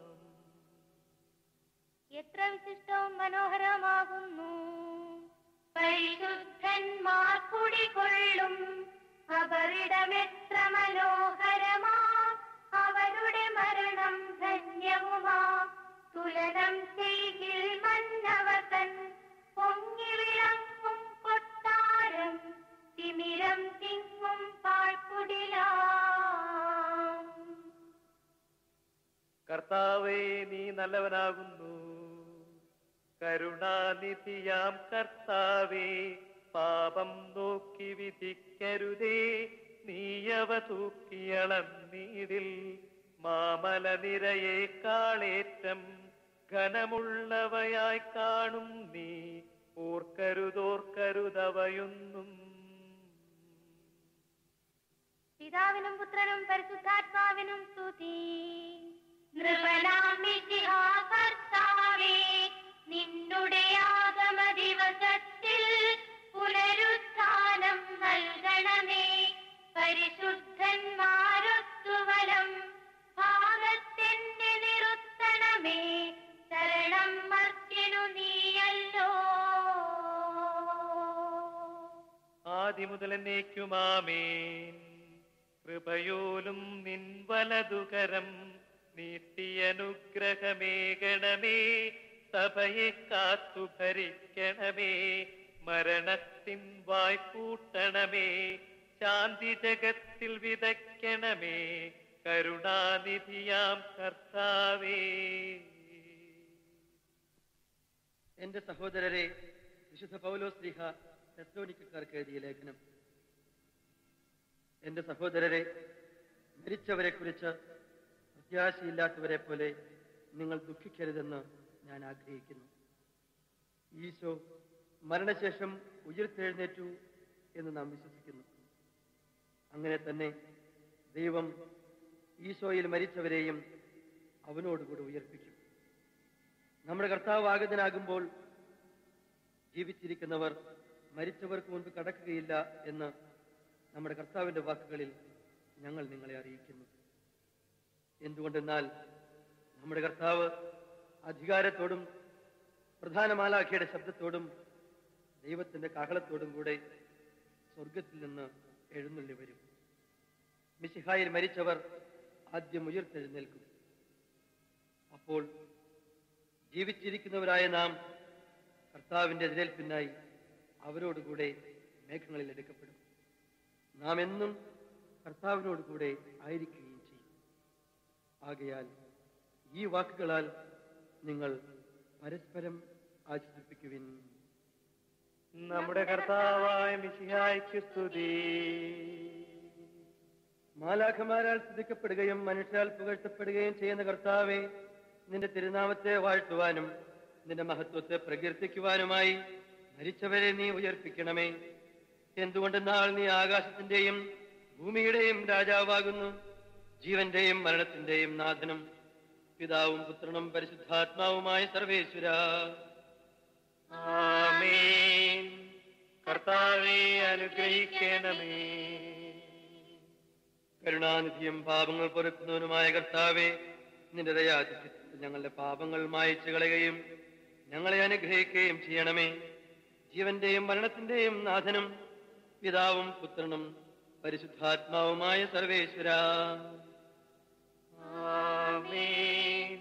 എത്ര വിശിഷ്ടവും മനോഹരമാകുന്നു പരിശുദ്ധന്മാർ കുടികൊള്ളും അവരിടമെത്ര മനോഹരമാ അവരുടെ മരണം ധന്യവുമാ തുലനം ചെയ്യിൽ മന്നവതൻ പൊങ്ങി വിളങ്ങും കൊട്ടാരം തിമിരം തിങ്ങും പാഴ്ക്കുടിലാം കർത്താവേ നീ നല്ലവനാകുന്നു കരുണാനിധിയാം കർത്താവേ പാപം നോക്കി വിധിക്കരുതേ നീയവ തൂക്കിയളന്നീടിൽ മാമല നിരയെ കാളേറ്റം ഘനമുള്ളവയായി കാണും നീ ഓർക്കരുതോർക്കരുതവയൊന്നും പിതാവിനും പുത്രനും പരിശുദ്ധാത്മാവിനും സ്തുതി നൃപനാമിശിഹാ കർത്താവേ നിന്നുടെ ആഗമ ദിവസത്തിൽ പുനരുത്ഥാനം നൽകണമേ പരിശുദ്ധന്മാരൊത്തുവലം ഭാഗത്തിന്റെ നിറുത്തണമേ ശരണം മർത്യനു നീയല്ലോ ആദ്യ മുതൽ എന്നേക്കുമാമേൻ കൃപയോലും നിൻ വലതുകരം നീട്ടിയനുഗ്രഹമേകണമേ സഭയെ കാത്തു ഭരിക്കണമേ മരണത്തിൻ വായ്പൂട്ടണമേ ശാന്തി ജഗത്തിൽ വിതയ്ക്കണമേ കരുണാനിധിയാം കർത്താവേ എന്റെ സഹോദരരെ വിശുദ്ധ പൗലോസ് ലീഹ തെസ്ലോനിക്കാർക്ക് എഴുതിയ ലേഖനം എന്റെ സഹോദരരെ മരിച്ചവരെ കുറിച്ച് പ്രത്യാശയില്ലാത്തവരെ പോലെ നിങ്ങൾ ദുഃഖിക്കരുതെന്ന് ഞാൻ ആഗ്രഹിക്കുന്നു ഈശോ മരണശേഷം ഉയർത്തെഴുന്നേറ്റു എന്ന് നാം വിശ്വസിക്കുന്നു അങ്ങനെ തന്നെ ദൈവം ഈശോയിൽ മരിച്ചവരെയും അവനോടുകൂടി ഉയർപ്പിക്കും നമ്മുടെ കർത്താവ് ആഗതനാകുമ്പോൾ ജീവിച്ചിരിക്കുന്നവർ മരിച്ചവർക്ക് മുൻപ് കടക്കുകയില്ല എന്ന് നമ്മുടെ കർത്താവിന്റെ വാക്കുകളിൽ ഞങ്ങൾ നിങ്ങളെ അറിയിക്കുന്നു എന്തുകൊണ്ടെന്നാൽ നമ്മുടെ കർത്താവ് അധികാരത്തോടും പ്രധാന മാലാഖിയുടെ ശബ്ദത്തോടും ദൈവത്തിന്റെ കാഹളത്തോടും കൂടെ സ്വർഗത്തിൽ നിന്ന് എഴുന്നള്ളി വരും മിശിഹായിൽ മരിച്ചവർ ആദ്യം ഉയർത്തെഴുന്നേൽക്കും അപ്പോൾ ജീവിച്ചിരിക്കുന്നവരായ നാം കർത്താവിന്റെ എതിരേൽപ്പിനായി അവരോടുകൂടെ മേഘങ്ങളിൽ എടുക്കപ്പെടും നാം എന്നും കർത്താവിനോട് കൂടെ ആയിരിക്കുകയും ചെയ്യും ആകയാൽ ഈ വാക്കുകളാൽ നിങ്ങൾ പരസ്പരം ആശ്വസിപ്പിക്കുവിൻ നമ്മുടെ കർത്താവായ മിശിഹായ്ക്ക് സ്തുതി മാലാഖമാരാൽ സ്തുതിക്കപ്പെടുകയും മനുഷ്യാൽ പുകഴ്ത്തപ്പെടുകയും ചെയ്യുന്ന കർത്താവെ നിന്റെ തിരുനാമത്തെ വാഴ്ത്തുവാനും നിന്റെ മഹത്വത്തെ പ്രകീർത്തിക്കുവാനുമായി മരിച്ചവരെ നീ ഉയർപ്പിക്കണമേ എന്തുകൊണ്ടെന്നാൽ നീ ആകാശത്തിന്റെയും ഭൂമിയുടെയും രാജാവാകുന്നു ജീവന്റെയും മരണത്തിന്റെയും നാഥനും പിതാവും പുത്രനും പരിശുദ്ധാത്മാവുമായ സർവേശ്വര ആമേൻ കർത്താവെ അനുഗ്രഹിക്കണമേ കരുണാനിധിയും പാപങ്ങൾ പൊറുക്കുന്നവനുമായ കർത്താവെ നിന്റെ ദയാതിഥ്യത്തിൽ ഞങ്ങളുടെ പാപങ്ങൾ മായച്ചു കളയുകയും ഞങ്ങളെ അനുഗ്രഹിക്കുകയും ചെയ്യണമേ ജീവന്റെയും മരണത്തിന്റെയും നാഥനും പിതാവും പുത്രനും പരിശുദ്ധാത്മാവുമായ സർവേശ്വര ആമേൻ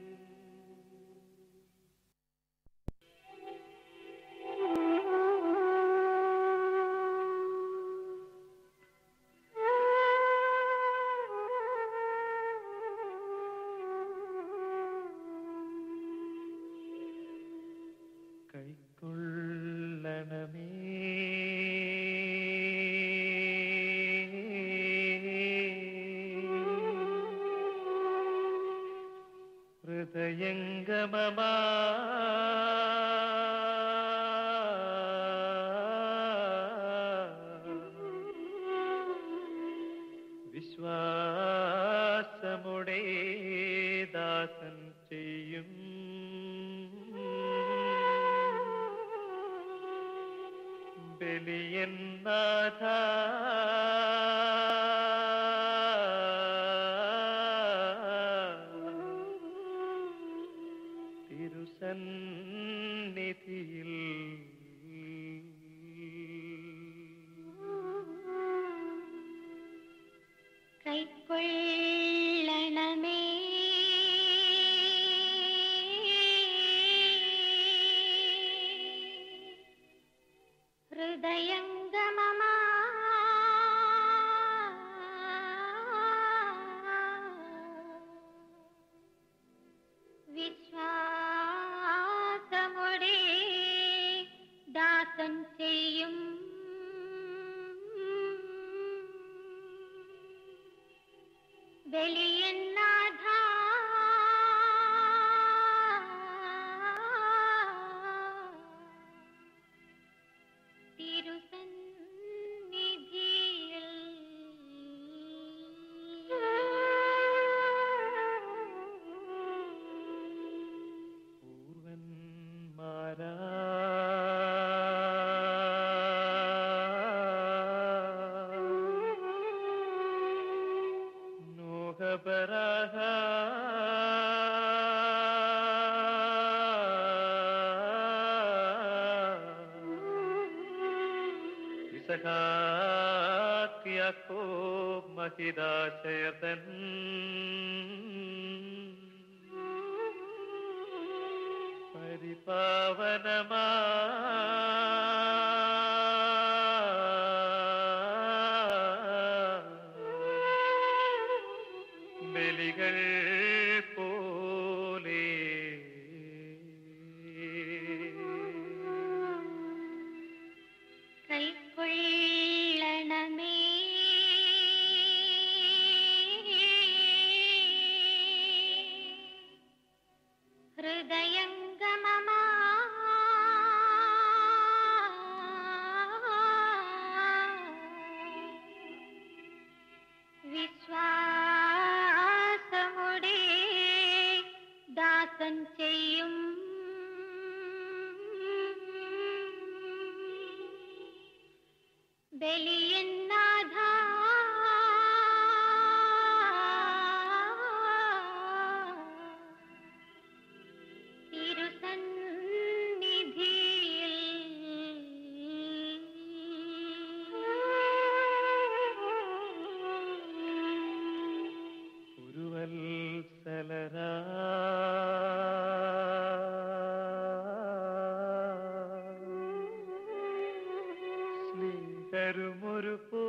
കൈക്കൊള്ളണമേ ഹൃദയംഗമമാ വിശ്വാസമുടെ ദാസൻ ചെയ്യും ബലിയൻ നാഥ തിരുസന്നിധിയിൽ കൈക്കൊള്ളണമേ ഹൃദയംഗമമാ വിശ്വാസമുടെ ദാസൻ ചെയ്യും ബലിയന്നാഥ തിരുസന്നിധിയിൽ പൂർവന്മാരാ നോഹപരാഹ ഇസഹാക്കിയാക്കോ മഹിതാശയതൻ പരിപാവനമാ ബലികൾ പോലെ കൈക്കൊള്ളണമേ ഹൃദയംഗമമാ വിശ്വാസമുടെ ദാസൻ ചെയ്യും ബലിയന്നാഥ തിരുസന്നിധിയിൽ ഉരുവത്സലരാ സ്നേഹരുമൊരു പോ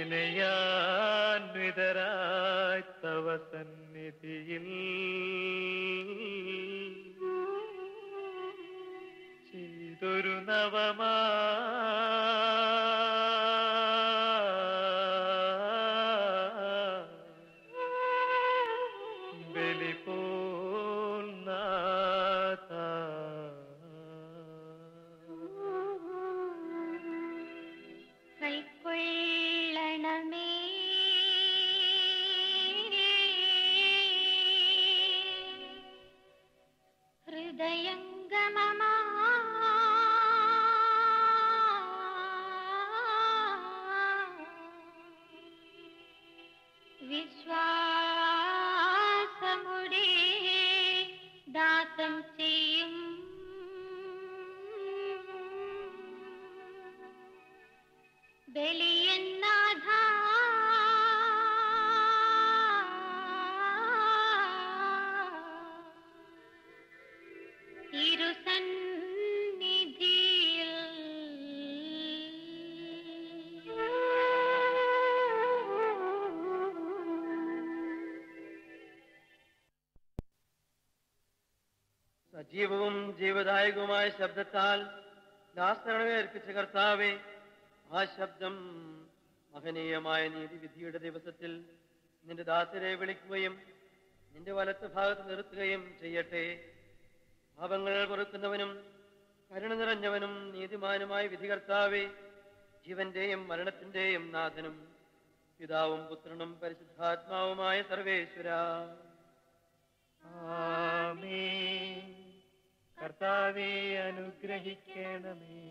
വിനയാന്വിതരായി തവ സന്നിധിയിൽ ചെയ്തൊരു നവമാ ബലി പോൽ നാഥാ. കൈക്കൊള്ളണമേ ഹൃദയംഗമമാ വിശ്വാസമുടെ ദാസം ചെയ്യും ബലിയന്നാഥ തിരുസന്നിധിയിൽ സജീവവും ജീവദായകവുമായ ശബ്ദത്താൽ ദാസരണമേ അർപ്പിച്ച കർത്താവെ ആ ശബ്ദം മഹനീയമായ നീതിവിധിയുടെ ദിവസത്തിൽ നിന്റെ ദാസരെ വിളിക്കുകയും നിന്റെ വലത്ത് ഭാഗത്ത് നിർത്തുകയും ചെയ്യട്ടെ പാപങ്ങൾ പൊറുക്കുന്നവനും കരുണ നിറഞ്ഞവനും നീതിമാനുമായ വിധികർത്താവെ ജീവന്റെയും മരണത്തിന്റെയും നാഥനും പിതാവും പുത്രനും പരിശുദ്ധാത്മാവുമായ സർവേശ്വര ആമേൻ കർത്താവെ അനുഗ്രഹിക്കണമേ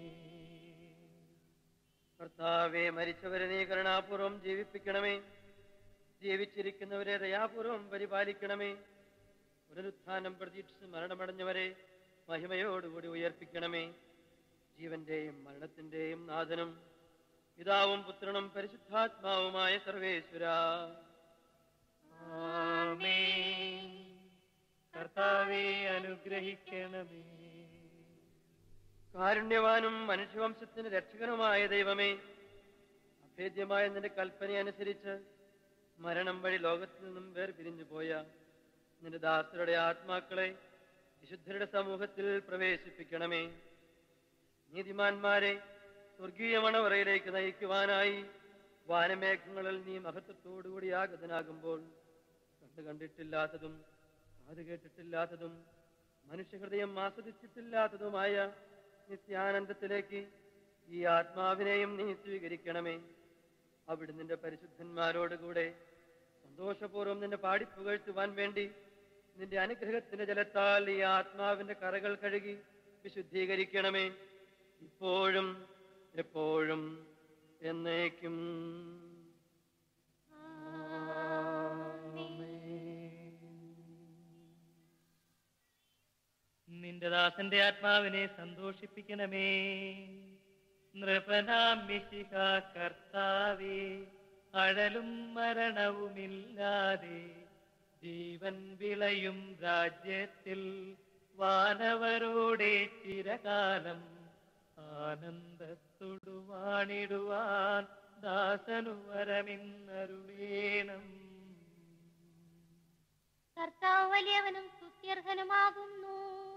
കർത്താവെ മരിച്ചവരെ നീ കരുണാപൂർവം ജീവിപ്പിക്കണമേ ജീവിച്ചിരിക്കുന്നവരെ ദയാപൂർവം പരിപാലിക്കണമേ പുനരുത്ഥാനം പ്രതീക്ഷിച്ച് മരണമടഞ്ഞവരെ മഹിമയോടുകൂടി ഉയർപ്പിക്കണമേ ജീവന്റെയും മരണത്തിന്റെയും നാഥനും പിതാവും പുത്രനും പരിശുദ്ധാത്മാവുമായ സർവേശ്വര ആമേൻ കർത്താവെ അനുഗ്രഹിക്കണമേ കാരുണ്യവാനും മനുഷ്യവംശത്തിന് രക്ഷകനുമായ ദൈവമേ അഭേദ്യമായ നിന്റെ കൽപ്പന അനുസരിച്ച് മരണം വഴി ലോകത്തിൽ നിന്നും വേർപിരിഞ്ഞു പോയ നിന്റെ ദാസരുടെ ആത്മാക്കളെ വിശുദ്ധരുടെ സമൂഹത്തിൽ പ്രവേശിപ്പിക്കണമേ നീതിമാന്മാരെ സ്വർഗീയ മണവറയിലേക്ക് നയിക്കുവാനായി വാനമേഘങ്ങളിൽ നീ മഹത്വത്തോടുകൂടി ആഗതനാകുമ്പോൾ കണ്ടു കണ്ടിട്ടില്ലാത്തതും കാത് കേട്ടിട്ടില്ലാത്തതും മനുഷ്യഹൃദയം ആസ്വദിച്ചിട്ടില്ലാത്തതുമായ നിത്യാനന്ദത്തിലേക്ക് ഈ ആത്മാവിനെയും നീ സ്വീകരിക്കണമേ അവിടെ നിന്റെ പരിശുദ്ധന്മാരോടുകൂടെ സന്തോഷപൂർവ്വം നിന്നെ പാടിപ്പുകഴ്ത്തുവാൻ വേണ്ടി നിന്റെ അനുഗ്രഹത്തിന്റെ ജലത്താൽ ഈ ആത്മാവിന്റെ കറകൾ കഴുകി വിശുദ്ധീകരിക്കണമേ ഇപ്പോഴും എപ്പോഴും എന്നേക്കും നിന്റെ ദാസന്റെ ആത്മാവിനെ സന്തോഷിപ്പിക്കണമേ നൃപനാം മിശിഹ കർത്താവേ അഴലും മരണവുമില്ലാതെ ജീവൻ വിളയും രാജ്യത്തിൽ വാനവരോടെ ചിരകാലം ആനന്ദത്തോടു വാണിടുവാൻ ദാസനു വരമിന്നരുളേണം കർത്താവ് വലിയവനും സ്തുത്യർഹനുമാകുന്നു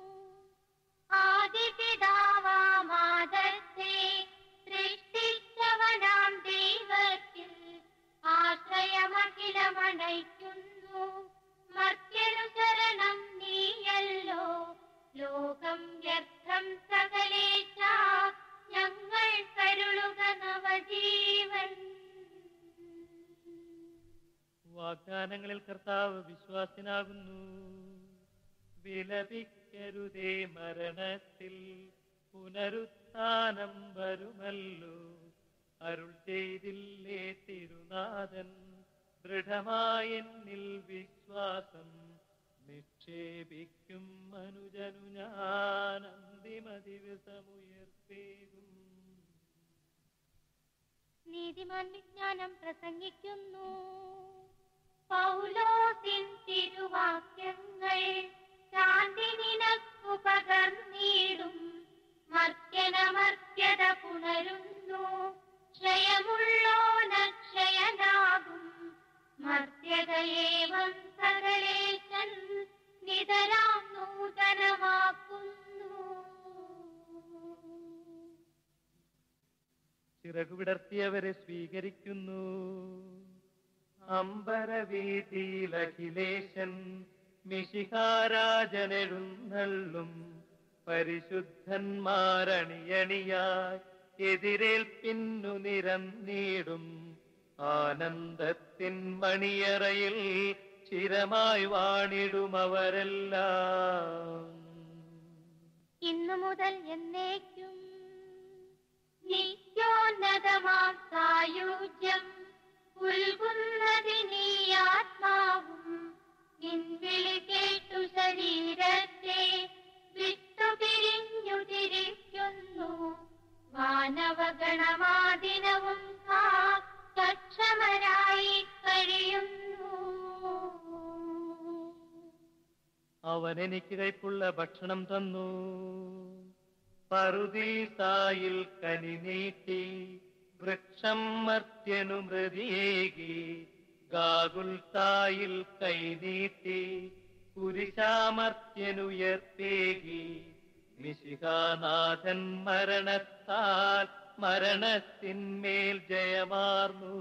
ആദിപിതാവാമാദത്തെ സൃഷ്ടിച്ചവനാം ദൈവത്തിൽ ആശ്രയമഖിലമണയ്ക്കുന്നു മർത്യനു ശരണം നീയല്ലോ ലോകം വ്യർത്ഥം സകലേശ ഞങ്ങൾ കരുളുക നവജീവൻ വാഗ്ദാനങ്ങളിൽ കർത്താവ് വിശ്വാസനാകുന്നു വിലപിക്കരുതേ മരണത്തിൽ പുനരുത്ഥാനം വരുമല്ലോ അരുൾ ചെയ്തില്ലേ തിരുനാഥൻ ദൃഢമായെന്നിൽ വിശ്വാസം നിക്ഷേപിക്കും മനുജനു ഞാൻ അന്തിമ ദിവസമുയർത്തേകും നീതിമാൻ വിജ്ഞാനം പ്രസംഗിക്കുന്നു പൗലോസിൻ തിരുവാക്യങ്ങൾ ശാന്തി നിനക്കു പകർന്നിടും മർത്യന മർത്യത പുണരുന്നു ക്ഷയമുള്ളോന ക്ഷയ ചിറകു വിടർത്തിയവരെ സ്വീകരിക്കുന്നു അമ്പരവീതിയിൽ അഖിലേശൻ മിശിഹാരാജനെഴുന്നള്ളും പരിശുദ്ധന്മാരണിയണിയായി എതിരേൽപ്പിന്നു നിരന്നീടും ആനന്ദത്തിൻ മണിയറയിൽ ചിരമായി വാണിടുമവരെല്ലാം ഇന്നു മുതൽ എന്നേക്കും നിത്യോന്നതമാം സായുജ്യം ഉൾകുന്നതിനീ ആത്മാവും നിൻവിളി കേട്ടു ശരീരത്തെ വിട്ടുപിരിഞ്ഞു തിരിക്കുന്നു മാനവഗണമാദിനവും സക്ഷമരായി കഴിയുന്നു അവൻ എനിക്ക് കൈപ്പുള്ള ഭക്ഷണം തന്നു പറുദീസായിൽ കനി നീട്ടി വൃക്ഷം മർത്യനു മൃതിയേകി ഗാകുൽത്തായിൽ കൈ നീട്ടി കുരിശാമർത്യനുയർത്തേകി മിശിഹാനാഥൻ മരണത്താൽ മരണത്തിന്മേൽ ജയമാർന്നു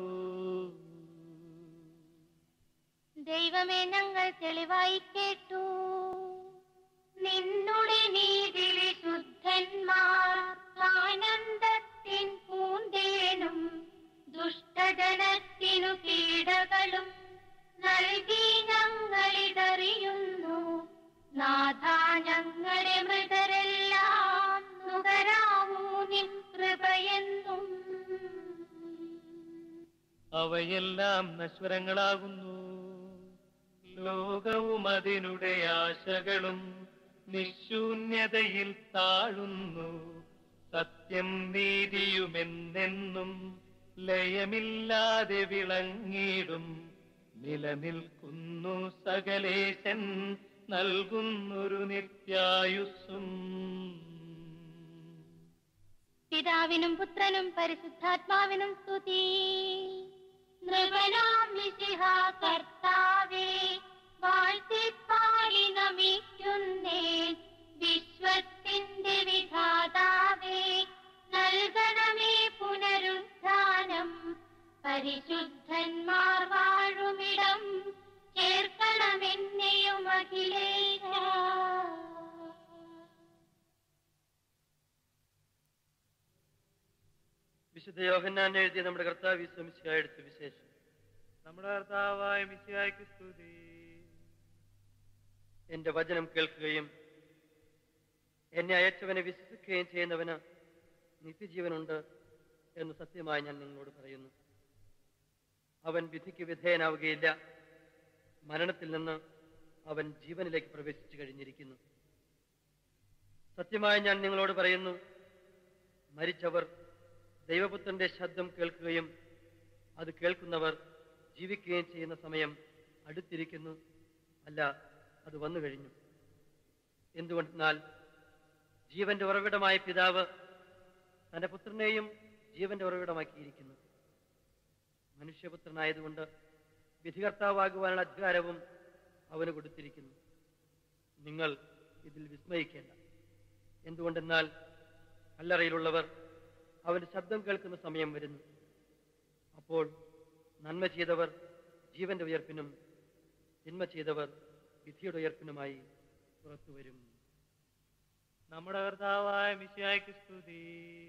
ദൈവമേ ഞങ്ങൾ തെളിവായി കേട്ടു നിന്നുടെ നീതി വിശുദ്ധന്മാർ ആനന്ദത്തിൻ പൂന്തേനും ദുഷ്ടജനത്തിനു പീഡകളും നൽകി ഞങ്ങളിതറിയുന്നു നാഥ ഞങ്ങളെ മൃതരെല്ലാം നുകരാവൂ നിൻ കൃപയെന്നും അവയെല്ലാം നശ്വരങ്ങളാകുന്നു ലോകവും അതിനുടെ ആശകളും നിശൂന്യതയിൽ താഴുന്നു സത്യം നീതിയുമെന്നെന്നും ലയമില്ലാതെ വിളങ്ങിടും നിലനിൽക്കുന്നു സകലേശൻ നൽകുന്നൊരു നിത്യായുസ്സും പിതാവിനും പുത്രനും പരിശുദ്ധാത്മാവിനും സ്തുതി നൃപനാം മിശിഹ കർത്താവേ വാഴ്ത്തിപ്പാടി നമിക്കുന്നേ വിശ്വത്തിന്റെ വിധാതാവേ നൽകണമേ പുനരുദ്ധാനം പരിശുദ്ധന്മാർ വാഴുമിടം ചേർക്കണമെന്നെയും അഖിലേശ വിശുദ്ധ യോഹന്നാൻ എഴുതിയ നമ്മുടെ കർത്താവ് വിശ്വമിശിഹായ എടുത്ത വിശേഷം നമ്മുടെ കർത്താവായ മിശിഹായ്ക്ക് സ്തുതി എന്റെ വചനം കേൾക്കുകയും എന്നെ അയച്ചവനെ വിശ്വസിക്കുകയും ചെയ്യുന്നവന് നിത്യജീവനുണ്ട് എന്ന് സത്യമായി ഞാൻ നിങ്ങളോട് പറയുന്നു അവൻ വിധിക്ക് വിധേയനാവുകയില്ല മരണത്തിൽ നിന്ന് അവൻ ജീവനിലേക്ക് പ്രവേശിച്ചു കഴിഞ്ഞിരിക്കുന്നു സത്യമായി ഞാൻ നിങ്ങളോട് പറയുന്നു മരിച്ചവർ ദൈവപുത്രന്റെ ശബ്ദം കേൾക്കുകയും അത് കേൾക്കുന്നവർ ജീവിക്കുകയും ചെയ്യുന്ന സമയം അടുത്തിരിക്കുന്നു അല്ല അത് വന്നു കഴിഞ്ഞു എന്തുകൊണ്ടെന്നാൽ ജീവന്റെ ഉറവിടമായ പിതാവ് തന്റെ പുത്രനെയും ജീവന്റെ ഉറവിടമാക്കിയിരിക്കുന്നു മനുഷ്യപുത്രനായതുകൊണ്ട് വിധികർത്താവാകുവാനുള്ള അധികാരവും അവന് കൊടുത്തിരിക്കുന്നു നിങ്ങൾ ഇതിൽ വിസ്മയിക്കേണ്ട എന്തുകൊണ്ടെന്നാൽ കല്ലറയിലുള്ളവർ അവന്റെ ശബ്ദം കേൾക്കുന്ന സമയം വരുന്നു അപ്പോൾ നന്മ ചെയ്തവർ ജീവന്റെ ഉയർപ്പിനും തിന്മ ചെയ്തവർ വിധിയുടെ ഉയർപ്പിനുമായി പുറത്തു വരും നമ്മുടെ കർത്താവായ മിശിഹായ്ക്ക് സ്തുതി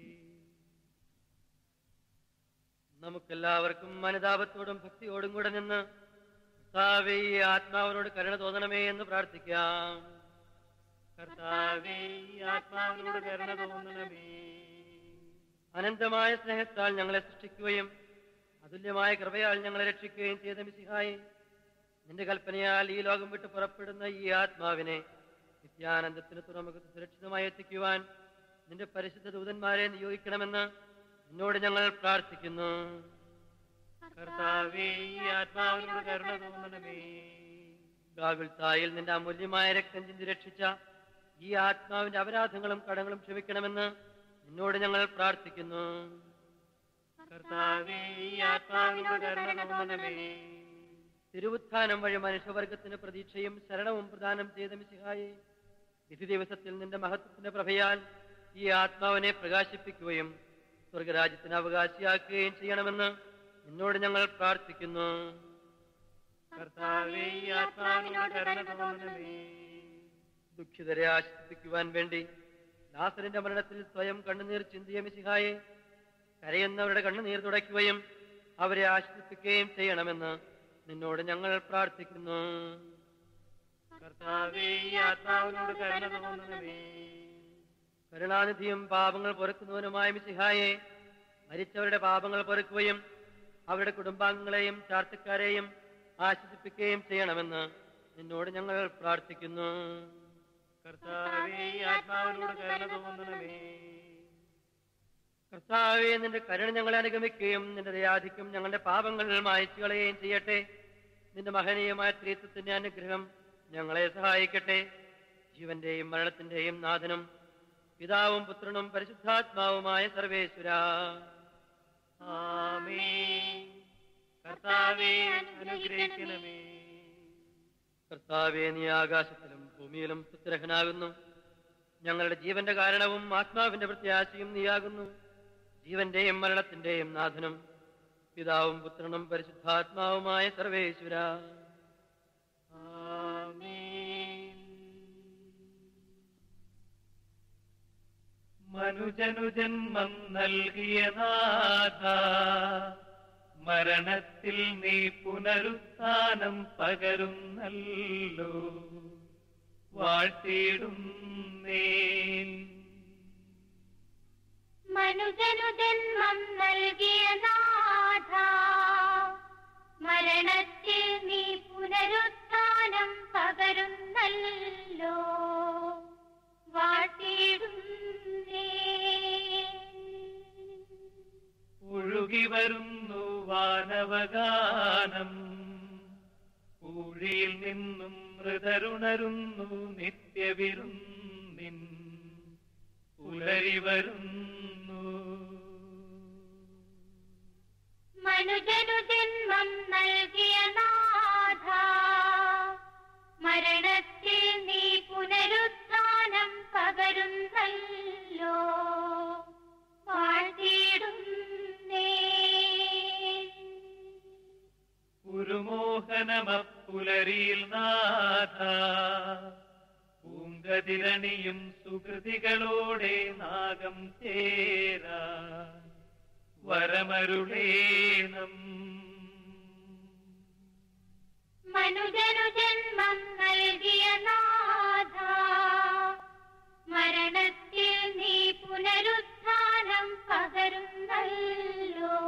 നമുക്കെല്ലാവർക്കും അനുതാപത്തോടും ഭക്തിയോടും കൂടെ നിന്ന് കർത്താവേ, ഈ ആത്മാവിനോട് കരുണ തോന്നണമേ എന്ന് പ്രാർത്ഥിക്കാം കർത്താവേ ഈ ആത്മാവിനോട് കരുണ തോന്നണമേ അനന്തമായ സ്നേഹത്താൽ ഞങ്ങളെ സൃഷ്ടിക്കുകയും അതുല്യമായ കൃപയാൽ ഞങ്ങളെ രക്ഷിക്കുകയും ചെയ്ത മിസിഹായി നിന്റെ കൽപ്പനയാൽ ഈ ലോകം വിട്ട് പുറപ്പെടുന്ന ഈ ആത്മാവിനെ നിത്യാനന്ദത്തിന് തുറമുഖത്ത് സുരക്ഷിതമായി എത്തിക്കുവാൻ നിന്റെ പരിശുദ്ധ ദൂതന്മാരെ നിയോഗിക്കണമെന്ന് നിന്നോട് ഞങ്ങൾ പ്രാർത്ഥിക്കുന്നു കർത്താവേ ഈ ആത്മാവിനോട് കരുണ തോന്നണമേ ഗാഗുൽത്തായിൽ നിന്റെ അമൂല്യമായ രക്തം ചിന്തി രക്ഷിച്ച ഈ ആത്മാവിന്റെ അപരാധങ്ങളും കടങ്ങളും ക്ഷമിക്കണമെന്ന് നിന്നോട് ഞങ്ങൾ പ്രാർത്ഥിക്കുന്നു കർത്താവേ ഈ ആത്മാവിനോട് കരുണ തോന്നണമേ തിരുവുത്ഥാനം വഴി മനുഷ്യവർഗത്തിന് പ്രതീക്ഷയും ശരണവും പ്രദാനം ചെയ്ത മിശിഹായെ വിധി ദിവസത്തിൽ നിന്റെ മഹത്വത്തിന്റെ പ്രഭയാൽ ഈ ആത്മാവിനെ പ്രകാശിപ്പിക്കുകയും സ്വർഗരാജ്യത്തിന് അവകാശിയാക്കുകയും ചെയ്യണമെന്ന് നിന്നോട് ഞങ്ങൾ പ്രാർത്ഥിക്കുന്നു കർത്താവേ ഈ ആത്മാവിനോട് കരുണ തോന്നണമേ ദുഃഖിതരെ ആശ്വസിപ്പിക്കുവാൻ വേണ്ടി ലാസറിന്റെ മരണത്തിൽ സ്വയം കണ്ണുനീർ ചിന്തിയ മിശിഹായെ കരയുന്നവരുടെ കണ്ണുനീർ തുടയ്ക്കുകയും അവരെ ആശ്വസിപ്പിക്കുകയും ചെയ്യണമെന്ന് നിന്നോട് ഞങ്ങൾ പ്രാർത്ഥിക്കുന്നു കർത്താവേ ഈ ആത്മാവിനോട് കരുണ തോന്നണമേ കരുണാനിധിയും പാപങ്ങൾ പൊറുക്കുന്നവനുമായ മിശിഹായെ മരിച്ചവരുടെ പാപങ്ങൾ പൊറുക്കുകയും അവരുടെ കുടുംബാംഗങ്ങളെയും ചാർച്ചക്കാരെയും ആശ്വസിപ്പിക്കുകയും ചെയ്യണമെന്ന് നിന്നോട് ഞങ്ങൾ പ്രാർത്ഥിക്കുന്നു കർത്താവേ ഈ ആത്മാവിനോട് കരുണ തോന്നണമേ കർത്താവെ നിന്റെ കരുണ ഞങ്ങളെ അനുഗമിക്കുകയും നിന്റെ ദയാധിക്യം ഞങ്ങളുടെ പാപങ്ങൾ മായച്ചു കളയുകയും ചെയ്യട്ടെ നിന്റെ മഹനീയമായ സ്ത്രീത്വത്തിന്റെ അനുഗ്രഹം ഞങ്ങളെ സഹായിക്കട്ടെ ജീവന്റെയും മരണത്തിന്റെയും നാഥനും പിതാവും പുത്രനും പരിശുദ്ധാത്മാവുമായ സർവേശ്വര ആമേൻ കർത്താവേ അനുഗ്രഹിക്കണമേ കർത്താവെ നീ ആകാശത്തിലും ഭൂമിയിലും സുഗ്രഹനാകുന്നു ഞങ്ങളുടെ ജീവന്റെ കാരണവും ആത്മാവിന്റെ പ്രത്യാശയും നീയാകുന്നു ജീവന്റെയും മരണത്തിന്റെയും നാഥനും പിതാവും പുത്രനും പരിശുദ്ധാത്മാവുമായ സർവേശ്വര ആമേൻ മനുജനു ജന്മം നൽകിയ നാഥ മരണത്തിൽ നീ പുനരുത്ഥാനം പകരുന്നല്ലോ വാഴ്ത്തിയിടുന്നേ മനുജനു ജന്മം നൽകിയ നാഥ മരണത്തിൽ നീ പുനരുത്ഥാനം പകരുന്നല്ലോ വാട്ടിടുന്നേ ഒഴുകി വരുന്നു വാനവഗാനം ഊഴിയിൽ നിന്നും മൃതരുണരുന്നു നിത്യവിരുന്നിൻ പുലരി വരുന്നു മനുജനു ജന്മം നൽകിയ നാഥ മരണത്തിൽ നീ പുനരുത്ഥാനം പകരുന്നല്ലോ വാഴ്ത്തിടുന്നേ പുരുമോഹനമപ്പുലരിയിൽ നാഥ പൂങ്കതിരണിയും സുഹൃതികളോടെ നാഗം ചേരാ വരമരുളേണം മനുജനു ജന്മം നൽകിയ നാഥ മരണത്തിൽ നീ പുനരുത്ഥാനം പകരുന്നല്ലോ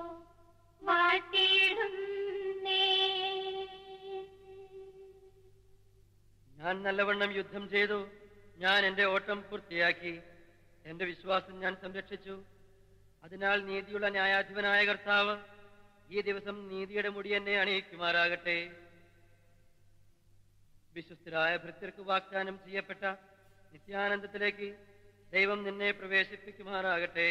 വാട്ടിടുന്നേ ഞാൻ നല്ലവണ്ണം യുദ്ധം ചെയ്തു ഞാൻ എന്റെ ഓട്ടം പൂർത്തിയാക്കി എന്റെ വിശ്വാസം ഞാൻ സംരക്ഷിച്ചു അതിനാൽ നീതിയുള്ള ന്യായാധിപനായ കർത്താവ് ഈ ദിവസം നീതിയുടെ മുടി എന്നെ അണിയിക്കുമാറാകട്ടെ വിശ്വസ്തരായ ഭൃത്യർക്ക് വാഗ്ദാനം ചെയ്യപ്പെട്ട നിത്യാനന്ദത്തിലേക്ക് ദൈവം നിന്നെ പ്രവേശിപ്പിക്കുമാറാകട്ടെ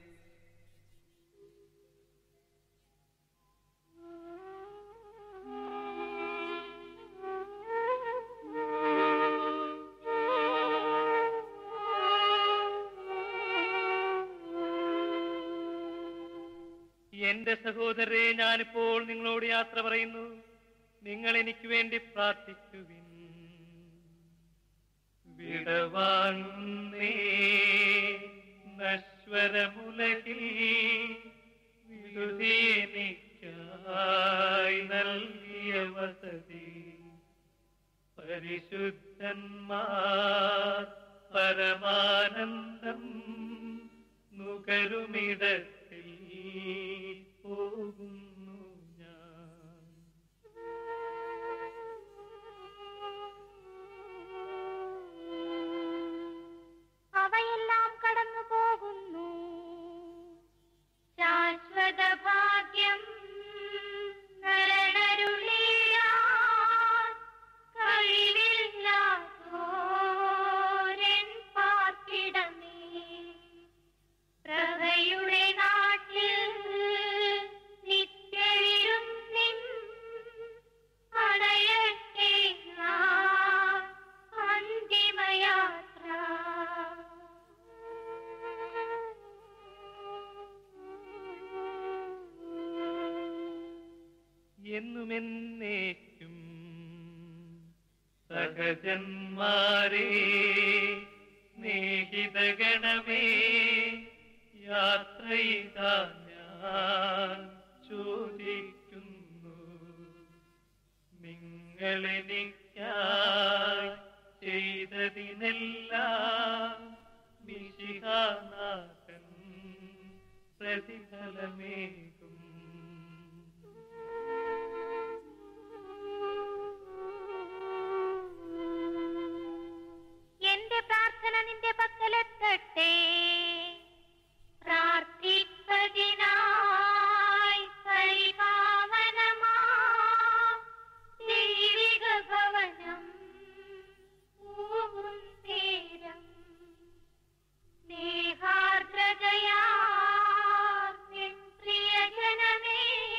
എന്റെ സഹോദരരെ ഞാനിപ്പോൾ നിങ്ങളോട് യാത്ര പറയുന്നു നിങ്ങൾ എനിക്ക് വേണ്ടി പ്രാർത്ഥിക്കുവിൻ വിടവാങ്ങുന്നേ നശ്വരമുലകിൽ വിടുതേനിക്കായി നൽകിയ വസതി പരിശുദ്ധന്മാർ പരമാനന്ദം നുകരുമിടത്തിൽ പോകുന്നു ഞാൻ അവയെല്ലാം കടന്നു പോകുന്നു ശാശ്വത ഭാഗ്യം നരണരുളിയാൻ കഴിവില്ലാത്തോരൻ പാർപ്പിടമേ പ്രഭയുടെ നാട്ടിൽ നിത്യ എന്നുമെന്നേക്കും സഹജന്മാരേ സ്നേഹിതഗണമേ യാത്രയിതാ ഞാൻ ചോദിക്കുന്നു നിങ്ങളെനിക്കായി ചെയ്തതിനെല്ലാം മിശിഹാനാഥൻ പ്രതിഫലമേകും എന്റെ പ്രാർത്ഥന നിന്റെ പക്കലെത്തട്ടെ പ്രാർത്ഥിപ്പതിനായി പരിപാവനമാ ദൈവിക ഭവനം പൂവും നേരം സ്നേഹാർദ്രതയാ നിൻ പ്രിയജനമേ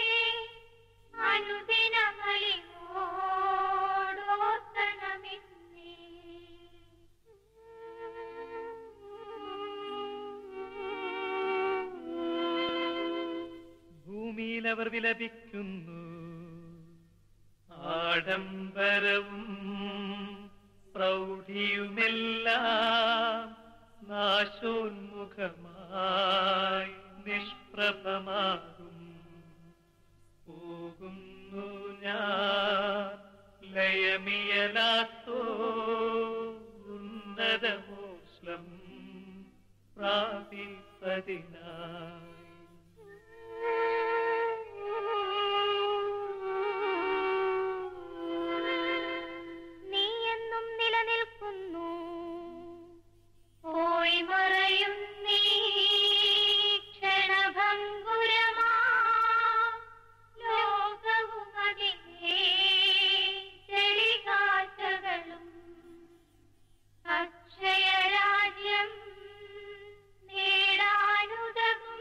ഭൂമിയിൽ അവർ വിലപിക്കുന്നു ആഡംബരവും പ്രൗഢിയുമെല്ലാം നാശോന്മുഖമായി നിഷ്പ്രഭമാകും പോകുന്നു ഞാൻ ലയമിയലാത്തോ ഉന്നതമോസ്ലം പ്രാപിപ്പതിനായി നീ എന്നും നിലനിൽക്കുന്നു പോയി മറയും നീ ക്ഷണഭംഗുരമാ ലോകവും അതിനെ ചെളികാറ്റകളും അക്ഷയരാജ്യം നേടാനുതകും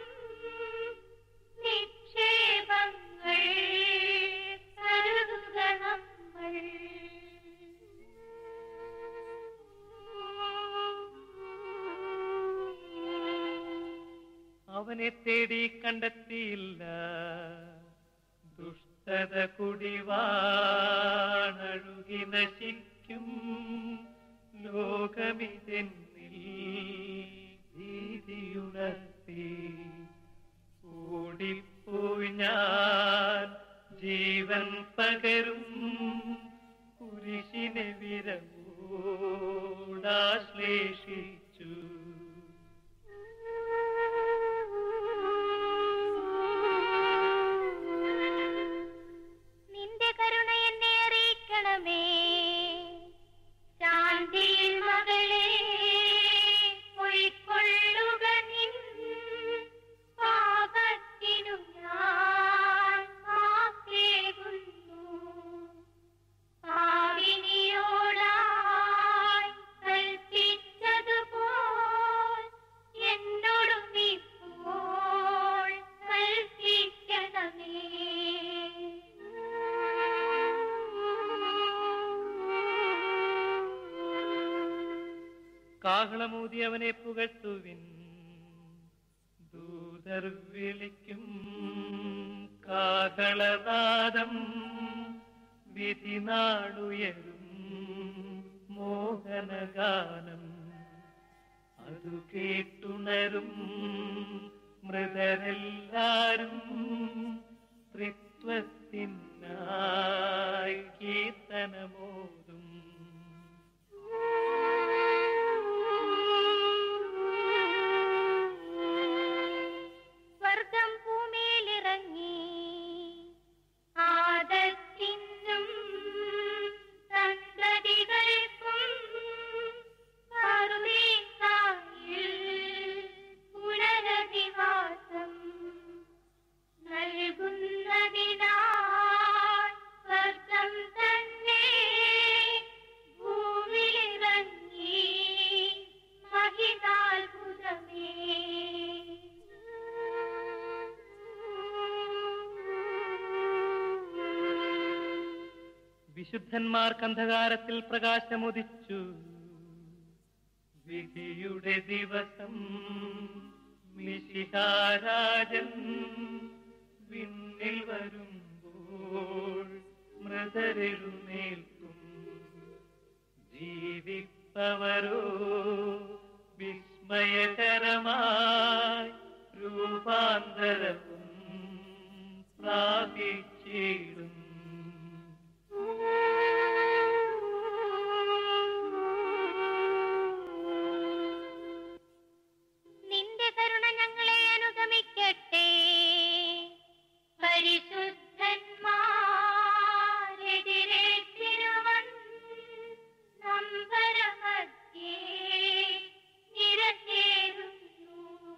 നിക്ഷേപങ്ങൾ കരുതുക നമ്മൾ അവനെ തേടി കണ്ടെത്തിയില്ല ദുഷ്ടത കുടിവാണഴുകി നശിക്കും ലോകമിതെന്നിൽ ഭീതിയുണർത്തി ഓടിപ്പോയി ഞാൻ ജീവൻ പകരും കുരിശിനെ വിരവോടാശ്ലേഷിച്ചു നിന്റെ കരുണ എന്നെ അറിയിക്കണമേ ശാന്തിയിൽ മകളെ പൊയ്ക്കൊള്ളുക നിൻ പാപത്തിനു ഞാൻ മാപ്പേകുന്നു പാവിനിയോടായി കൽപ്പിച്ചതുപോൽ എന്നോടും ഇപ്പോൾ കൽപ്പിക്കണമേ കാഹളമൂതി അവനെ പുകഴ്ത്തുവിൻ ദൂതർ വിളിക്കും കാഹളനാദം വിധിനാളുയരും മോഹനഗാനം അതു കേട്ടുണരും മൃതരെല്ലാരും ത്രിത്വത്തിനായി കീർത്തനമോതും സ്വർഗം ഭൂമിയിലിറങ്ങി ആദത്തിനും സന്തതികൾക്കും പറുദീസായിൽ പുനരധിവാസം നൽകുന്നതിനായി സ്വർഗം തന്നെ ഭൂമിയിലിറങ്ങി മഹിതാത്ഭുതമേ വിശുദ്ധന്മാർക്ക് അന്ധകാരത്തിൽ പ്രകാശമുദിച്ചു വിധിയുടെ ദിവസം മിശിഹാരാജൻ വിണ്ണിൽ വരുമ്പോൾ ഉയർത്തെഴുന്നേൽക്കും ജീവിപ്പവരോ വിസ്മയകരമായി രൂപാന്തരവും പ്രാപിച്ചിടും നിന്റെ കരുണ ഞങ്ങളെ അനുഗമിക്കട്ടെ പരിശുദ്ധന്മാരെതിരേറ്റിരുവൻ നമ്പരമധ്യേ നിരത്തേറുന്നു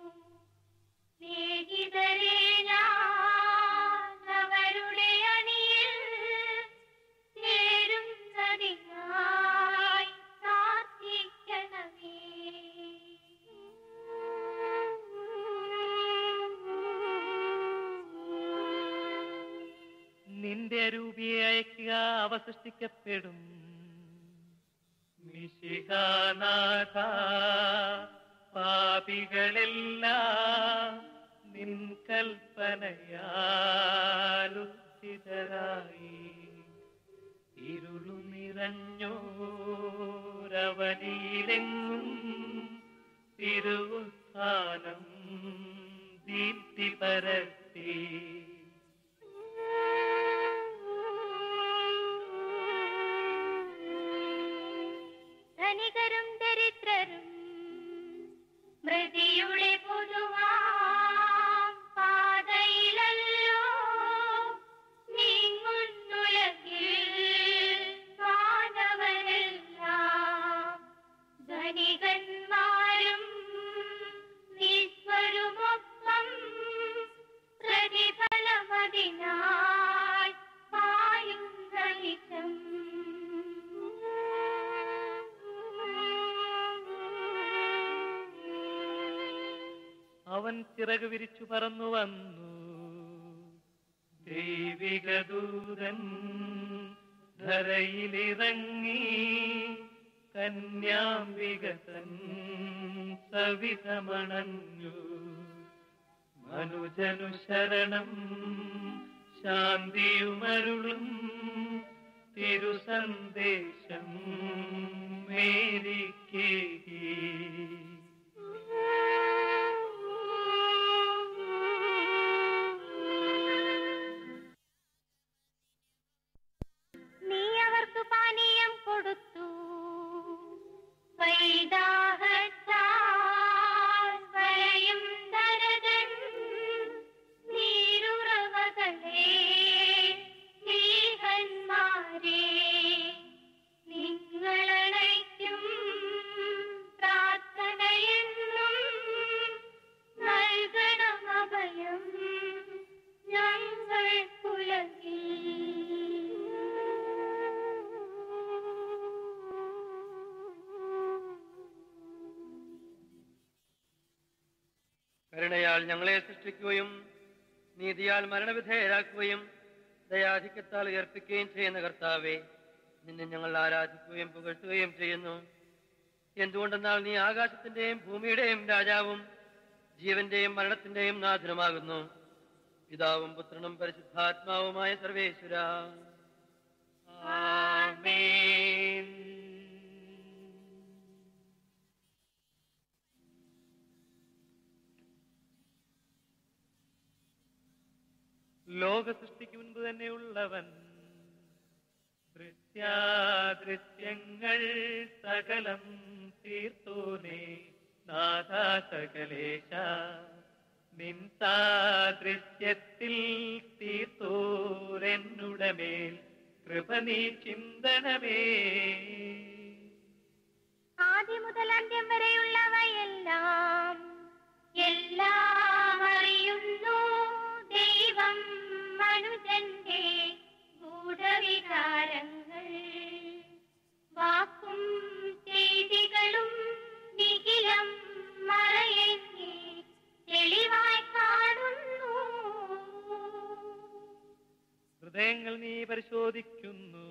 സ്നേഹിതരെ ഞാൻ അവരുടെ അണിയിൽ ചേരുന്നതിനായി പ്രാർത്ഥിക്കണമേ നിന്റെ രൂപിയെ അയക്കുക അവ സൃഷ്ടിക്കപ്പെടും മിശിഹാനാഥ പാപികളെല്ലാം നിൻ കൽപ്പനയാലുദ്ധിതരായി ഇരുളു നിറഞ്ഞോരവനിയിലെങ്ങും തിരുവുത്ഥാനം ദീപ്തി പരത്തി ധനികരും ദരിദ്രരും മൃതിയുടെ പൊതുവാം പാതയിലല്ലോ നീങ്ങുന്നുലകിൽ മാനവരെല്ലാം ധനികന്മാരും നിസ്വരുമൊപ്പം പ്രതിഫലമതിനായി പായുന്ന നിശം അവൻ ചിറക് വിരിച്ചു പറന്നു വന്നു ദൈവിക ദൂതൻ ധരയിലിറങ്ങി കന്യാംബിക തൻ സവിധമണഞ്ഞു മനുജനു ശരണം ശാന്തിയുമരുളും തിരുസന്ദേശം മേരിക്കേകി നീ അവർക്ക് പാനീയം കൊടുത്തു വൈദാഹത്താൽ വലയും നരകൻ നീരുറവകളെ സ്നേഹന്മാരെ നിങ്ങളണയ്ക്കും പ്രാർത്ഥനയെന്നും നൽകണം അഭയം ഞങ്ങൾ കരുണയാൽ ഞങ്ങളെ സൃഷ്ടിക്കുകയും നീതിയാൽ മരണവിധേയരാക്കുകയും ദയാധിക്യത്താൽ ഉയർപ്പിക്കുകയും ചെയ്യുന്ന കർത്താവെ നിന്നെ ഞങ്ങൾ ആരാധിക്കുകയും പുകഴ്ത്തുകയും ചെയ്യുന്നു എന്തുകൊണ്ടെന്നാൽ നീ ആകാശത്തിന്റെയും ഭൂമിയുടെയും രാജാവും ജീവന്റെയും മരണത്തിന്റെയും നാഥനുമാകുന്നു പിതാവും പുത്രനും പരിശുദ്ധാത്മാവുമായ സർവേശ്വര ആമേൻ ലോക സൃഷ്ടിക്ക് മുൻപ് തന്നെയുള്ളവൻ ദൃശ്യാദൃശ്യങ്ങൾ സകലം തീർത്തോനെ നാഥാ സകലേശ നിൻ സാദൃശ്യത്തിൽ തീർത്തോരെന്നുടമേൽ കൃപ നീ ചിന്തനമേ ആദ്യം മുതൽ അന്ത്യം വരെയുള്ളവയെല്ലാം എല്ലാം അറിയുന്നു ദൈവം മനുജന്റെ ഗൂഢവികാരങ്ങൾ വാക്കും ചെയ്തികളും നിഖിലം മറയെന്നെ തെളിവായി കാണുന്നു ഹൃദയങ്ങൾ നീ പരിശോധിക്കുന്നു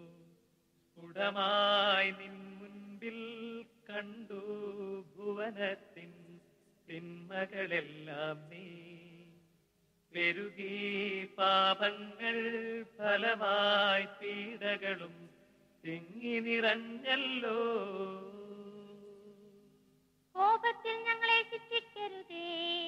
സ്ഫുടമായി നിൻ മുൻപിൽ കണ്ടു ഭുവനത്തിൻ തിന്മകളെല്ലാം നീ പെരുകി പാപങ്ങൾ ഫലമായി പീഡകളും തിങ്ങി നിറഞ്ഞല്ലോ കോപത്തിൽ ഞങ്ങളെ ശിക്ഷിക്കരുതേ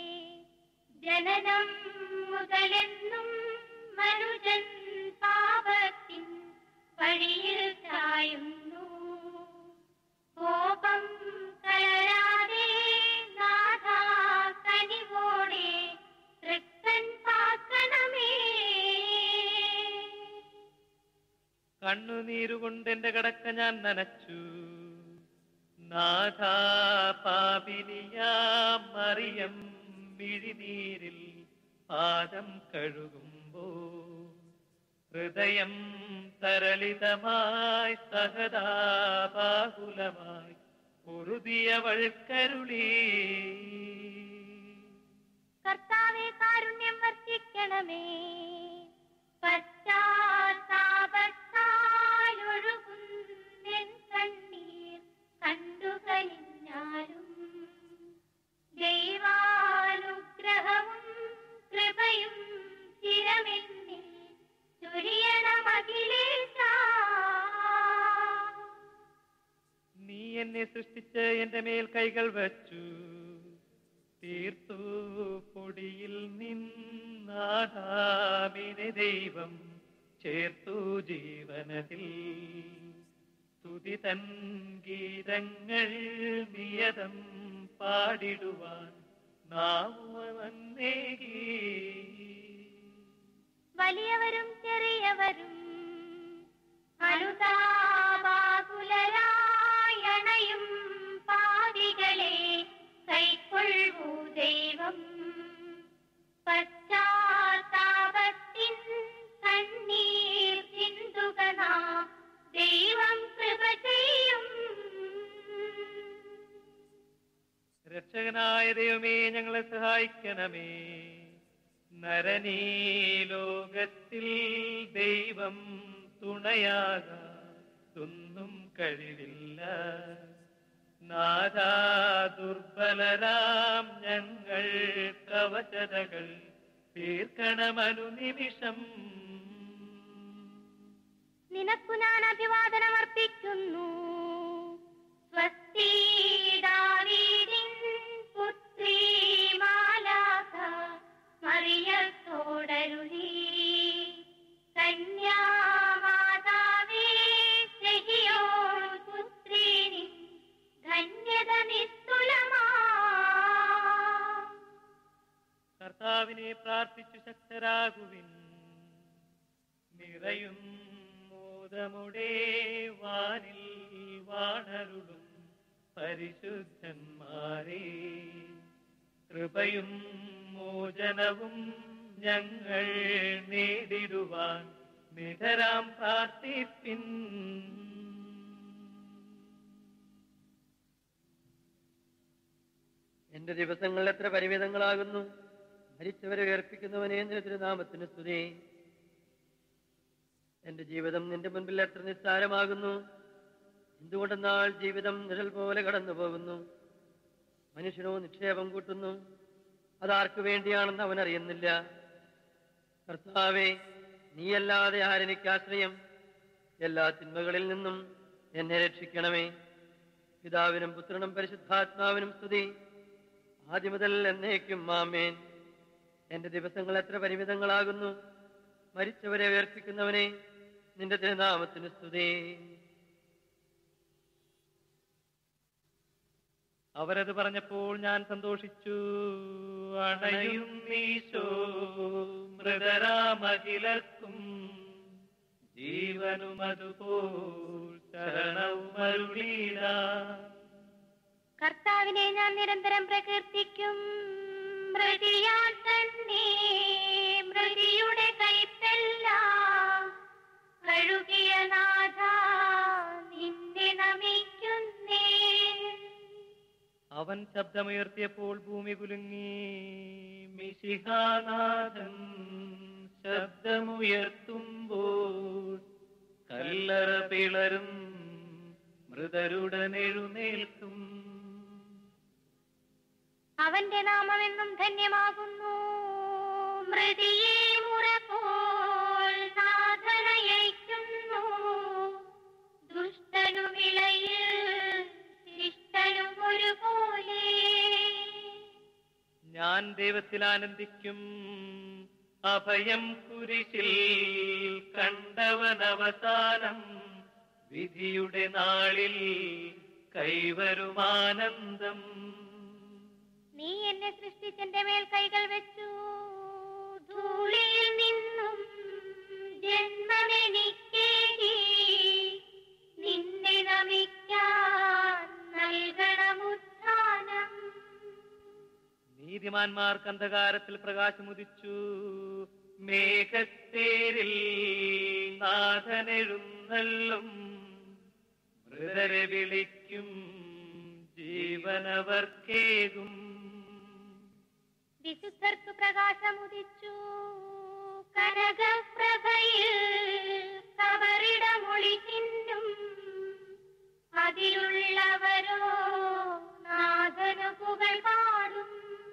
ജനനം മുതലെന്നും മനുജൻ പാപത്തിൻ വഴിയിൽ ചായുന്നു കോപം കലരാതെ നാഥാ കനിവോടെ തൃക്കൻ പാക്കണമേ കണ്ണുനീരുകൊണ്ട് എന്റെ കടക്ക ഞാൻ നനച്ചു നാഥാ പാപിനിയാം മറിയം മിഴിനീരിൽ പാദം കഴുകുമ്പോ ഹൃദയം തരളിതമായി സഹതാപാകുലമായി പൊറുതിയവൾ കരുളി കർത്താവെ കാരുണ്യം വർഷിക്കണമേ പശ്ചാത്താപത്താലൊഴുകുന്നെൻ കണ്ണീർ കണ്ടുകലിഞ്ഞാലും ദൈവാനുഗ്രഹവും കൃപയും ചിരമെന്നിൽ ചൊരിയണമഖിലേശ നീ എന്നെ സൃഷ്ടിച്ച് എന്റെ മേൽ കൈകൾ വച്ചു തീർത്തു പൊടിയിൽ നിന്നാദാമിനെ ദൈവം ചേർത്തു ജീവനത്തിൽ സ്തുതി തൻ ഗീതങ്ങൾ നിയതം പാടിടുവാൻ നാവുവന്നേകി വലിയവരും ചെറിയവരും അനുതാപാകുലരായണയും പാപികളെ കൈക്കൊള്ളൂ ദൈവം പശ്ചാത്താപത്തിൻ കണ്ണീർ ചിന്തുക നാം ദൈവം കൃപ ചെയ്യും രക്ഷകനായ ദൈവമേ ഞങ്ങളെ സഹായിക്കണമേ നരനീ ലോകത്തിൽ ദൈവം തുണയാകാതൊന്നും കഴിവില്ല നാദാ ദുർബലരാം ഞങ്ങൾ കവചതകൾ തീർക്കണമനുനിമിഷം നിനക്കു ഞാൻ അഭിവാദനം അർപ്പിക്കുന്നു സ്വസ്തി ദാവീദിൻ പുത്രി മാലാഖ മറിയത്തോടരുളി കന്യാമാതാവേ സഹിയോൻ പുത്രി നിൻ ധന്യത നിസ്തുലമാ കർത്താവിനെ പ്രാർത്ഥിച്ചു ശക്തരാകുവിൻ നിറയും മോദമുടെ വാനിൽ വാണരുളും പരിശുദ്ധന്മാരെ കൃപയും മോചനവും ഞങ്ങൾ നേടിടുവാൻ നിതരാം പ്രാർത്ഥിപ്പിൻ എന്റെ ദിവസങ്ങൾ എത്ര പരിമിതങ്ങളാകുന്നു മരിച്ചവരെ ഉയർപ്പിക്കുന്നവനെ നിന്റെ തിരുനാമത്തിന് സ്തുതി എന്റെ ജീവിതം നിന്റെ മുൻപിൽ എത്ര നിസ്സാരമാകുന്നു എന്തുകൊണ്ടെന്നാൽ ജീവിതം നിഴൽ പോലെ കടന്നു പോകുന്നു മനുഷ്യനോ നിക്ഷേപം കൂട്ടുന്നു അതാർക്കു വേണ്ടിയാണെന്ന് അവൻ അറിയുന്നില്ല കർത്താവെ നീയല്ലാതെ ആരെനിക്ക് ആശ്രയം എല്ലാ തിന്മകളിൽ നിന്നും എന്നെ രക്ഷിക്കണമേ പിതാവിനും പുത്രനും പരിശുദ്ധാത്മാവിനും സ്തുതി ആദ്യം മുതൽ എന്നേക്കും മാമേൻ എന്റെ ദിവസങ്ങൾ എത്ര പരിമിതങ്ങളാകുന്നു മരിച്ചവരെ ഉയർപ്പിക്കുന്നവനെ നിന്റെ തിരുനാമത്തിന് സ്തുതി അവരത് പറഞ്ഞപ്പോൾ ഞാൻ സന്തോഷിച്ചു അണയും നീശോ മൃതരാമകിലർക്കും ജീവനും അതുപോൽ ശരണവും അരുളീല കർത്താവിനെ ഞാൻ നിരന്തരം പ്രകീർത്തിക്കും മൃതിയാൽ തന്നെ മൃതിയുടെ കൈപ്പെല്ലാം കഴുകിയ നാഥ നിന്നെ നമിക്കുന്നേ അവൻ ശബ്ദമുയർത്തിയപ്പോൾ ഭൂമി കുലുങ്ങി മിശിഹാനാഥൻ ശബ്ദമുയർത്തുമ്പോൾ കല്ലറ പിളരും മൃതരുടനെഴുന്നേൽക്കും അവന്റെ നാമമെന്നും ധന്യമാകുന്നു മൃതിയെ മുറപോൽ നാഥനയയ്ക്കുന്നു ദുഷ്ടനും ഇളയിൽ ശിഷ്ടനും ഒരുപോലെ ഞാൻ ദൈവത്തിൽ ആനന്ദിക്കും അഭയം കുരിശിൽ കണ്ടവൻ അവസാനം വിധിയുടെ നാളിൽ കൈവരുമാനന്ദം നീ എന്നെ സൃഷ്ടിച്ചെന്റെ മേൽ കൈകൾ വെച്ചു ധൂളിയിൽ നിന്നും ജന്മമെനിക്കേകി നിന്നെ നമിക്കാൻ നൽകണമുത്ഥാനം നീതിമാന്മാർക്ക് അന്ധകാരത്തിൽ പ്രകാശമുദിച്ചു മേഘത്തേരിൽ നാഥനെഴുന്നള്ളും മൃതരെ വിളിക്കും ജീവനവർക്കേകും വിശുദ്ധർക്ക് പ്രകാശമുദിച്ചു കനകപ്രഭയിൽ കവറിടമൊളി ചിന്നും അതിലുള്ളവരോ നാഥനു പുകൾ പാടും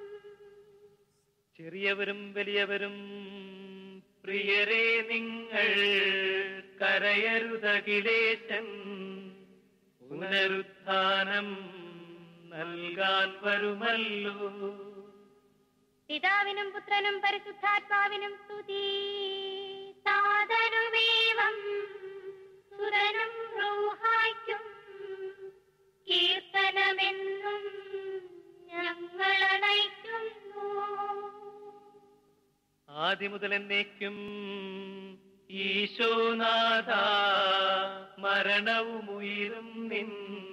ചെറിയവരും വലിയവരും പ്രിയരെ നിങ്ങൾ കരയരുതകിലേശൻ പുനരുത്ഥാനം നൽകാൻ വരുമല്ലോ പിതാവിനും പുത്രനും പരിശുദ്ധാത്മാവിനും സ്തുതി സാധനുമേവം സുരനും റൂഹായ്ക്കും കീർത്തനമെന്നും ഞങ്ങളണയ്ക്കുന്നു ആദ്യം മുതൽ എന്നേക്കും ഈശോനാഥ മരണവും ഉയരും നിൻ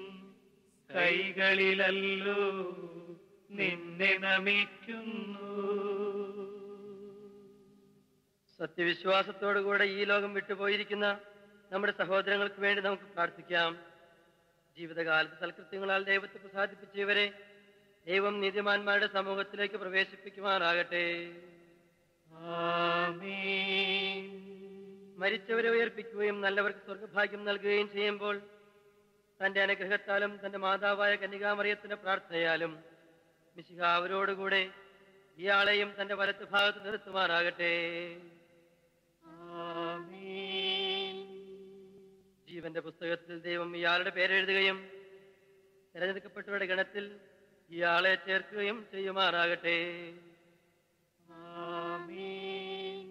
കൈകളിലല്ലോ നിന്നെ നമിക്കുന്നു സത്യവിശ്വാസത്തോടുകൂടെ ഈ ലോകം വിട്ടുപോയിരിക്കുന്ന നമ്മുടെ സഹോദരങ്ങൾക്ക് വേണ്ടി നമുക്ക് പ്രാർത്ഥിക്കാം ജീവിതകാലത്ത് സൽകൃത്യങ്ങളാൽ ദൈവത്തെ പ്രസാദിപ്പിച്ച ഇവരെ ദൈവം നീതിമാന്മാരുടെ സമൂഹത്തിലേക്ക് പ്രവേശിപ്പിക്കുമാറാകട്ടെ ആമേൻ മരിച്ചവരെ ഉയർപ്പിക്കുകയും നല്ലവർക്ക് സ്വർഗഭാഗ്യം നൽകുകയും ചെയ്യുമ്പോൾ തന്റെ അനുഗ്രഹത്താലും തന്റെ മാതാവായ കന്യകാമറിയത്തിന്റെ പ്രാർത്ഥനയാലും മിശിഹ അവരോടുകൂടെ ഇയാളെയും തന്റെ വലത്ത് ഭാഗത്ത് നിർത്തുമാറാകട്ടെ ആമേൻ ജീവന്റെ പുസ്തകത്തിൽ ദൈവം ഇയാളുടെ പേരെഴുതുകയും തിരഞ്ഞെടുക്കപ്പെട്ടവരുടെ ഗണത്തിൽ ഇയാളെ ചേർക്കുകയും ചെയ്യുമാറാകട്ടെ ആമേൻ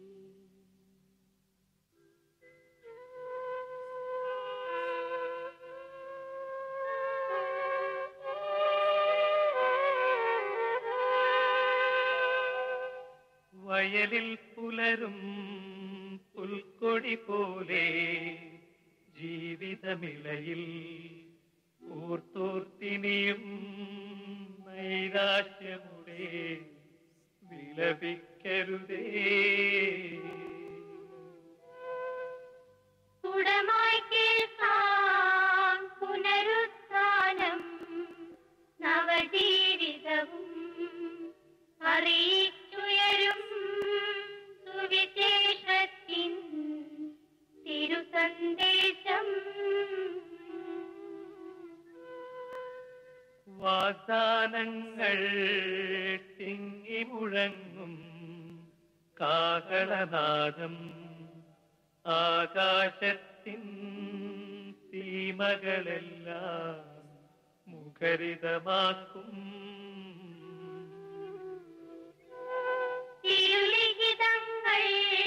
വയലിൽ പുലരും പുൽക്കൊടി പോലെ ജീവിതമിളയിൽ ഊർത്തോർത്തിനിയും നൈരാശ്യമുടെ വിലപിക്കരുതേ ഉടമായി കേൾക്കാം പുനരുത്ഥാനം നവജീവിതവും അറിയിച്ചുയരും സുവിശേഷത്തിൻ തിരുസന്ദേശം വാഗ്ദാനങ്ങൾ തിങ്ങി മുഴങ്ങും കാഹളനാദം ആകാശത്തിൻ സീമകളെല്ലാം മുഖരിതമാക്കും തിരുലിഖിതങ്ങൾ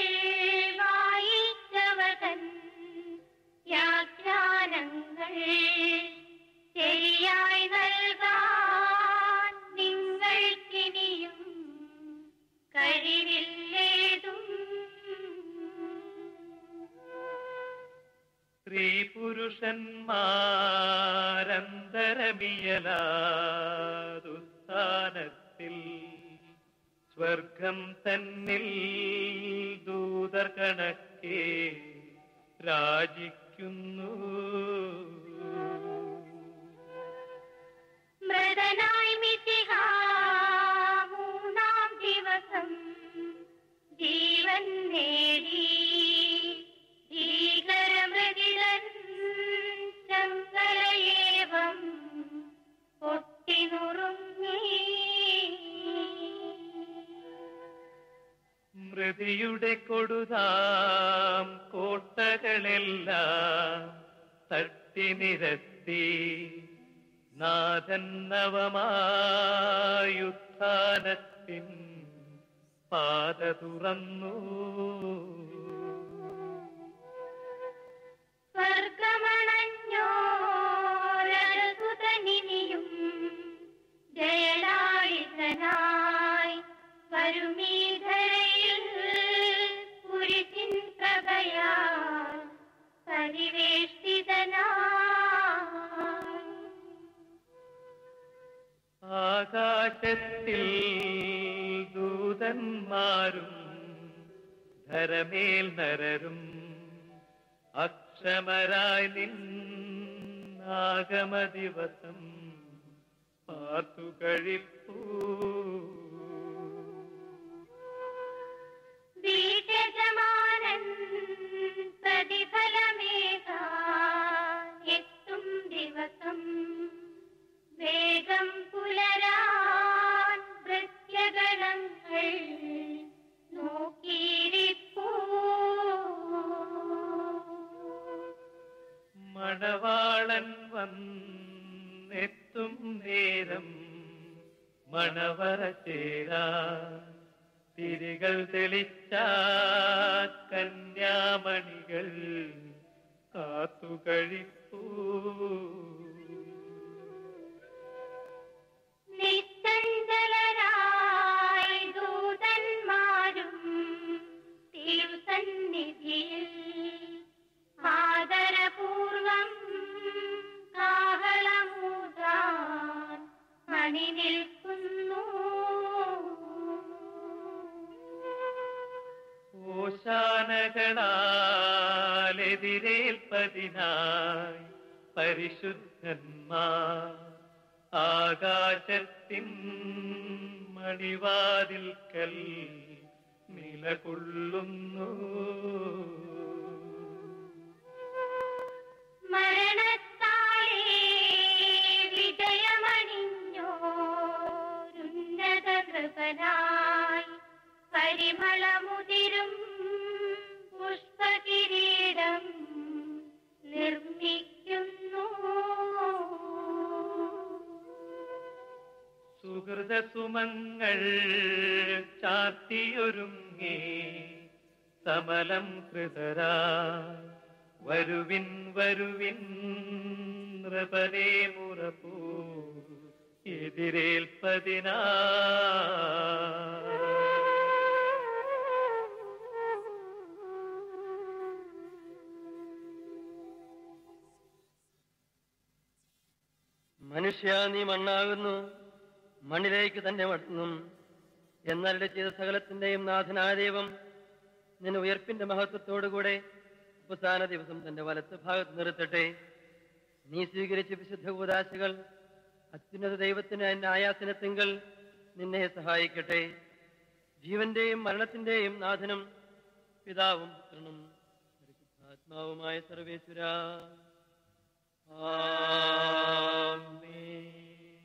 വായിച്ചവതൻ വ്യാഖ്യാനങ്ങൾ ശരിയായി നൽകാൻ നിങ്ങൾക്കിനിയും കഴിവില്ലേതും സ്ത്രീ പുരുഷന്മാരന്തരമിയലാതുസ്ഥാനത്തിൽ സ്വർഗം തന്നിൽ ദൂതർ കണക്കെ രാജിക്കുന്നു മൃതനായി മിശിഹ മൂന്നാം ദിവസം ജീവൻ നേടി ഭീകരമൃതിരൻ ചങ്കരയേവം പൊട്ടിനുറുങ്ങി സ്മൃതിയുടെ കൊടുതാം കോട്ടകളെല്ലാം തട്ടി നിരത്തി നാഥൻ നവമായുത്ഥാനത്തിൻ പാത തുറന്നു സ്വർഗമണഞ്ഞോരസുതനിനിയും ജയലാളിതനായി വരുമീധരയിൽ കുരിശിൻ പ്രഭയാൽ പരിവേഷ്ടിതനായി ആകാശത്തിൽ ദൂതന്മാരും ധരമേൽ നരരും അക്ഷമരായി നിന്നാഗമ ദിവസം പാർത്തു കഴിപ്പൂ വീട്ടജമാനൻ പ്രതിഫലമേകാൻ എത്തും ദിവസം വേഗം പുലരാൻ ഭൃത്യഗണങ്ങൾ നോക്കിയിരിപ്പൂ മണവാളൻ വന്നെത്തും നേരം മണവറ ചേരാ തിരികൾ തെളിച്ച കന്യാമണികൾ കാത്തു കഴിപ്പൂ നിശ്ചഞ്ചലരായി ദൂതന്മാരും തിരുസന്നിധിയിൽ ആദരപൂർവം കാഹളമൂതാൻ മണി നിൽക്കുന്നു ഓശാനകളാലെതിരേൽപ്പതിനായി പരിശുദ്ധന്മാർ ആകാശത്തിൻ മണിവാതിൽക്കൽ നിലകൊള്ളുന്നു മരണത്താലേ വിജയമണിഞ്ഞോരുന്നത കൃപനായി പരിമളമുതിരും പുഷ്പകിരീടം നിർമ്മിക്കുന്നു സുഹൃതസുമങ്ങൾ ചാർത്തിയൊരുങ്ങി സമലം കൃതരാ വരുവിൻ വരുവിൻ നൃപരേ മുറപ്പൂ എതിരേൽപ്പതിനാ മനുഷ്യ നീ മണ്ണാകുന്നു മണ്ണിലേക്ക് തന്നെ മടങ്ങും എന്നരുടെ ചെയ്ത സകലത്തിന്റെയും നാഥനായ ദൈവം നിന്നെ ഉയർപ്പിന്റെ മഹത്വത്തോടുകൂടെ അവസാന ദിവസം തന്റെ വലത്ത് ഭാഗത്ത് നിർത്തട്ടെ നീ സ്വീകരിച്ച വിശുദ്ധ കൂതാശകൾ അത്യുന്നത ദൈവത്തിന് എന്റെ ആയാസനത്തിങ്കൽ നിന്നെ സഹായിക്കട്ടെ ജീവന്റെയും മരണത്തിന്റെയും നാഥനും പിതാവും പുത്രനും പരിശുദ്ധാത്മാവുമായ സർവേശ്വര ആമേൻ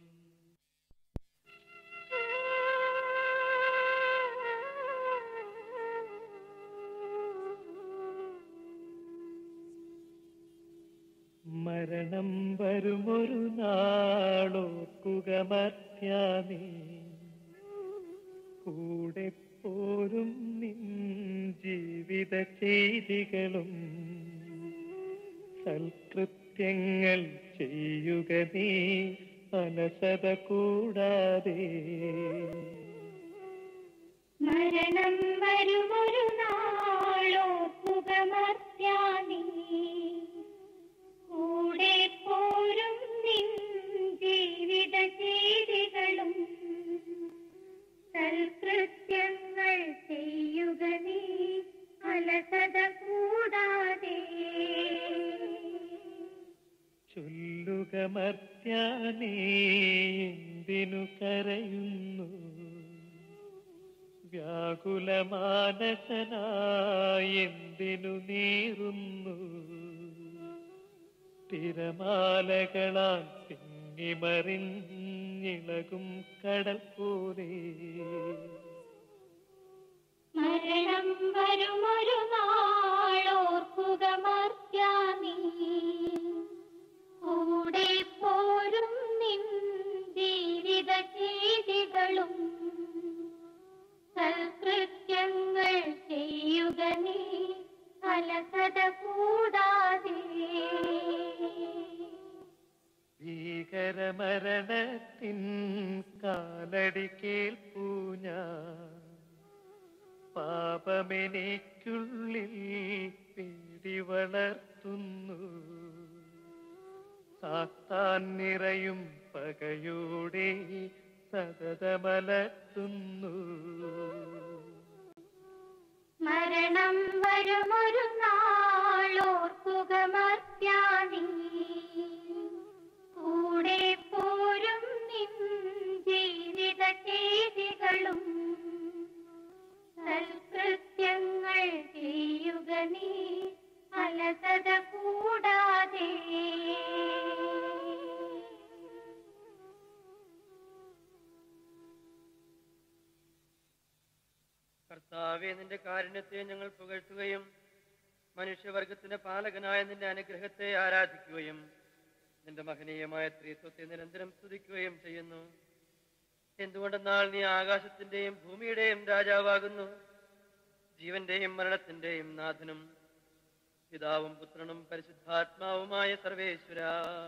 മരണം വരുമൊരു നാളോർക്കുക മർത്യാനേ കൂടെ പോരും നിൻ ജീവിത ചെയ്തികളും സൽകൃത്യങ്ങൾ ചെയ്യുക നീ അലസത കൂടാതെ മരണം വരുമൊരു നാളോർക്കുക മർത്യാനീ കൂടെ പോരും നിൻ ജീവിത ചെയ്തികളും സൽകൃത്യങ്ങൾ ചെയ്യുക നീ അലസത കൂടാതെ ചൊല്ലുക മർത്യാനേ എന്തിനു കരയുന്നു വ്യാകുലമാനസനായി എന്തിനു നീറുന്നു തിരമാലകളാൽ തിങ്ങിമറിഞ്ഞിളകും കടൽ പോലെ മരണം വരുമൊരു നാളോർക്കുക മർത്യാനീ കൂടെ പോരും നിൻ ജീവിത ചെയ്തികളും സൽകൃത്യങ്ങൾ ചെയ്യുക നീ അലസത കൂടാതെ ഭീകരമരണത്തിൻ കാലടി കേൾപ്പൂ ഞാൻ പാപമെനിക്കുള്ളിൽ പേടി വളർത്തുന്നു സാത്താൻ നിറയും പകയോടെ സതതമലർത്തുന്നു മരണം വരുമൊരു നാളോർക്കുക മർത്യാനീ കൂടെ പോരും നിൻ ജീവിത ചെയ്തികളും സൽകൃത്യങ്ങൾ ചെയ്യുക നീ അലസത കൂടാതെ കർത്താവെ നിന്റെ കാരുണ്യത്തെ ഞങ്ങൾ പുകഴ്ത്തുകയും മനുഷ്യവർഗത്തിന്റെ പാലകനായ നിന്റെ അനുഗ്രഹത്തെ ആരാധിക്കുകയും നിന്റെ മഹനീയമായ സ്ത്രീത്വത്തെ നിരന്തരം സ്തുതിക്കുകയും ചെയ്യുന്നു എന്തുകൊണ്ടെന്നാൽ നീ ആകാശത്തിന്റെയും ഭൂമിയുടെയും രാജാവാകുന്നു ജീവന്റെയും മരണത്തിന്റെയും നാഥനും പിതാവും പുത്രനും പരിശുദ്ധാത്മാവുമായ സർവേശ്വര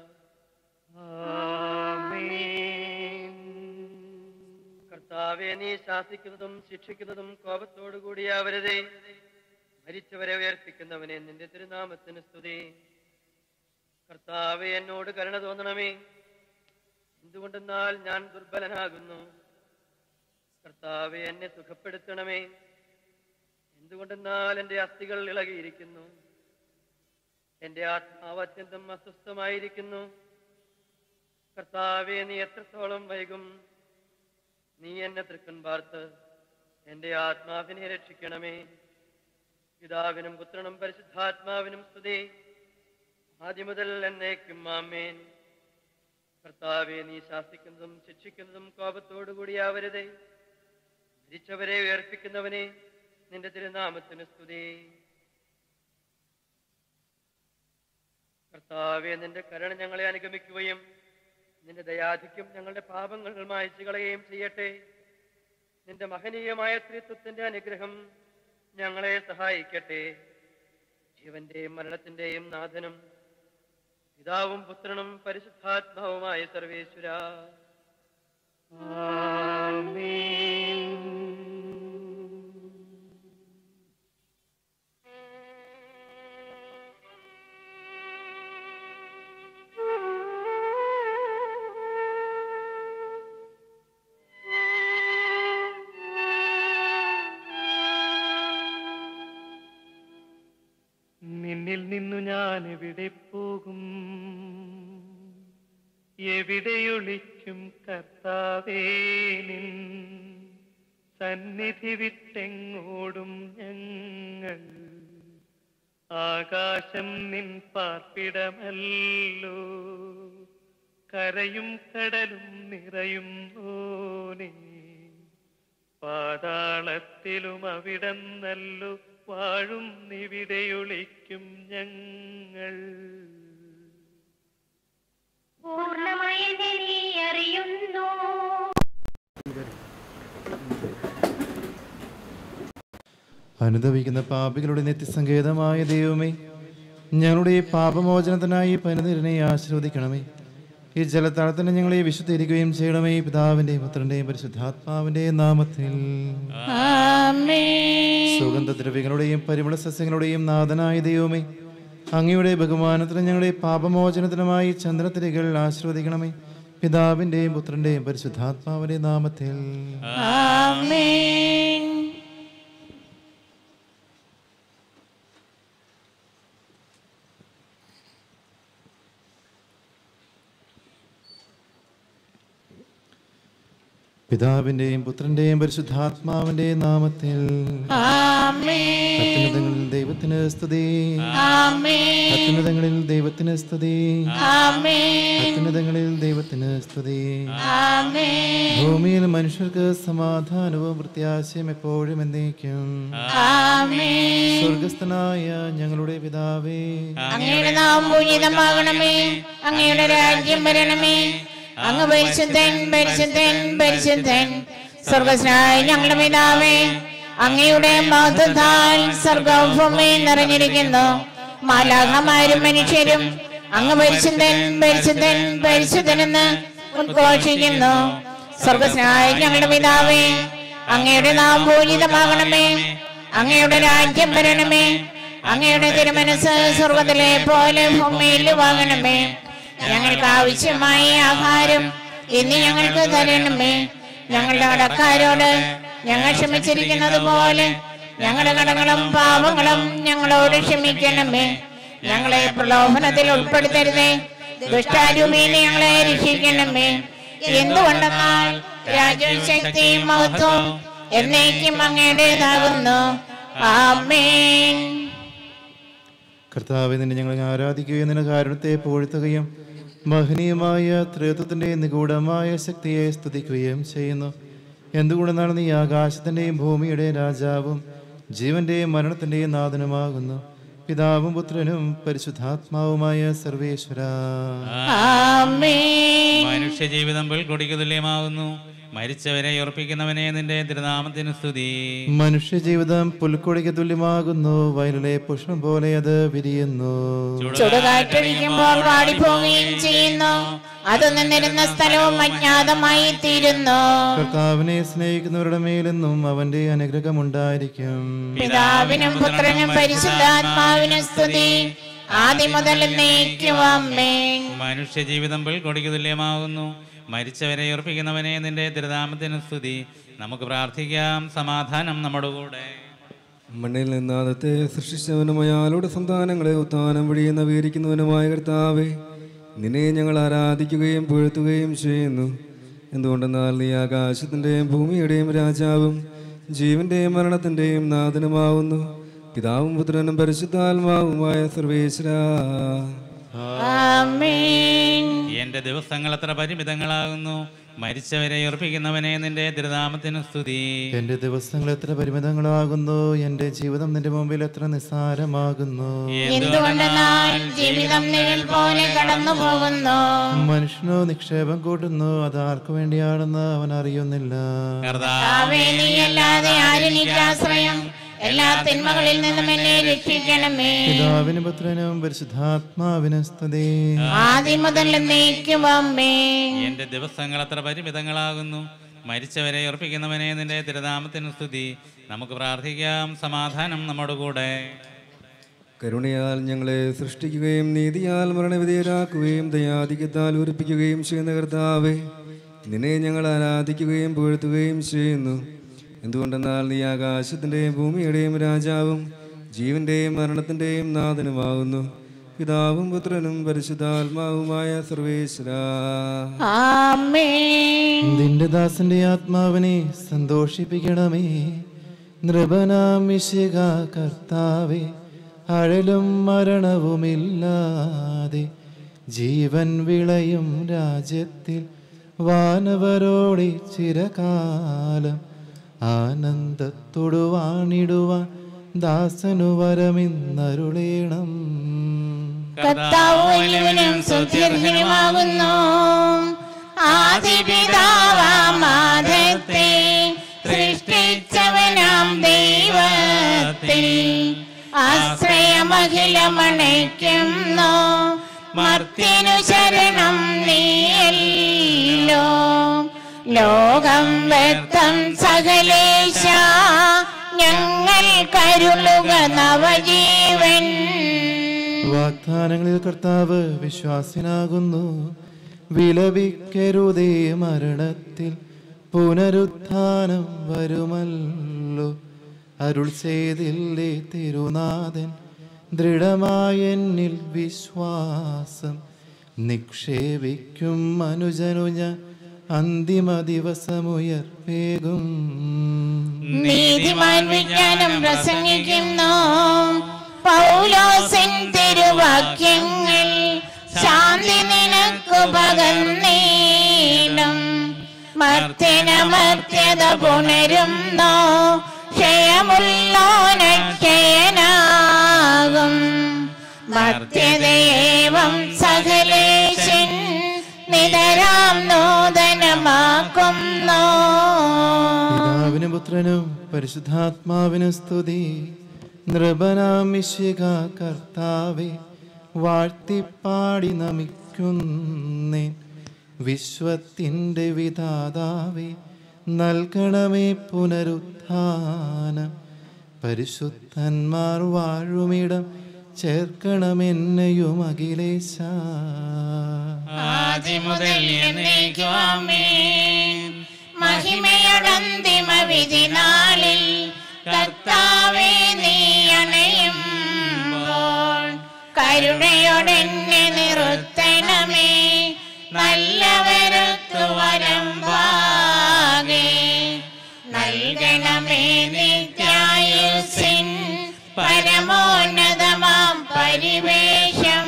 ആമേൻ കർത്താവെ നീ ശാസിക്കുന്നതും ശിക്ഷിക്കുന്നതും കോപത്തോടുകൂടിയാവരുതേ മരിച്ചവരെ ഉയർപ്പിക്കുന്നവനെ നിന്റെ തിരുനാമത്തിന് സ്തുതി കർത്താവെ എന്നോട് കരുണ തോന്നണമേ എന്തുകൊണ്ടെന്നാൽ ഞാൻ ദുർബലനാകുന്നു കർത്താവെ എന്നെ സുഖപ്പെടുത്തണമേ എന്തുകൊണ്ടെന്നാൽ എൻ്റെ അസ്ഥികൾ ഇളകിയിരിക്കുന്നു എൻ്റെ ആത്മാവ് അത്യന്തം അസ്വസ്ഥമായിരിക്കുന്നു കർത്താവെ നീ എത്രത്തോളം വൈകും നീ എന്നെ തൃക്കൻ പാർത്ത് എന്റെ ആത്മാവിനെ രക്ഷിക്കണമേ പിതാവിനും പുത്രനും പരിശുദ്ധാത്മാവിനും സ്തുതി ആദ്യം മുതൽ എന്നേക്കും ആമേൻ കർത്താവെ നീ ശാസിക്കുന്നതും ശിക്ഷിക്കുന്നതും കോപത്തോടുകൂടിയാവരുതേ മരിച്ചവരെ ഉയർപ്പിക്കുന്നവനെ നിന്റെ തിരുനാമത്തിന് സ്തുതി കർത്താവെ നിന്റെ കരുണ ഞങ്ങളെ അനുഗമിക്കുകയും നിന്റെ ദയാധിക്യം ഞങ്ങളുടെ പാപങ്ങൾ മായച്ചു കളയുകയും ചെയ്യട്ടെ നിന്റെ മഹനീയമായ സ്ത്രീത്വത്തിന്റെ അനുഗ്രഹം ഞങ്ങളെ സഹായിക്കട്ടെ ജീവന്റെയും മരണത്തിന്റെയും നാഥനും പിതാവും പുത്രനും പരിശുദ്ധാത്മാവുമായ സർവേശ്വര നിന്നിൽ നിന്നു ഞാൻ എവിടെ പോകും എവിടെയൊളിക്കും കർത്താവേ നിൻ സന്നിധി വിട്ടെങ്ങോടും ഞങ്ങൾ ആകാശം നിൻ പാർപ്പിടമല്ലോ കരയും കടലും നിറയും ഓനേ പാതാളത്തിലും അവിടന്നല്ലോ വാഴും നിവിടെയൊളിക്കും ഞങ്ങൾ പൂർണ്ണമായി നീ അറിയുന്നു അനുദവിക്കുന്ന പാപികളുടെ നിത്യസങ്കേതമായ ദൈവമേ ഞങ്ങളുടെ ഈ പാപമോചനത്തിനായി പനിനിരനെ ആശീർവദിക്കണമേ ഈ ജലത്താളത്തിന് ഞങ്ങളെ വിശുദ്ധീകരിക്കുകയും ചെയ്യണമേ പിതാവിന്റെയും പുത്രന്റെയും പരിശുദ്ധാത്മാവിന്റെയും നാമത്തിൽ സുഗന്ധദ്രവ്യങ്ങളുടെയും പരിമള സസ്യങ്ങളുടെയും നാഥനായ ദൈവമേ അങ്ങയുടെ ബഹുമാനത്തിന് ഞങ്ങളുടെ പാപമോചനത്തിനുമായി ചന്ദ്രത്തിരികൾ ആശീർവദിക്കണമേ പിതാവിന്റെയും പുത്രന്റെയും പരിശുദ്ധാത്മാവിന്റെയും നാമത്തിൽ പിതാവിന്റെയും പുത്രന്റെയും പരിശുദ്ധാത്മാവിന്റെയും നാമത്തിൽ അത്യുന്നതങ്ങളിൽ ദൈവത്തിന് ദൈവത്തിന് സ്തുതി ആമേൻ അത്യുന്നതങ്ങളിൽ ദൈവത്തിന് സ്തുതി ആമേൻ അത്യുന്നതങ്ങളിൽ ദൈവത്തിന് സ്തുതി ആമേൻ ഭൂമിയിൽ മനുഷ്യർക്ക് സമാധാനവും പ്രത്യാശയും എപ്പോഴും എന്നേക്കും ആമേൻ സ്വർഗസ്ഥനായ ഞങ്ങളുടെ പിതാവേ അങ്ങയുടെ നാം പൂജിതമാകണമേ അങ്ങയുടെ രാജ്യം വരണമേ അങ്ങ് പരിശുദ്ധൻ പരിശുദ്ധൻ പരിശുദ്ധൻ സ്വർഗസ്നായ ഞങ്ങളുടെ പിതാവേ അങ്ങയുടെ മഹത്വത്താൽ സ്വർഗഭൂമി നിറഞ്ഞിരിക്കുന്നു മാലാഹമാരും മനുഷ്യരും അങ്ങ് പരിശുദ്ധൻ പരിശുദ്ധൻ പരിശുദ്ധനെന്ന് ഉദ്ഘോഷിക്കുന്നു സ്വർഗസ്നായ ഞങ്ങളുടെ പിതാവേ അങ്ങയുടെ നാം പൂജിതമാകണമേ അങ്ങയുടെ രാജ്യം വരണമേ അങ്ങയുടെ തിരുമനസ് സ്വർഗത്തിലെ പോലെ ഭൂമിയിൽ വാങ്ങണമേ ഞങ്ങൾക്ക് ആവശ്യമായ ആഹാരം ഇന്ന് ഞങ്ങൾക്ക് തരണമേ ഞങ്ങളുടെ കടക്കാരോട് ഞങ്ങൾ ക്ഷമിച്ചിരിക്കുന്നത് പോലെ ഞങ്ങളുടെ കടങ്ങളും പാപങ്ങളും ഞങ്ങളോട് ക്ഷമിക്കണമേ ഞങ്ങളെ പ്രലോഭനത്തിൽ ഉൾപ്പെടുത്തരുതേ ദുഷ്ടാരൂപീനെ ഞങ്ങളെ രക്ഷിക്കണമേ എന്തുകൊണ്ടെന്നാൽ രാജ്യവും ശക്തിയും മഹത്വം എന്നേക്കും അങ്ങയുടേതാകുന്നു ആമേൻ കർത്താവെ നിന്നെ ഞങ്ങൾ ആരാധിക്കുകയും നിന്റെ കാരണത്തെ പോഴ്ത്തുകയും മഹനീയമായ ത്രിത്വത്തിന്റെ നിഗൂഢമായ ശക്തിയെ സ്തുതിക്കുകയും ചെയ്യുന്നു എന്തുകൊണ്ടെന്നാണ് നീ ആകാശത്തിന്റെയും ഭൂമിയുടെയും രാജാവും ജീവന്റെയും മരണത്തിന്റെയും നാഥനുമാകുന്നു പിതാവും പുത്രനും പരിശുദ്ധാത്മാവുമായ സർവേശ്വര ആമേൻ മനുഷ്യ ജീവിതം പുൽക്കൊടിക്ക് തുല്യമാകുന്നു മരിച്ചവരെ ഉറപ്പിക്കുന്നവനെ നിന്റെ തിരുനാമത്തിന് സ്തുതി മനുഷ്യജീവിതം പുൽക്കൊടിക്ക് തുല്യമാകുന്നു വയലിലെ പുഷ്പം പോലെ അത് വിരിയുന്നു ചുടുകാറ്റടിക്കുമ്പോൾ വാടിപ്പോവുകയും ചെയ്യുന്നു അത് നിന്നിരുന്ന സ്ഥലവും അജ്ഞാതമായി തീരുന്നു കർത്താവിനെ സ്നേഹിക്കുന്നവരുടെ മേലെന്നും അവന്റെ അനുഗ്രഹമുണ്ടായിരിക്കും പിതാവിനും പുത്രനും പരിശുദ്ധാത്മാവിനും സ്തുതി ആദ്യം മുതൽ എന്നേക്കും ആമേൻ മനുഷ്യ ജീവിതം പുൽക്കൊടിക്ക് തുല്യമാകുന്നു മരിച്ചവരെ ഉറപ്പിക്കുന്നവനെ നിന്റെ തിരുനാമത്തിന് സ്തുതി നമുക്ക് പ്രാർത്ഥിക്കാം സമാധാനം നമ്മുടെ കൂടെ മണ്ണിൽ നിന്ന് ആദത്തെ സൃഷ്ടിച്ചവനും അയാളുടെ സന്താനങ്ങളെ ഉത്താനം വഴി നവീകരിക്കുന്നവനുമായ കർത്താവെ നിന്നെ ഞങ്ങൾ ആരാധിക്കുകയും പുഴ്ത്തുകയും ചെയ്യുന്നു എന്തുകൊണ്ടെന്നാൽ നീ ആകാശത്തിൻ്റെയും ഭൂമിയുടെയും രാജാവും ജീവന്റെയും മരണത്തിൻ്റെയും നാഥനുമാവുന്നു പിതാവും പുത്രനും പരിശുദ്ധാത്മാവുമായ സർവേശ്വര ആമേൻ എന്റെ ദിവസങ്ങൾ എത്ര പരിമിതങ്ങളാകുന്നു മരിച്ചവരെ ഉറപ്പിക്കുന്നവനെ നിന്റെ തിരുനാമത്തിന് സ്തുതി എന്റെ ദിവസങ്ങൾ എത്ര പരിമിതങ്ങളാകുന്നു എന്റെ ജീവിതം നിന്റെ മുമ്പിൽ എത്ര നിസ്സാരമാകുന്നു എന്തുകൊണ്ടെന്നാൽ ജീവിതം നിഴൽ പോലെ കടന്നു പോകുന്നു മനുഷ്യനോ നിക്ഷേപം കൂട്ടുന്നു അത് ആർക്കു വേണ്ടിയാണെന്ന് അവൻ അറിയുന്നില്ല കർത്താവേ, നീയല്ലാതെ ആരെനിക്ക് ആശ്രയം എല്ലാ തിന്മകളിൽ നിന്നും എന്നെ രക്ഷിക്കണമേ പിതാവിനും പുത്രനും പരിശുദ്ധാത്മാവിനും സ്തുതി ആദ്യം മുതൽ എന്നേക്കും അമ്മേ എന്റെ ദിവസങ്ങൾ എത്ര പരിമിതങ്ങളാകുന്നു മരിച്ചവരെ ഉറപ്പിക്കുന്നവനെ നിന്റെ തിരുനാമത്തിന് സ്തുതി നമുക്ക് പ്രാർത്ഥിക്കാം സമാധാനം നമ്മുടെ കൂടെ കരുണയാൽ ഞങ്ങളെ സൃഷ്ടിക്കുകയും നീതിയാൽ മരണവിധേയരാക്കുകയും ദയാധിക്യത്താൽ ഉറപ്പിക്കുകയും ചെയ്യുന്ന കർത്താവെ നിന്നെ ഞങ്ങൾ ആരാധിക്കുകയും പുകഴ്ത്തുകയും ചെയ്യുന്നു എന്തുകൊണ്ടെന്നാൽ നീ ആകാശത്തിൻ്റെയും ഭൂമിയുടെയും രാജാവും ജീവന്റെയും മരണത്തിൻ്റെയും നാഥനുമാകുന്നു പിതാവും പുത്രനും പരിശുദ്ധാത്മാവുമായ സർവേശ്വര ആമേൻ നിന്റെ ദാസന്റെ ആത്മാവിനെ സന്തോഷിപ്പിക്കണമേ നൃപനാം മിശിക കർത്താവേ അഴലും മരണവുമില്ലാതെ ജീവൻ വിളയും രാജ്യത്തിൽ വാനവരോടെ ചിരകാലം ആനന്ദത്തോടു വാണിടുവാൻ ദാസനു വരമിന്നരുളേണം കർത്താവ് വലിയവനും സുദീർഘനുമാകുന്നു ആദിപിതാവാമാധത്തെ സൃഷ്ടിച്ചവനാം ദൈവത്തിൽ ആശ്രയമഖിലമണയ്ക്കുന്നു മർത്യനു ശരണം നീയല്ലോ ലോകം വ്യക്തം സകലേശ ഞങ്ങൾ കരുളുക നവജീവൻ വാഗ്ദാനങ്ങളിൽ കർത്താവ് വിശ്വാസിനാകുന്നു വിലപിക്കരുതേ മരണത്തിൽ പുനരുത്ഥാനം വരുമല്ലോ അരുൾ ചെയ്തില്ലേ തിരുനാഥൻ ദൃഢമായ എന്നിൽ വിശ്വാസം നിക്ഷേപിക്കും മനുജനു ഞാൻ അന്തിമ ദിവസമുയർപ്പേകും നീതിമാൻ വിജ്ഞാനം പ്രസംഗിക്കുന്നു തളർന്നീടും മർത്യനമർത്യത പുണരുന്നോ ക്ഷയമുള്ളോനക്ഷയനാകും മർത്യതയേവം സകലേശൻ നിതരാം നൂതനമാക്കുന്നോ പിതാവിനും പുത്രനും പരിശുദ്ധാത്മാവിനും സ്തുതി നൃപനാമിശിക കർത്താവെ വാഴ്ത്തിപ്പാടി നമിക്കുന്നേൻ വിശ്വത്തിൻ്റെ വിധാതാവെ നൽകണമേ പുനരുത്ഥാനം പരിശുദ്ധന്മാർ വാഴുമിടം ചേർക്കണമെന്നെയും അഖിലേശ ആദിമുതൽ എന്നേക്കും ആമേൻ. മഹിമയോടന്തിമ വിധി നാളിൽ കർത്താവേ നീ അണയുമ്പോൾ കരുണയോടെന്നെ നിറുത്തണമേ നല്ലവരത്തു വരം വാകെ നൽകണമേ നിത്യായുസിൻ പരമോന്നതമാം പരിവേഷം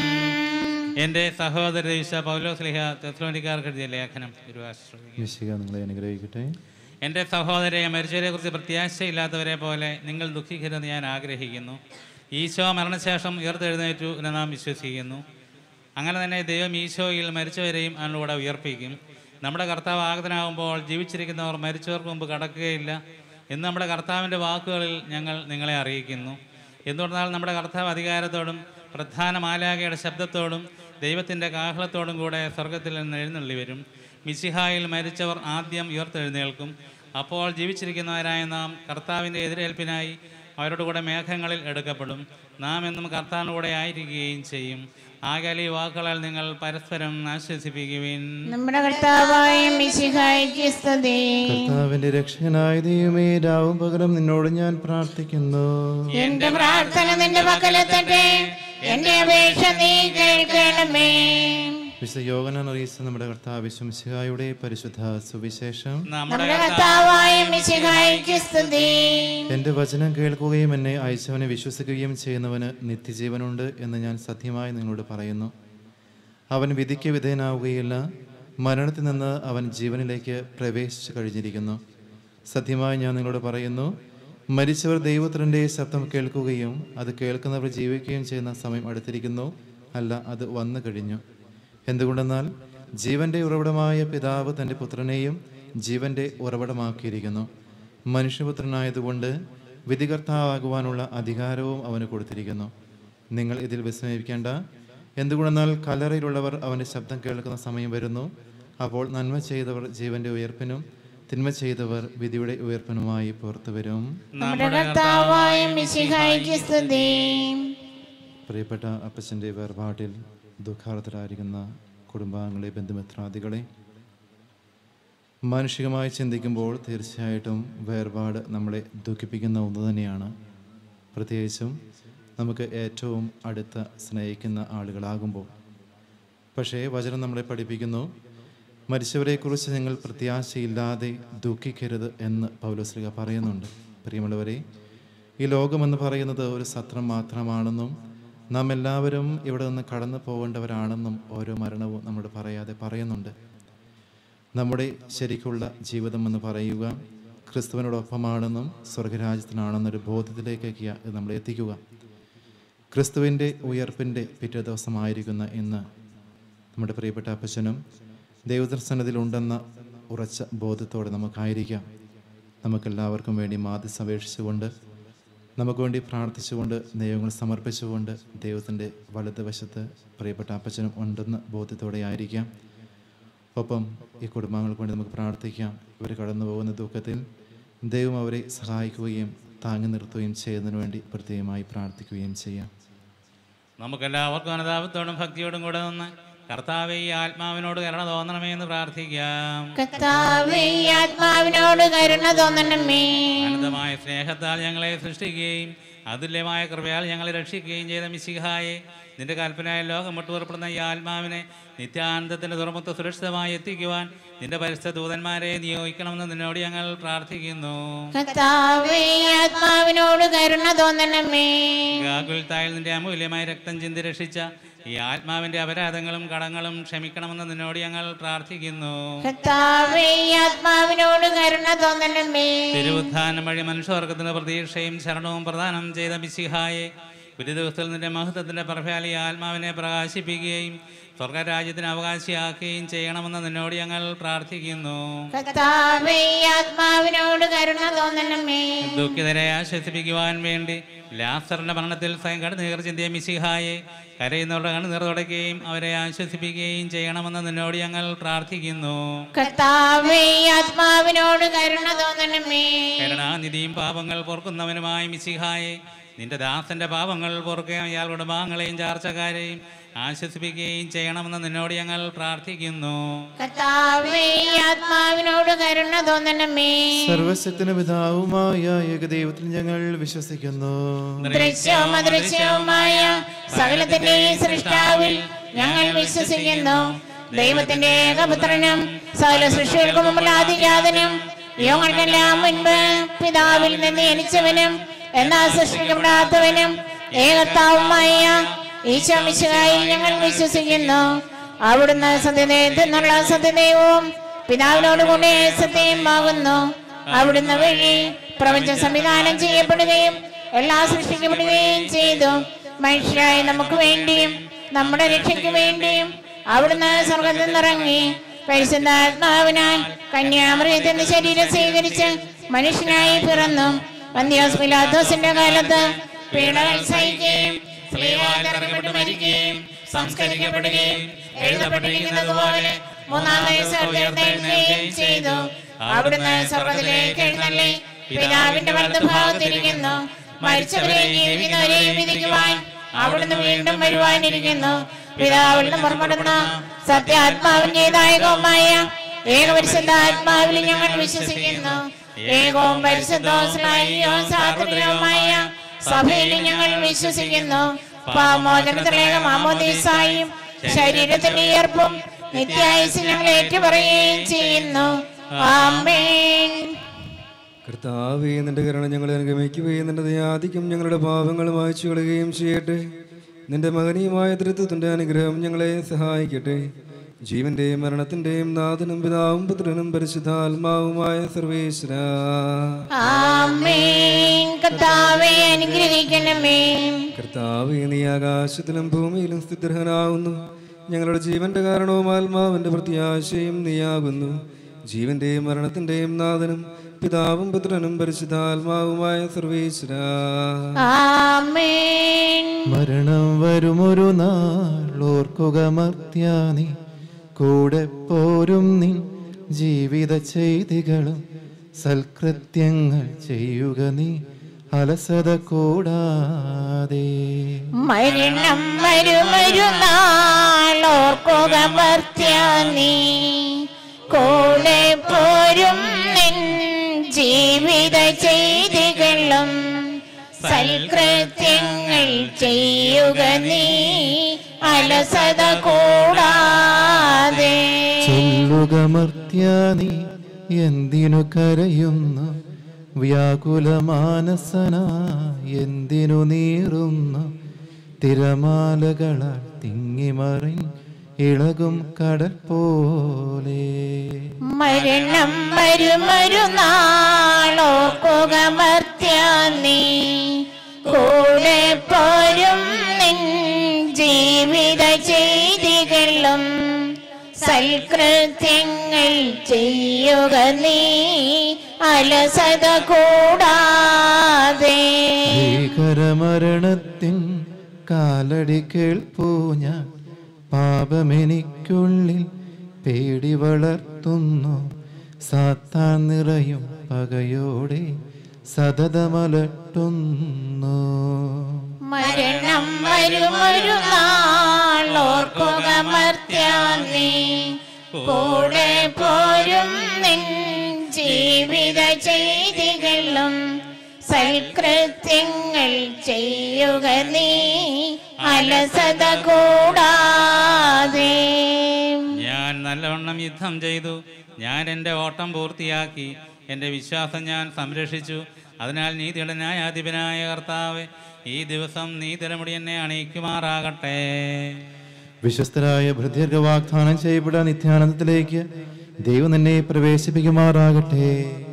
എൻ്റെ സഹോദര ഈശ പൗലോസ്ലിഹ തെസ്ലോനിക്കാർക്ക് എഴുതിയ ലേഖനം ഗുരുവാശ്രമിക്കും യേശുക നിങ്ങളെ അനുഗ്രഹിക്കട്ടെ എൻ്റെ സഹോദരെ മരിച്ചവരെക്കുറിച്ച് പ്രത്യാശയില്ലാത്തവരെ പോലെ നിങ്ങൾ ദുഃഖിക്കരുതെന്ന് ഞാൻ ആഗ്രഹിക്കുന്നു ഈശോ മരണശേഷം ഉയർത്തെഴുന്നേറ്റു എന്ന് നാം വിശ്വസിക്കുന്നു അങ്ങനെ തന്നെ ദൈവം ഈശോയിൽ മരിച്ചവരെയും അതിലൂടെ ഉയർപ്പിക്കും നമ്മുടെ കർത്താവ് ആഗതനാകുമ്പോൾ ജീവിച്ചിരിക്കുന്നവർ മരിച്ചവർക്ക് മുമ്പ് കടക്കുകയില്ല എന്ന് നമ്മുടെ കർത്താവിൻ്റെ വാക്കുകളിൽ ഞങ്ങൾ നിങ്ങളെ അറിയിക്കുന്നു എന്തുകൊണ്ടാൽ നമ്മുടെ കർത്താവ് അധികാരത്തോടും പ്രധാന മാലാകയുടെ ശബ്ദത്തോടും ദൈവത്തിൻ്റെ കാഹളത്തോടും കൂടെ സ്വർഗത്തിൽ നിന്ന് എഴുന്നള്ളി വരും മിശിഹായിൽ മരിച്ചവർ ആദ്യം ഉയർത്തെഴുന്നേൽക്കും അപ്പോൾ ജീവിച്ചിരിക്കുന്നവരായ നാം കർത്താവിൻ്റെ എതിരേൽപ്പിനായി അവരുടെ കൂടെ മേഘങ്ങളിൽ എടുക്കപ്പെടും നാം എന്നും കർത്താവിൻ്റെ കൂടെ ആയിരിക്കുകയും ചെയ്യും ആകയാൽ ഈ വാക്കുകളാൽ നിങ്ങൾ പരസ്പരം ആശ്വസിപ്പിക്കുവിൻ നമ്മുടെ കർത്താവായ മിശിഹായിക്ക് സ്തുതി കർത്താവിന്റെ രക്ഷകനായ ദൈവമേ രാവും പകരം നിന്നോട് ഞാൻ പ്രാർത്ഥിക്കുന്നു എന്റെ പ്രാർത്ഥന നിന്റെ പക്കലെത്തട്ടെ എന്റെ അപേക്ഷ നീ കേൾക്കണമേ വിശുദ്ധ യോഗനാൻ അറിയിച്ച നമ്മുടെ കർത്താവ് വിശ്വസിഹായുടെ പരിശുദ്ധ സുവിശേഷം നമ്മുടെ നമ്മുടെ കർത്താവായ മിശിഹായിക്ക് സ്തുതി എന്റെ വചനം കേൾക്കുകയും എന്നെ അയച്ചവനെ വിശ്വസിക്കുകയും ചെയ്യുന്നവന് നിത്യജീവനുണ്ട് എന്ന് ഞാൻ സത്യമായി നിങ്ങളോട് പറയുന്നു അവൻ വിധിക്ക് വിധേയനാവുകയില്ല മരണത്തിൽ നിന്ന് അവൻ ജീവനിലേക്ക് പ്രവേശിച്ചു കഴിഞ്ഞിരിക്കുന്നു സത്യമായി ഞാൻ നിങ്ങളോട് പറയുന്നു മരിച്ചവർ ദൈവത്തിൻ്റെ ശബ്ദം കേൾക്കുകയും അത് കേൾക്കുന്നവർ ജീവിക്കുകയും ചെയ്യുന്ന സമയം അടുത്തിരിക്കുന്നു അല്ല അത് വന്നു കഴിഞ്ഞു എന്തുകൊണ്ടെന്നാൽ ജീവന്റെ ഉറവിടമായ പിതാവ് തൻ്റെ പുത്രനെയും ജീവന്റെ ഉറവിടമാക്കിയിരിക്കുന്നു മനുഷ്യപുത്രനായതുകൊണ്ട് വിധികർത്താവാകുവാനുള്ള അധികാരവും അവന് കൊടുത്തിരിക്കുന്നു നിങ്ങൾ ഇതിൽ വിസ്മയിക്കേണ്ട എന്തുകൊണ്ടെന്നാൽ കല്ലറയിലുള്ളവർ അവൻ്റെ ശബ്ദം കേൾക്കുന്ന സമയം വരുന്നു അപ്പോൾ നന്മ ചെയ്തവർ ജീവന്റെ ഉയർപ്പിനും തിന്മ ചെയ്തവർ വിധിയുടെ ഉയർപ്പിനുമായി പുറത്തു വരും നമ്മുടെ കർത്താവായ മിശിഹായിക്ക് സ്തുതി പ്രിയപ്പെട്ട അപ്പച്ചൻ്റെ വേർപാട്ടിൽ ദുഃഖാർത്ഥരായിരിക്കുന്ന കുടുംബാംഗങ്ങളെ ബന്ധുമിത്രാദികളെ മാനുഷികമായി ചിന്തിക്കുമ്പോൾ തീർച്ചയായിട്ടും വേർപാട് നമ്മളെ ദുഃഖിപ്പിക്കുന്ന ഒന്ന് തന്നെയാണ് പ്രത്യേകിച്ചും നമുക്ക് ഏറ്റവും അടുത്ത സ്നേഹിക്കുന്ന ആളുകളാകുമ്പോൾ പക്ഷേ വചനം നമ്മളെ പഠിപ്പിക്കുന്നു മരിച്ചവരെക്കുറിച്ച് നിങ്ങൾ പ്രത്യാശയില്ലാതെ ദുഃഖിക്കരുത് എന്ന് പൗലോസ്ലിക പറയുന്നുണ്ട് പ്രിയമുള്ളവരെ ഈ ലോകമെന്ന് പറയുന്നത് ഒരു സത്രം മാത്രമാണെന്നും നാം എല്ലാവരും ഇവിടെ നിന്ന് കടന്നു പോകേണ്ടവരാണെന്നും ഓരോ മരണവും നമ്മോട് പറയാതെ പറയുന്നുണ്ട് നമ്മുടെ ശരിക്കുള്ള ജീവിതം എന്ന് പറയുക ക്രിസ്തുവിനോടൊപ്പമാണെന്നും സ്വർഗരാജ്യത്തിനാണെന്നൊരു ബോധത്തിലേക്കൊക്കെ ഇത് നമ്മളെ എത്തിക്കുക ക്രിസ്തുവിൻ്റെ ഉയർപ്പിൻ്റെ പിറ്റേ ദിവസമായിരിക്കുന്ന ഇന്ന് നമ്മുടെ പ്രിയപ്പെട്ട അപ്പച്ചനും ദൈവദർശനത്തിലുണ്ടെന്ന ഉറച്ച ബോധത്തോടെ നമുക്കായിരിക്കാം നമുക്കെല്ലാവർക്കും വേണ്ടി മാധ്യസ്ഥ അപേക്ഷിച്ചുകൊണ്ട് നമുക്ക് വേണ്ടി പ്രാർത്ഥിച്ചുകൊണ്ട് ദൈവങ്ങൾ സമർപ്പിച്ചുകൊണ്ട് ദൈവത്തിൻ്റെ വലതുവശത്ത് പ്രിയപ്പെട്ട അപ്പച്ചനും ഉണ്ടെന്ന ബോധ്യത്തോടെ ആയിരിക്കാം ഒപ്പം ഈ കുടുംബാംഗങ്ങൾക്ക് വേണ്ടി നമുക്ക് പ്രാർത്ഥിക്കാം ഇവർ കടന്നു പോകുന്ന ദുഃഖത്തിൽ ദൈവം അവരെ സഹായിക്കുകയും താങ്ങി നിർത്തുകയും ചെയ്യുന്നതിന് വേണ്ടി പ്രത്യേകമായി പ്രാർത്ഥിക്കുകയും ചെയ്യാം നമുക്കെല്ലാവർക്കും അനുതാപത്തോടും ഭക്തിയോടും കൂടെ നിന്ന് കർത്താവെ ഈ ആത്മാവിനോട് കരുണ തോന്നണമേ എന്ന് പ്രാർത്ഥിക്കാം കർത്താവേ ഈ ആത്മാവിനോട് കരുണ തോന്നണമേ അനന്തമായ സ്നേഹത്താൽ ഞങ്ങളെ സൃഷ്ടിക്കുകയും അതുല്യമായ കൃപയാൽ ഞങ്ങളെ രക്ഷിക്കുകയും ചെയ്ത മിശിഹായെ നിന്റെ കൽപ്പനയായ ലോകം മുട്ടുപുറപ്പെടുന്ന ഈ ആത്മാവിനെ നിത്യാനന്ദത്തിന്റെ തുറമുത്ത് സുരക്ഷിതമായി എത്തിക്കുവാൻ നിന്റെ പരിസ്ഥിത ദൂതന്മാരെ നിയോഗിക്കണമെന്ന് നിന്നോട് ഞങ്ങൾ പ്രാർത്ഥിക്കുന്നു കർത്താവേ ഈ ആത്മാവിനോട് കരുണ തോന്നണമേ ഗാഗുൽത്തായിൽ നിന്റെ അമൂല്യമായ രക്തം ചിന്തി രക്ഷിച്ച ഈ ആത്മാവിന്റെ അപരാധങ്ങളും കടങ്ങളും ക്ഷമിക്കണമെന്ന് നിന്നോട് ഞങ്ങൾ പ്രാർത്ഥിക്കുന്നു കർത്താവേ ഈ ആത്മാവിനോട് കരുണ തോന്നണമേ തിരുവുത്ഥാനം വഴി മനുഷ്യവർഗത്തിന് പ്രതീക്ഷയും ശരണവും പ്രദാനം ചെയ്ത മിശിഹായെ ഒരു ദിവസത്തിൽ നിന്റെ മഹത്വത്തിന്റെ പ്രഭയാൽ ഈ ആത്മാവിനെ പ്രകാശിപ്പിക്കുകയും സ്വർഗരാജ്യത്തിന് അവകാശിയാക്കുകയും ചെയ്യണമെന്ന് നിന്നോട് ഞങ്ങൾ പ്രാർത്ഥിക്കുന്നു കർത്താവേ ഈ ആത്മാവിനോട് കരുണ തോന്നണമേ ദുഃഖിതരെ ആശ്വസിപ്പിക്കുവാൻ വേണ്ടി ലാസറിന്റെ മരണത്തിൽ സ്വയം കണ്ണുനീർ ചിന്തിയ മിശിഹായെ കരയുന്നവരുടെ കണ്ണുനീർ തുടയ്ക്കുകയും അവരെ ആശ്വസിപ്പിക്കുകയും ചെയ്യണമെന്ന് നിന്നോട് ഞങ്ങൾ പ്രാർത്ഥിക്കുന്നു കർത്താവേ ഈ ആത്മാവിനോട് കരുണ തോന്നണമേ കരുണാനിധിയും പാപങ്ങൾ പൊറുക്കുന്നവനുമായ മിശിഹായെ നിന്റെ ദാസന്റെ പാപങ്ങൾ പൊറുക്കുകയും അയാൾ കുടുംബാംഗങ്ങളെയും ചാർച്ചക്കാരെയും ആശ്വസിപ്പിക്കുകയും ചെയ്യണമെന്ന് നിന്നോട് ഞങ്ങൾ പ്രാർത്ഥിക്കുന്നു കർത്താവേ ഈ ആത്മാവിനോട് കരുണ തോന്നണമേ സർവശക്തന പിതാവുമായ ഏകദൈവത്തിൽ ഞങ്ങൾ വിശ്വസിക്കുന്നു ദൃശ്യവും അദൃശ്യവുമായ സകലത്തിന്റെ സൃഷ്ടാവിൽ ഞങ്ങൾ വിശ്വസിക്കുന്നു ദൈവത്തിന്റെ ഏകപുത്രനും സകല സൃഷ്ടികൾക്കും മുമ്പുള്ള ആദിജാതനും യോഗങ്ങൾക്കെല്ലാം മുൻപ് പിതാവിൽ നിന്ന് ജനിച്ചവനും എന്നാൽ സൃഷ്ടിക്കപ്പെടാത്തവനും ഏകത്താവുമായ ഈശോ മിശിഹായിൽ ഞങ്ങൾ വിശ്വസിക്കുന്നു അവിടുന്ന് സത്യദൈവത്തിൽ നിന്നുള്ള സത്യദൈവവും പിതാവിനോട് കൂടെ സത്യമാകുന്നു അവിടുന്ന് വഴി പ്രപഞ്ചം സംവിധാനം ചെയ്യപ്പെടുകയും എല്ലാം സൃഷ്ടിക്കപ്പെടുകയും ചെയ്തു മനുഷ്യരായ നമുക്ക് വേണ്ടിയും നമ്മുടെ രക്ഷയ്ക്ക് വേണ്ടിയും അവിടുന്ന് സ്വർഗത്തിൽ നിന്നിറങ്ങി പരിശുദ്ധാത്മാവിനാൽ കന്യാമൃഗത്തിന്റെ ശരീരം സ്വീകരിച്ച് മനുഷ്യനായി പിറന്നു പന്തിയോസ് പിലാത്തോസിന്റെ കാലത്ത് പീഡകൾ സഹിക്കുകയും സ്ത്രീവാൽ തറക്കപ്പെട്ട് മരിക്കുകയും സംസ്കരിക്കപ്പെടുകയും എഴുതപ്പെട്ടിരിക്കുന്നത് പോലെ മൂന്നാം വയസ്സ് ഉയർത്തെഴുന്നേൽക്കുകയും ചെയ്തു അവിടുന്ന് സ്വർഗത്തിലേക്ക് എഴുന്നള്ളി പിതാവിന്റെ വലതുഭാഗത്തിരിക്കുന്നു മരിച്ചവരെയും ജീവിക്കുന്നവരെയും വിധിക്കുവാൻ അവിടുന്ന് വീണ്ടും വരുവാനിരിക്കുന്നു പിതാവിൽ നിന്ന് പുറപ്പെടുന്ന സത്യാത്മാവിന്റെ ദായകവുമായ ഏകപരിശുദ്ധ ആത്മാവിൽ ഞങ്ങൾ വിശ്വസിക്കുന്നു ഏകവും പരിശുദ്ധവും സാർവത്രികവുമായ സഭയിൽ ഞങ്ങൾ വിശ്വസിക്കുന്നു പാമോചനത്തിലേക മാമോദീസായും ശരീരത്തിന്റെ ഈർപ്പും നിത്യായുസ് ഞങ്ങൾ ഏറ്റുപറയുകയും ചെയ്യുന്നു ആമേൻ കർത്താവേ നിന്റെ കരുണ ഞങ്ങളെ അനുഗമിക്കുകയും നിന്റെ ദയാധിക്യം ഞങ്ങളുടെ പാപങ്ങൾ മായ്ച്ചു കളയുകയും ചെയ്യട്ടെ നിന്റെ മഹനീയമായ തൃത്വത്തിന്റെ അനുഗ്രഹം ഞങ്ങളെ സഹായിക്കട്ടെ ജീവന്റെയും മരണത്തിന്റെയും നാഥനും പിതാവും പുത്രനും പരിശുദ്ധാത്മാവുമായ സർവേശ്വര ആമേൻ കർത്താവേ അനുഗ്രഹിക്കണമേ കർത്താവേ നീ ആകാശത്തിലും ഭൂമിയിലും സ്ഥിതർഹനാവുന്നു ഞങ്ങളുടെ ജീവന്റെ കാരണവും ആത്മാവിന്റെ പ്രത്യാശയും നീയാകുന്നു ജീവന്റെയും മരണത്തിന്റെയും നാഥനും പിതാവും പുത്രനും പരിശുദ്ധാത്മാവുമായ സർവേശ്വര ആമേൻ മരണം വരുമൊരു നാളോർക്കുക മർത്യാനി കൂടെ പോരും നിൻ ജീവിത ചെയ്തികളും സൽകൃത്യങ്ങൾ ചെയ്യുക നീ അലസത കൂടാതെ മരണം വരുമൊരു നാളോർക്കുക ഭർത്യ നീ കൂടെ പോരും നിൻ ജീവിത ചെയ്തികളും സൽകൃത്യങ്ങൾ ചെയ്യുക നീ അലസത കൂടാതെ ചൊല്ലുക മർത്യാനി എന്തിനു കരയുന്നു വ്യാകുലമാനസന എന്തിനു നീറുന്നു തിരമാലകളാൽ തിങ്ങിമറി ഇളകും കടൽ പോലെ മരണം വരുമൊരു നാളോക്കുക മർത്യ നീ കൂടെ പോരും നിൻ ജീവിത ചെയ്തികളും സൽകൃത്യങ്ങൾ ചെയ്യുക നീ അലസത കൂടാതെ ഭീകരമരണത്തിൻ കാലടി കേൾപ്പൂ ഞാൻ പാപമെനിക്കുള്ളിൽ പേടി വളർത്തുന്നു സാത്താൻ നിറയും പകയോടെ സതതമലട്ടുന്നു മരണം വരുമൊരു നാളോർക്കുക മർത്യ നീ കൂടെ പോരും നിൻ ജീവിത ചെയ്തികളും സൽകൃത്യങ്ങൾ ചെയ്യുക നീ അലസത കൂടാതെ ഞാൻ നല്ലവണ്ണം യുദ്ധം ചെയ്തു ഞാൻ എൻ്റെ ഓട്ടം പൂർത്തിയാക്കി എൻ്റെ വിശ്വാസം ഞാൻ സംരക്ഷിച്ചു അതിനാൽ നീതിയുടെ ന്യായാധിപനായ കർത്താവ് ഈ ദിവസം നീ തലമുടി എന്നെ അണിയിക്കുമാറാകട്ടെ വിശ്വസ്തരായ ഭൃത്യർഗ വാഗ്ദാനം ചെയ്യപ്പെടാൻ നിത്യാനന്ദത്തിലേക്ക് ദൈവം നിന്നെ പ്രവേശിപ്പിക്കുമാറാകട്ടെ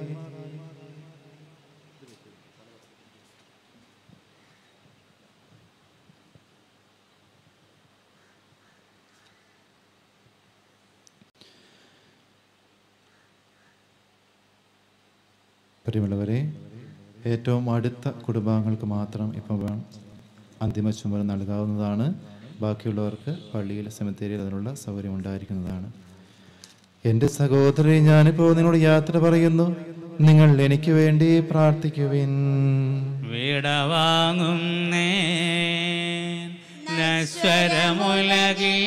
പ്രിയമുള്ളവരെ ഏറ്റവും അടുത്ത കുടുംബാംഗങ്ങൾക്ക് മാത്രം ഇപ്പം വേണം അന്തിമ ചുമതല നൽകാവുന്നതാണ് ബാക്കിയുള്ളവർക്ക് പള്ളിയിൽ സെമിത്തേരിയിൽ അതിനുള്ള സൗകര്യം ഉണ്ടായിരിക്കുന്നതാണ് എൻ്റെ സഹോദരി ഞാനിപ്പോൾ നിങ്ങളോട് യാത്ര പറയുന്നു നിങ്ങൾ എനിക്ക് വേണ്ടി പ്രാർത്ഥിക്കുവിൻ വിടവാങ്ങും നശ്വരമുലകിൽ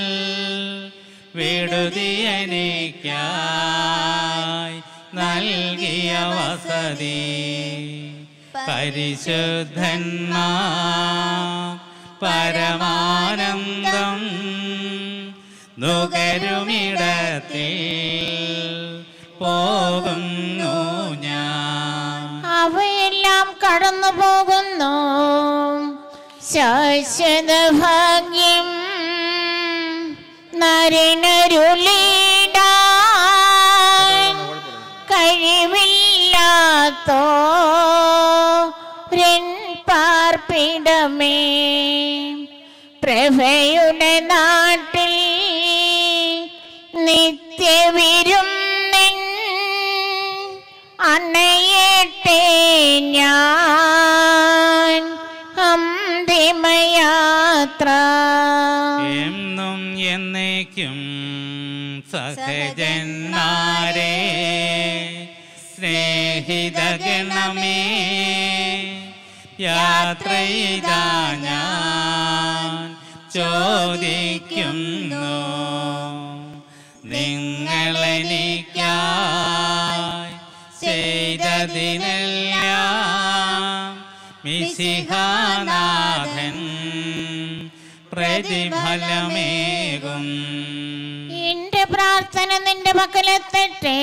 വിടുതിയനിക്കായി നൽകിയ വസതി പരിശുദ്ധന്മാ പരമാനന്ദം നുകരുമിടത്തിൽ പോകുന്നു ഞാൻ അവയെല്ലാം കടന്നു പോകുന്നു ശാശ്വത ഭാഗ്യം നരനരുളിടാൻ കഴിവില്ലാത്തോ പാർപ്പിടമേ പ്രഭയുടെ നാട്ടിൽ നിത്യവിരുന്നിൻ അണയട്ടെ ഞാൻ അന്തിമയാത്ര എന്നും എന്നേക്കും സഹജന്മാരെ സ്നേഹിതഗണമേ യാത്ര ചെയ്താ ഞാൻ ചോദിക്കുന്നു നിങ്ങളെനിക്കായി ചെയ്തതിനെല്ലാം മിശിഹാനാഥൻ പ്രതിഫലമേകും എന്റെ പ്രാർത്ഥന നിന്റെ പക്കലെത്തട്ടെ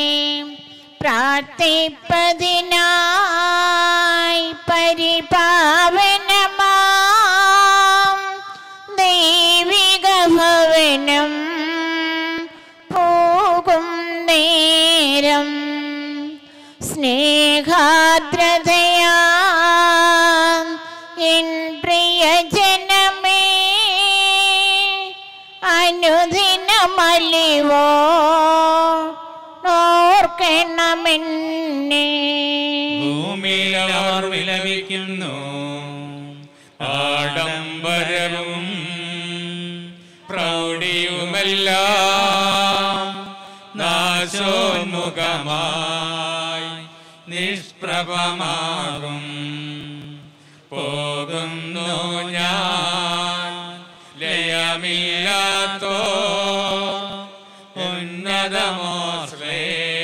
പ്രാർത്ഥിപ്പതിനായി പരിപാവനമാം ദൈവിക ഭവനം പോകും നേരം സ്നേഹാദ്രതയാ എൻ പ്രിയജനമേ അനുദിനമലിവോ ഓർക്കണമെന്നെ ഭൂമിയിലവർ വിലപിക്കുന്നു ആഡംബരവും പ്രൗഢിയുമെല്ലാം നാശോന്മുഖമായി നിഷ്പ്രഭമാകും പോകുന്നു ഞാൻ ലയമില്ലാത്തോ ഉന്നതമോശ്രേ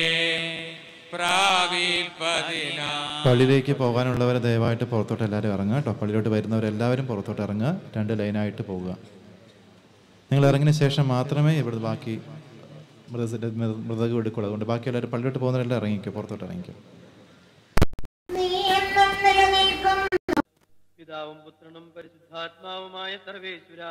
പ്രാപിപ്പതിനാ പള്ളിയിലേക്ക് പോകാനുള്ളവരെ ദയവായിട്ട് പുറത്തോട്ട് എല്ലാവരും ഇറങ്ങുക കേട്ടോ പള്ളിയിലോട്ട് വരുന്നവരെല്ലാവരും പുറത്തോട്ട് ഇറങ്ങുക രണ്ട് ലൈനായിട്ട് പോവുക നിങ്ങൾ ഇറങ്ങിയ ശേഷം മാത്രമേ ഇവിടെ ബാക്കി മൃതസിൻ്റെ മൃതകം എടുക്കുള്ളൂ അതുകൊണ്ട് ബാക്കി എല്ലാവരും പള്ളിയിലോട്ട് പോകുന്നവരെല്ലാം ഇറങ്ങിക്കോ പുറത്തോട്ട് ഇറങ്ങിക്കോ നീ എന്നും നിലനിൽക്കും പിതാവും പുത്രനും പരിശുദ്ധാത്മാവുമായ സർവേശ്വര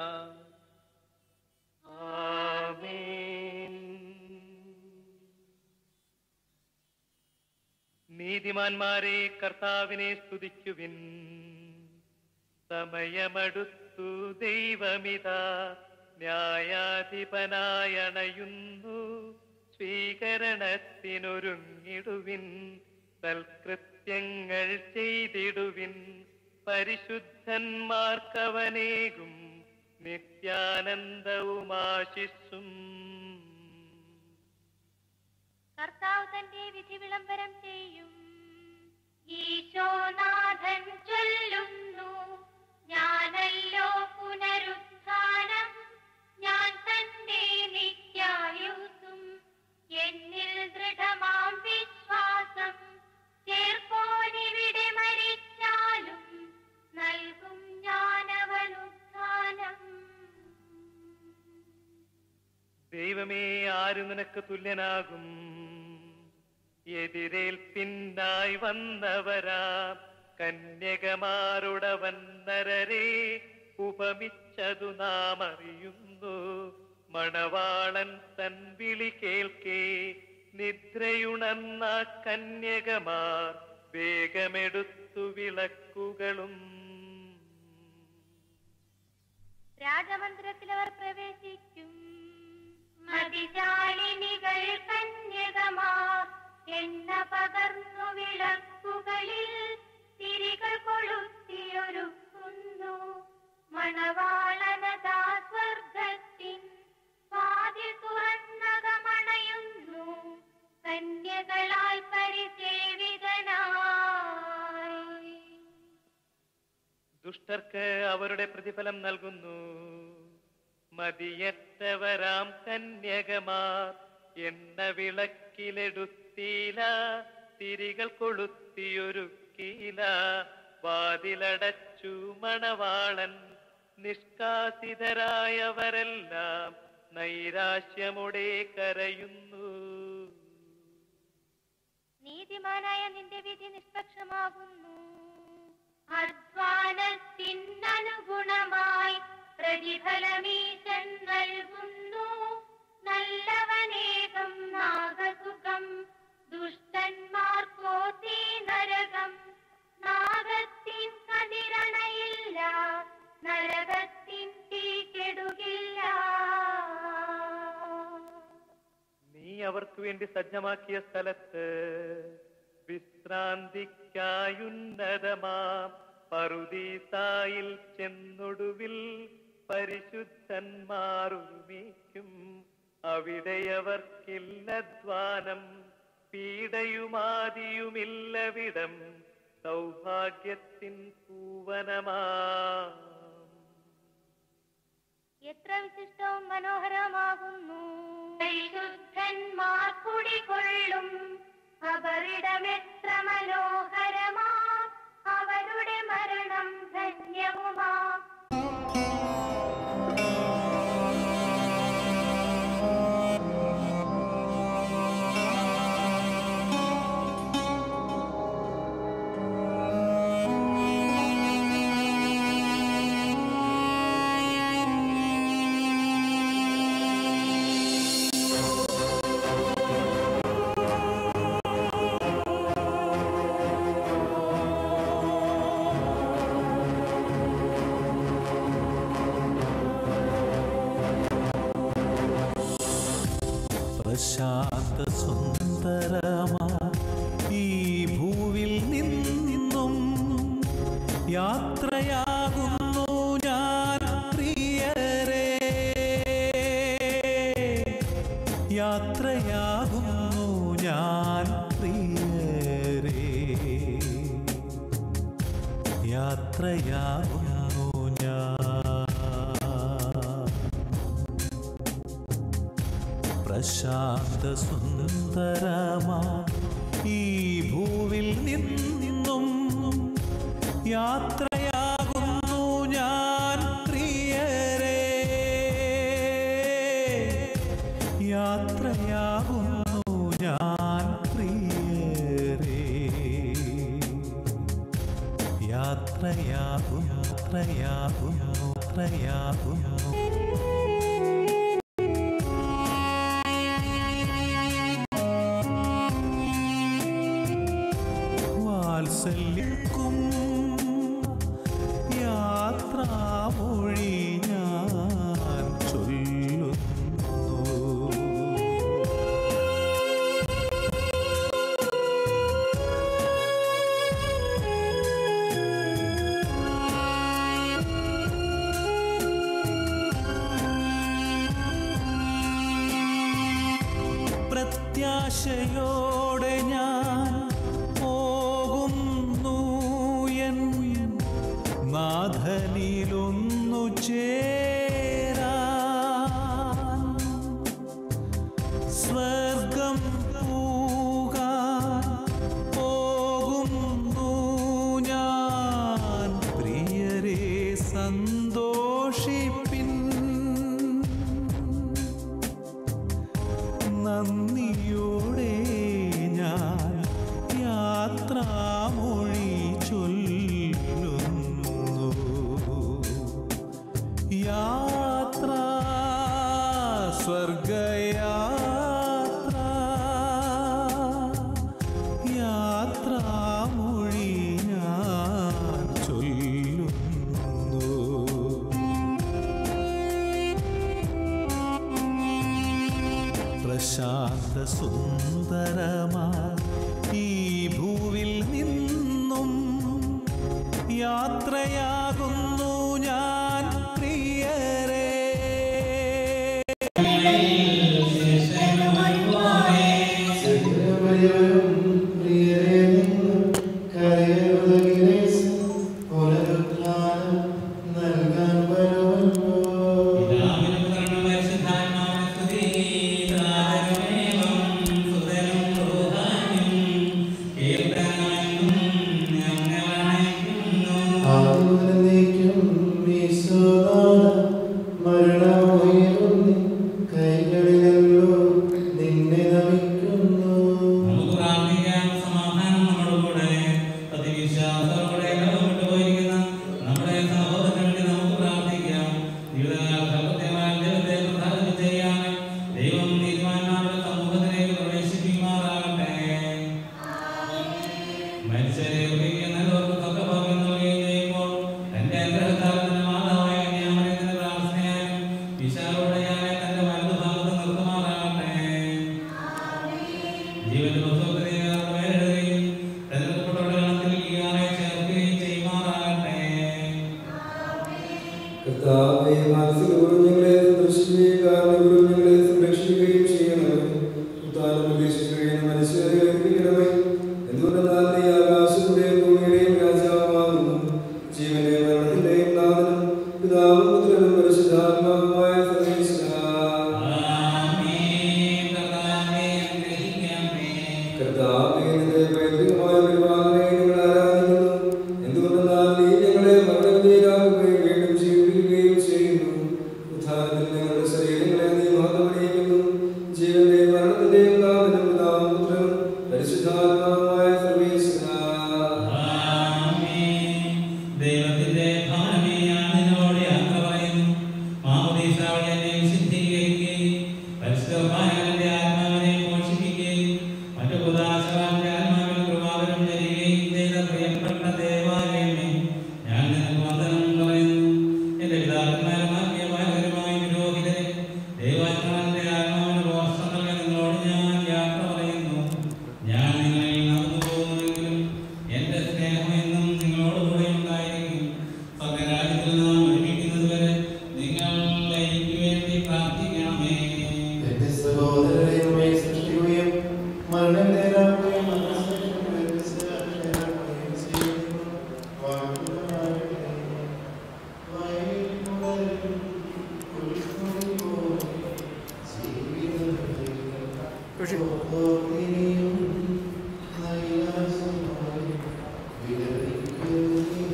നീതിമാന്മാരെ കർത്താവിനെ സ്തുതിക്കുവിൻ സമയമടുത്തു ദൈവമിതാ ന്യായാധിപനായണയുന്നു സ്വീകരണത്തിനൊരുങ്ങിടുവിൻ സൽകൃത്യങ്ങൾ ചെയ്തിടുവിൻ പരിശുദ്ധന്മാർക്കവനേകും നിത്യാനന്ദവുമാശിസ്സും കർത്താവ് തന്റെ വിധി വിളംബരം ചെയ്യും ഈശോനാഥൻ ചൊല്ലുന്നു ഞാനല്ലോ പുനരുത്ഥാനം ഞാൻ തന്നെ നിത്യായുസും എന്നിൽ ദൃഢമാം വിശ്വാസം ചേർപ്പോനിവിടെ മരിച്ചാലും നൽകും ഞാനവനുത്ഥാനം ദൈവമേ ആര് നിനക്ക് തുല്യനാകും എതിരേൽപ്പിന്നായി വന്നവരാം കന്യകമാരുടവൻ നരരെ ഉപമിച്ചതു നാം അറിയുന്നു മണവാളൻ തൻ വിളി കേൾക്കേ നിദ്രയുണർന്ന കന്യകമാർ വേഗമെടുത്തു വിളക്കുകളും രാജമന്ദിരത്തിൽ അവർ പ്രവേശിക്കും മതിശാലിനികൾ കന്യകമാർ എണ്ണ പകർന്നു വിളക്കുകളിൽ തിരികൾ കൊളുത്തിയൊരുക്കുന്നു മണവാളനതാ സ്വർഗത്തിൻ വാതിൽ തുറന്നകമണയുന്നു കന്യകളാൽ പരിസേവിതനായി ദുഷ്ടർക്ക് അവരുടെ പ്രതിഫലം നൽകുന്നു മതിയറ്റവരാം കന്യകമാർ എണ്ണ വിളക്കിലെടുത്തീല തിരികൾ കൊളുത്തിയൊരുക്കീല വാതിലടച്ചു മണവാളൻ നിഷ്കാസിതരായവരെല്ലാം നൈരാശ്യമുടെ കരയുന്നു നീതിമാനായ നിന്റെ വിധി നിഷ്പക്ഷമാകുന്നു അധ്വാനത്തിനനുഗുണമായി പ്രതിഫലമീശൻ നൽകുന്നു നല്ലവനേകം നാഗസുഖം ദുഷ്ടന്മാർക്കോ തീ നരകം നാഗത്തിൻ കതിരണയില്ല നരകത്തിൻ തീ കെടുകില്ല നീ അവർക്ക് വേണ്ടി സജ്ജമാക്കിയ സ്ഥലത്ത് വിശ്രാന്തിക്കായുന്നതമാം പറുദീസായിൽ ചെന്നൊടുവിൽ പരിശുദ്ധന്മാർ ഒരുമിക്കും അവിടെയവർക്കില്ലധ്വാനം പീഡയുമാതിയുമില്ലവിടം സൗഭാഗ്യത്തിൻ പൂവനമാ എത്ര വിശിഷ്ടവും മനോഹരമാകുന്നു പരിശുദ്ധന്മാർ കുടികൊള്ളും അവരിടമെത്ര മനോഹരമാ അവരുടെ മരണം ധന്യവുമാ പ്രശാന്ത സുന്ദരമാ ഈ ഭൂവിൽ നിന്നും യാത്രയാകുന്നു ഞാൻ പ്രിയരേ യാത്രയാകുന്നു ഞാൻ പ്രിയരേ യാത്രയാകുന്നു ഞാൻ പ്രശാന്ത സുന്ദരമാ ഈ ഭൂവിൽ നിന്നും യാത്രയാകുന്നു ഞാൻ പ്രിയരേ യാത്രയാകുന്നു ഞാൻ പ്രിയരേ യാത്രയാകുന്നു യാത്രയാകുന്നു യാത്രയാകുന്നു വാത്സല്യക്കും യാത്രാമൊഴി ഞാൻ ചൊല്ലുന്നു പ്രത്യാശയോടെ ഞാൻ പോകുന്നു എൻ നാഥനിലൊന്നു ചേരാൻ സ്വർഗം പൂകാൻ പോകുന്നു ഞാൻ പ്രിയരെ സന്തോഷിപ്പിൻ നന്ദിയോടെ ഞാൻ സ്വർഗയാത്ര യാത്രാമൊഴി ഞാൻ ചൊല്ലുന്നു പ്രശാന്ത സുന്ദരമാ ഈ ഭൂവിൽ നിന്നും യാത്രയാകുന്നു ഞാൻ പ്രിയരേ കൈകളിലല്ലോ നിന്നെ നമിക്കുന്നു നമുക്ക് പ്രാർത്ഥിക്കാം സമാധാനം നമ്മളോടുകൂടെ പ്രതിവിശ്വാസത്തോടെ വിട്ടുപോയിരിക്കുന്ന നമ്മുടെ സഹോദരങ്ങൾക്ക് നമുക്ക് പ്രാർത്ഥിക്കാം ജീവിതകാല സത്യമായ ദൈവത്തെ പ്രധാനം ചെയ്യാൻ ദൈവം നീതിമാന്മാരുടെ സമൂഹത്തിലേക്ക് പ്രവേശിപ്പിക്കുമാറാകട്ടെ മനുഷ്യരെ ഉപയോഗിക്കുന്നവർക്ക് സ്വർഗ്ഗഭാഗ്യം നൽകുകയും ചെയ്യുമ്പോൾ തന്റെ അനുഗ്രഹത്താലത്തിന്റെ മാതാവായ കന്യാമറിയത്തിന്റെ പ്രാർത്ഥനയാലും വിശാലോടയായ തന്റെ വലതുഭാഗത്ത് നിർത്തുമാറാകട്ടെ ജീവന്റെ പുസ്തകത്തിൽ പേരിടുകയും തെരഞ്ഞെടുക്കപ്പെട്ടവരുടെ ഗണത്തിൽ ഈയാറെ ചേർക്കുകയും ചെയ്യുമാറാകട്ടെ കർത്താവേ മനസ്സിലൂടെ ഞങ്ങളെ സന്ദർശിക്കുകയും കാരണവരും ഞങ്ങളെ സംരക്ഷിക്കുകയും ചെയ്യണമേ ഉത്താനം പ്രതീക്ഷിക്കുകയും മനുഷ്യരെ ഏൽപ്പിക്കണമേ എന്തുകൊണ്ടെന്നാൽ നീ ആകാശത്തിന്റെയും ഭൂമിയുടെയും രാജാവാകുന്നു ജീവന്റെ മരണത്തിന്റെയും നാഥനും പിതാവും പുത്രനും പരിശുദ്ധാത്മാവുമായ സർവേശ്വരാ. കർത്താവേ, നിന്റെ പൈതൃകമായ പരിപാലനയെ ഞങ്ങൾ ആരാധിക്കുന്നു. എന്തുകൊണ്ടെന്നാൽ നീ ഞങ്ങളെ മരണവിധേയരാക്കുകയും വീണ്ടും ജീവിപ്പിക്കുകയും ചെയ്യുന്നു. ഉത്ഥാനത്തിൽ ഞങ്ങളുടെ ശരീരങ്ങളെ നീ മഹത്വമണിയിക്കുന്നു. ജീവന്റെയും മരണത്തിന്റെയും നാഥനും പിതാവും പുത്രനും പരിശുദ്ധാത്മാവുമായ സർവേശ്വരാ. ദൈവത്തിന്റെ ഭവനമേ ഞാൻ നിന്നോട് യാത്ര പറയുന്നു മാമോദീസ വഴി എന്നെ വിശുദ്ധീകരിക്കുകയും പരിശുദ്ധമായ എന്റെ ആത്മാവിനെ പോഷിപ്പിക്കുകയും മറ്റു പുതാശവാന്റെ ആത്മാവിൽ കൃപാവരം തരികയും ചെയ്ത പ്രിയപ്പെട്ട ദേവാലയമേ ഞാൻ നിനക്ക് വന്ദനം പറയുന്നു എന്റെ പിതാക്കന്മാരും ആത്മീയമായവരുമായ പുരോഹിതരെ ദൈവാത്മാവിന്റെ ആത്മാവിന് പോഷം നൽകാൻ നിങ്ങളോട് ഞാൻ യാത്ര പറയുന്നു ഞാൻ നിങ്ങളിൽ നടന്നു പോകുന്നുവെങ്കിലും എന്റെ സ്നേഹം എന്നും നിങ്ങളോടുകൂടെ ഉണ്ടായിരിക്കും സ്വർഗരാജ്യത്തിൽ നാം ഒരുമിക്കുന്നത് വരെ നിങ്ങൾ എനിക്ക് വേണ്ടി പ്രാർത്ഥിക്കണമേ എന്റെ സഹോദരരെ നമ്മെ സൃഷ്ടിക്കുകയും മരണം നേരാക്കുകയും മനസ്സറിയുകയും വ്യത്യസ്തരാക്കുകയും ചെയ്യുന്നു. വാക്കുകളാകട്ടെ, വായിൽ മുതലും ഉൾക്കൊള്ളി പോലെ ജീവിതത്തിൽ ഓർത്തിനിയും നൈരാശ്യമായി വിലപിക്കുകയും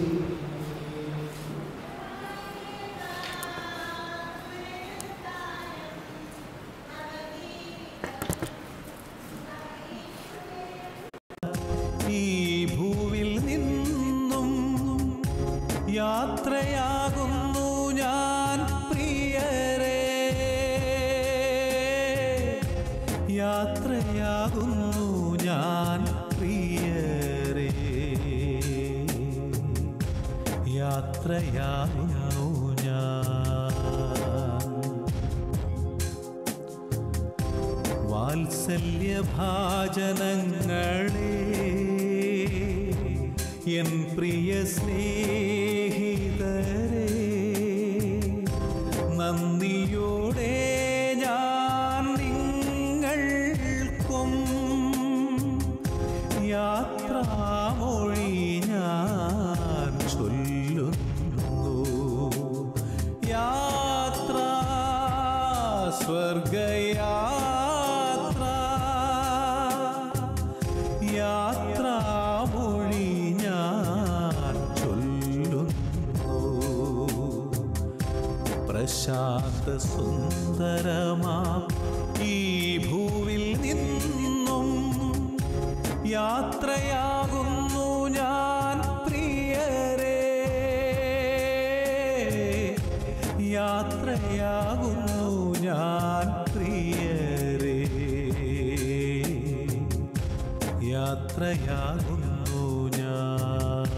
ഈ ഭൂവിൽ നിന്നും യാത്രയാകുന്നു ഞാൻ പ്രിയരേ യാത്രയാകുന്നു ഞാൻ പ്രിയരേ യാത്രയാകുന്നു ഞാൻ വാത്സല്യഭാജനങ്ങളെ എൻ പ്രിയ സ്നേഹിതരെ നന്ദിയോടെ ഞാൻ നിങ്ങൾക്കും യാത്രാമൊഴി ഞാൻ ചൊല്ലുന്നു യാത്ര സ്വർഗയാത്ര യാത്രാമൊഴി ഞാൻ ചൊല്ലുന്നു പ്രശാന്ത സുന്ദരമാം ഈ ഭൂവിൽ നിന്നും യാത്രയാകുന്നു ഞാൻ പ്രിയരേ യാത്രയാകുന്നു ഞാൻ ആശ്രയാകുന്നു ഞാൻ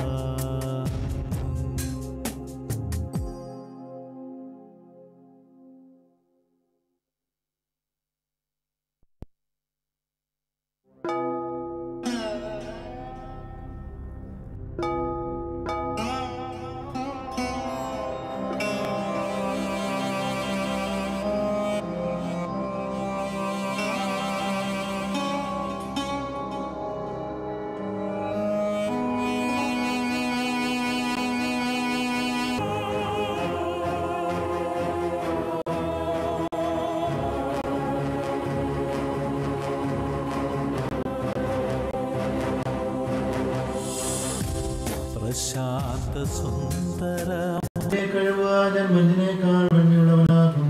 പ്രശാന്ത സുന്ദര കഴിവാൻ ഞാൻ മഞ്ഞിനേക്കാൾ മഞ്ഞുള്ളവനാകും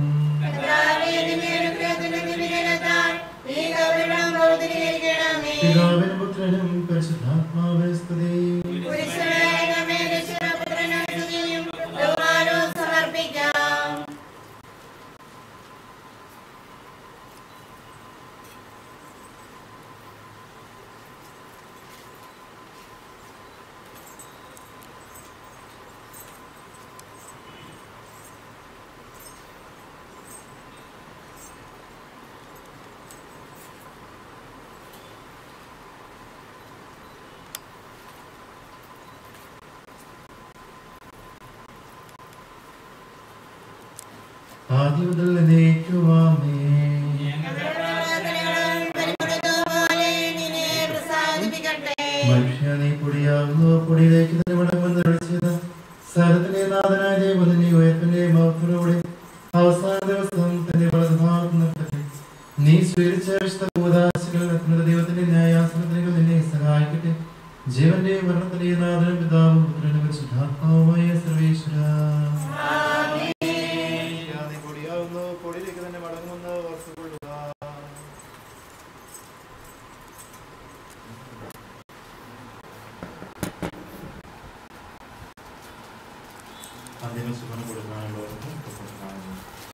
പിതാവിനും പുത്രനും പരിശുദ്ധാത്മാവിനും സ്തുതി സമർപ്പിക്കാം ആദ്യം മുതൽ എന്നേക്കുമാമേ മനുഷ്യ നീ പൊടിയാകുന്നു പൊടിയിലേക്ക് തന്നെ മടങ്ങുമെന്ന് വിളിച്ചത് സ്ഥലത്തിലെ നാഥനായ ദൈവം നിന്നെ ഉയർപ്പിന്റെ മഹത്വത്തോടെ അവസാന ദിവസം തന്റെ വലതുഭാഗത്ത് നിർത്തട്ടെ നീ സ്വീകരിച്ച വിശുദ്ധ ഉപദാശകൾ അത്യുന്നത ദൈവത്തിന്റെ ന്യായാസനത്തിലേക്ക് നിന്നെ സഹായിക്കട്ടെ ജീവന്റെ മരണത്തിന്റെ നാഥനും പിതാവും പുത്രനും പരിശുദ്ധാത്മാവുമായ സർവേശ്വര നീ പൊടിയാകുന്നു പൊടിയിലേക്ക് തന്നെ മടങ്ങുമെന്ന് ഓർത്തുകൊള്ളുക അന്തിമ സുഖം കൊടുക്കാനുള്ളവർക്ക് കൊടുക്കാനുള്ളവർ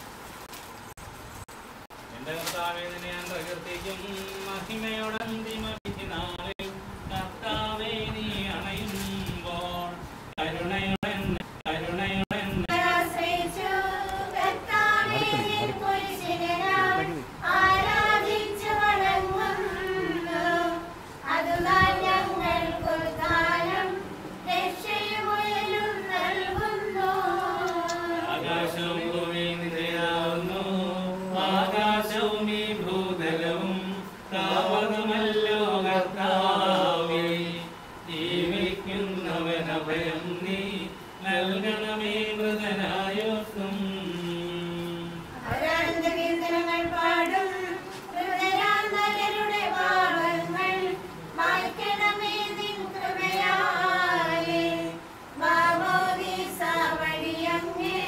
എന്റെ കർത്താവേ നിന്നെ ഞാൻ പ്രകീർത്തിക്കും മഹിമയുടെ അന്തിമ വിധി നാളിൽ കർത്താവേ നീ അണയുമ്പോൾ കരുണയുടെ എന്നെ- കരുണയുടെ എന്നെ ആശ്രയിച്ചു കർത്താവേ നിൻ കുരിശിനെ നാം ആരാധിച്ചു വണങ്ങുന്നു. അതുതാൻ ഞങ്ങൾക്കൊരു കാലം രക്ഷയും ഉയരും നൽകുന്നു ആകാശവും ഭൂമിയും നിന്റേതാകുന്നു ആകാശവും ഈ ഭൂതലവും താവകമല്ലോ കർത്താവേ ജീവിക്കുന്നവൻ അഭയം നീ നൽകണമേ മൃതനായോർക്കും അവരാനന്ദ കീർത്തനങ്ങൾ പാടും ഹൃദയാന്തരരുടെ പാപങ്ങൾ മായ്ക്കണമേ നിൻ കൃപയാലേ മാമോദീസ വഴിയങ്ങേ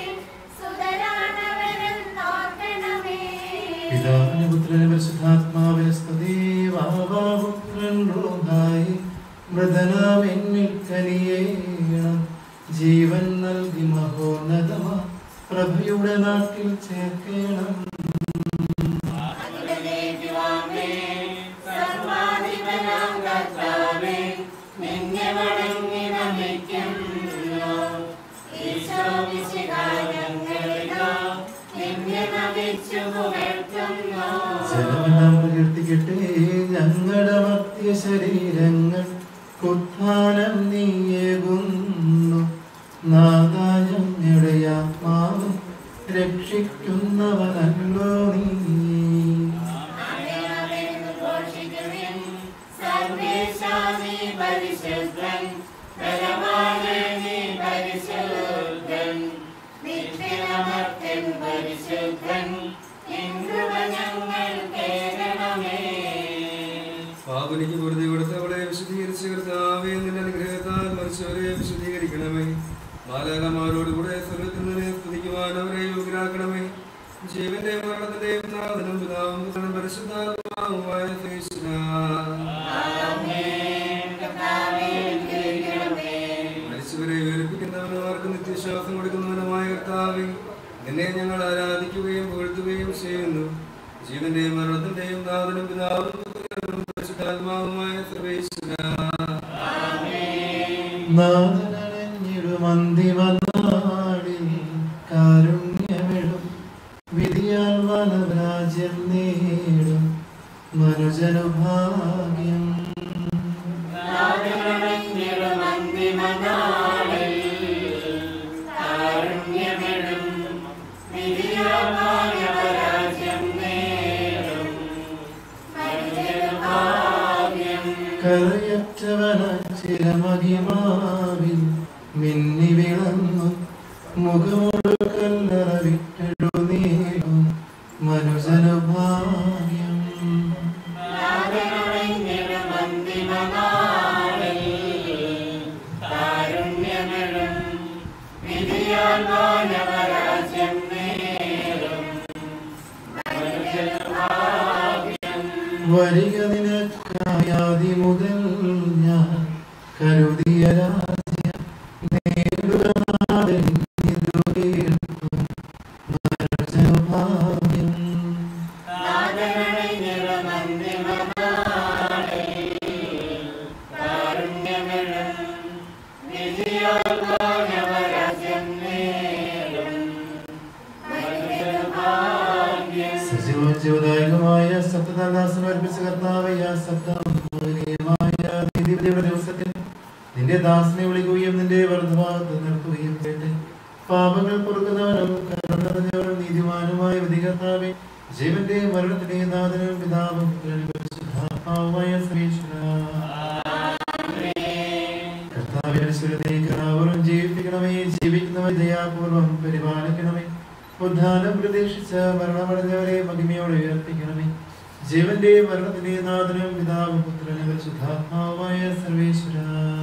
സുതരാണവരെന്നോർക്കണമേ പിതാവിന് പുത്രന് പരിശുദ്ധാത്മാവിന് സ്തുതി വാവാപുത്രൻ റോഹായി മൃതനാം എന്നിൽ കനിയേണം ജീവൻ നൽകി മഹോന്നതമാ പ്രഭയുടെ നാട്ടിൽ ചേർക്കണം സർവാധിപനാം കർത്താവേ നിന്നെ വണങ്ങി നമിക്കുന്നു ഈശോ മിശിഹാ ഞങ്ങളിതാ നിന്നെ നമിച്ചു പുകഴ്ത്തുന്നു ജനമെല്ലാം പ്രകീർത്തിക്കട്ടെ ഞങ്ങളുടെ മർത്യ ശരീരങ്ങൾ കുത്ഥാനം നീയേകുന്നു നാഥ ഞങ്ങളുടെ ആത്മാവ് രക്ഷിക്കുന്നവനല്ലോ നീ സർവേശാനി പരിശുദ്ധൻ ബലവാനേ നീ പരിശുദ്ധൻ നിത്യനമർത്തൻ പരിശുദ്ധൻ ഇന്ദ്രവ ഞങ്ങൾ കേൾക്കണമേ പാപനിക്ക് വെറുതെ കൊടുത്തവളെ വിശദീകരിച്ച് കർത്താവേ നിന്റെ അനുഗ്രഹത്താൽ മരിച്ചവരെ വിശദീകരിക്കണമേ ബാലകന്മാരോട് കൂടെ സ്വർഗത്തിൽ നിന്ന് സ്തുതിക്കുവാൻ അവരെ യോഗ്യരാക്കണമേ ജീവന്റെ മരണത്തിന്റെയും നാഥനും പിതാവും പുത്രനും പരിശുദ്ധാത്മാവുമായ യേശുനാ. മരിച്ചവരെ ഉയർപ്പിക്കുന്നവനും അവർക്ക് നിത്യശ്വാസം കൊടുക്കുന്നവനുമായ കർത്താവേ നിന്നെ ഞങ്ങൾ ആരാധിക്കുകയും പുകഴ്ത്തുകയും ചെയ്യുന്നു ജീവന്റെയും മരണത്തിന്റെയും നാഥനും പിതാവും പുത്രനും പരിശുദ്ധാത്മാവുമായ സർവേശ്വര നാദനഞ്ഞിടുമന്തിമനാളിൽ കാരുണ്യമിടും വിധിയാൽ വനരാജ്യം നേടും മനുജനു ഭാഗ്യം കരയറ്റവന ചിരമഹിമാവിൽ മിന്നി വിളങ്ങും മുഖമൊഴു കല്ലറ വിട്ടെഴുന്നേലും മനുജനു ഭാഗ്യം വരിക നിനക്കായാതി മുതൽ ഞാൻ കരുതിയ രാജ്യം നേടുക നാടൻ ഇതു കേൾക്കും മനുജനു ഭാഗ്യം സജീവജീവദായകമായ സപ്തദാസനം അർപ്പിച്ച കർത്താവയ സപ്തമായ നീതിയുടെ ദിവസത്തിൽ നിന്റെ ദാസനെ വിളിക്കുകയും നിന്റെ വർദ്ധഭാഗത്ത് നിർത്തുകയും ചെയ്യട്ടെ പാപങ്ങൾ പൊറുക്കുന്നവനും കരുണ നിറഞ്ഞവനും നീതിമാനുമായ വിധികർത്താവെ ജീവന്റെ മരണത്തിന്റെ നാഥനും പിതാവും പുത്രനും പരിശുദ്ധാത്മാവുമായ ശ്രീശ്വര കർത്താവിന്റെ പരിശുദ്ധത്തെ കഥാപൂർവം ജീവിപ്പിക്കണമേ ജീവിക്കുന്നവരെ ദയാപൂർവം പരിപാലിക്കണമേ ഉദ്ധാനം പ്രതീക്ഷിച്ച മരണമടഞ്ഞവരെ മഹിമയോടെ ഉയർപ്പിക്കണമേ ജീവന്റെ മരണത്തിന്റെ നാഥനും പിതാവും പുത്രനും പരിശുദ്ധാത്മാവുമായ സർവേശ്വര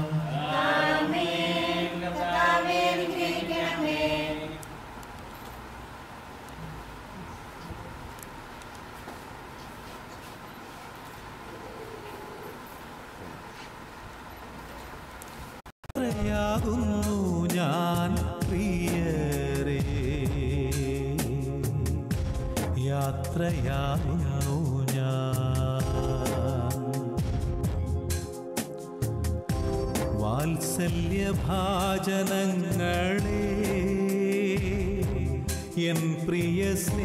യാത്രയാകുന്നു ഞാൻ പ്രിയരേ യാത്രയാകുന്നു ഞാൻ വാത്സല്യഭാജനങ്ങളെ എൻ പ്രിയ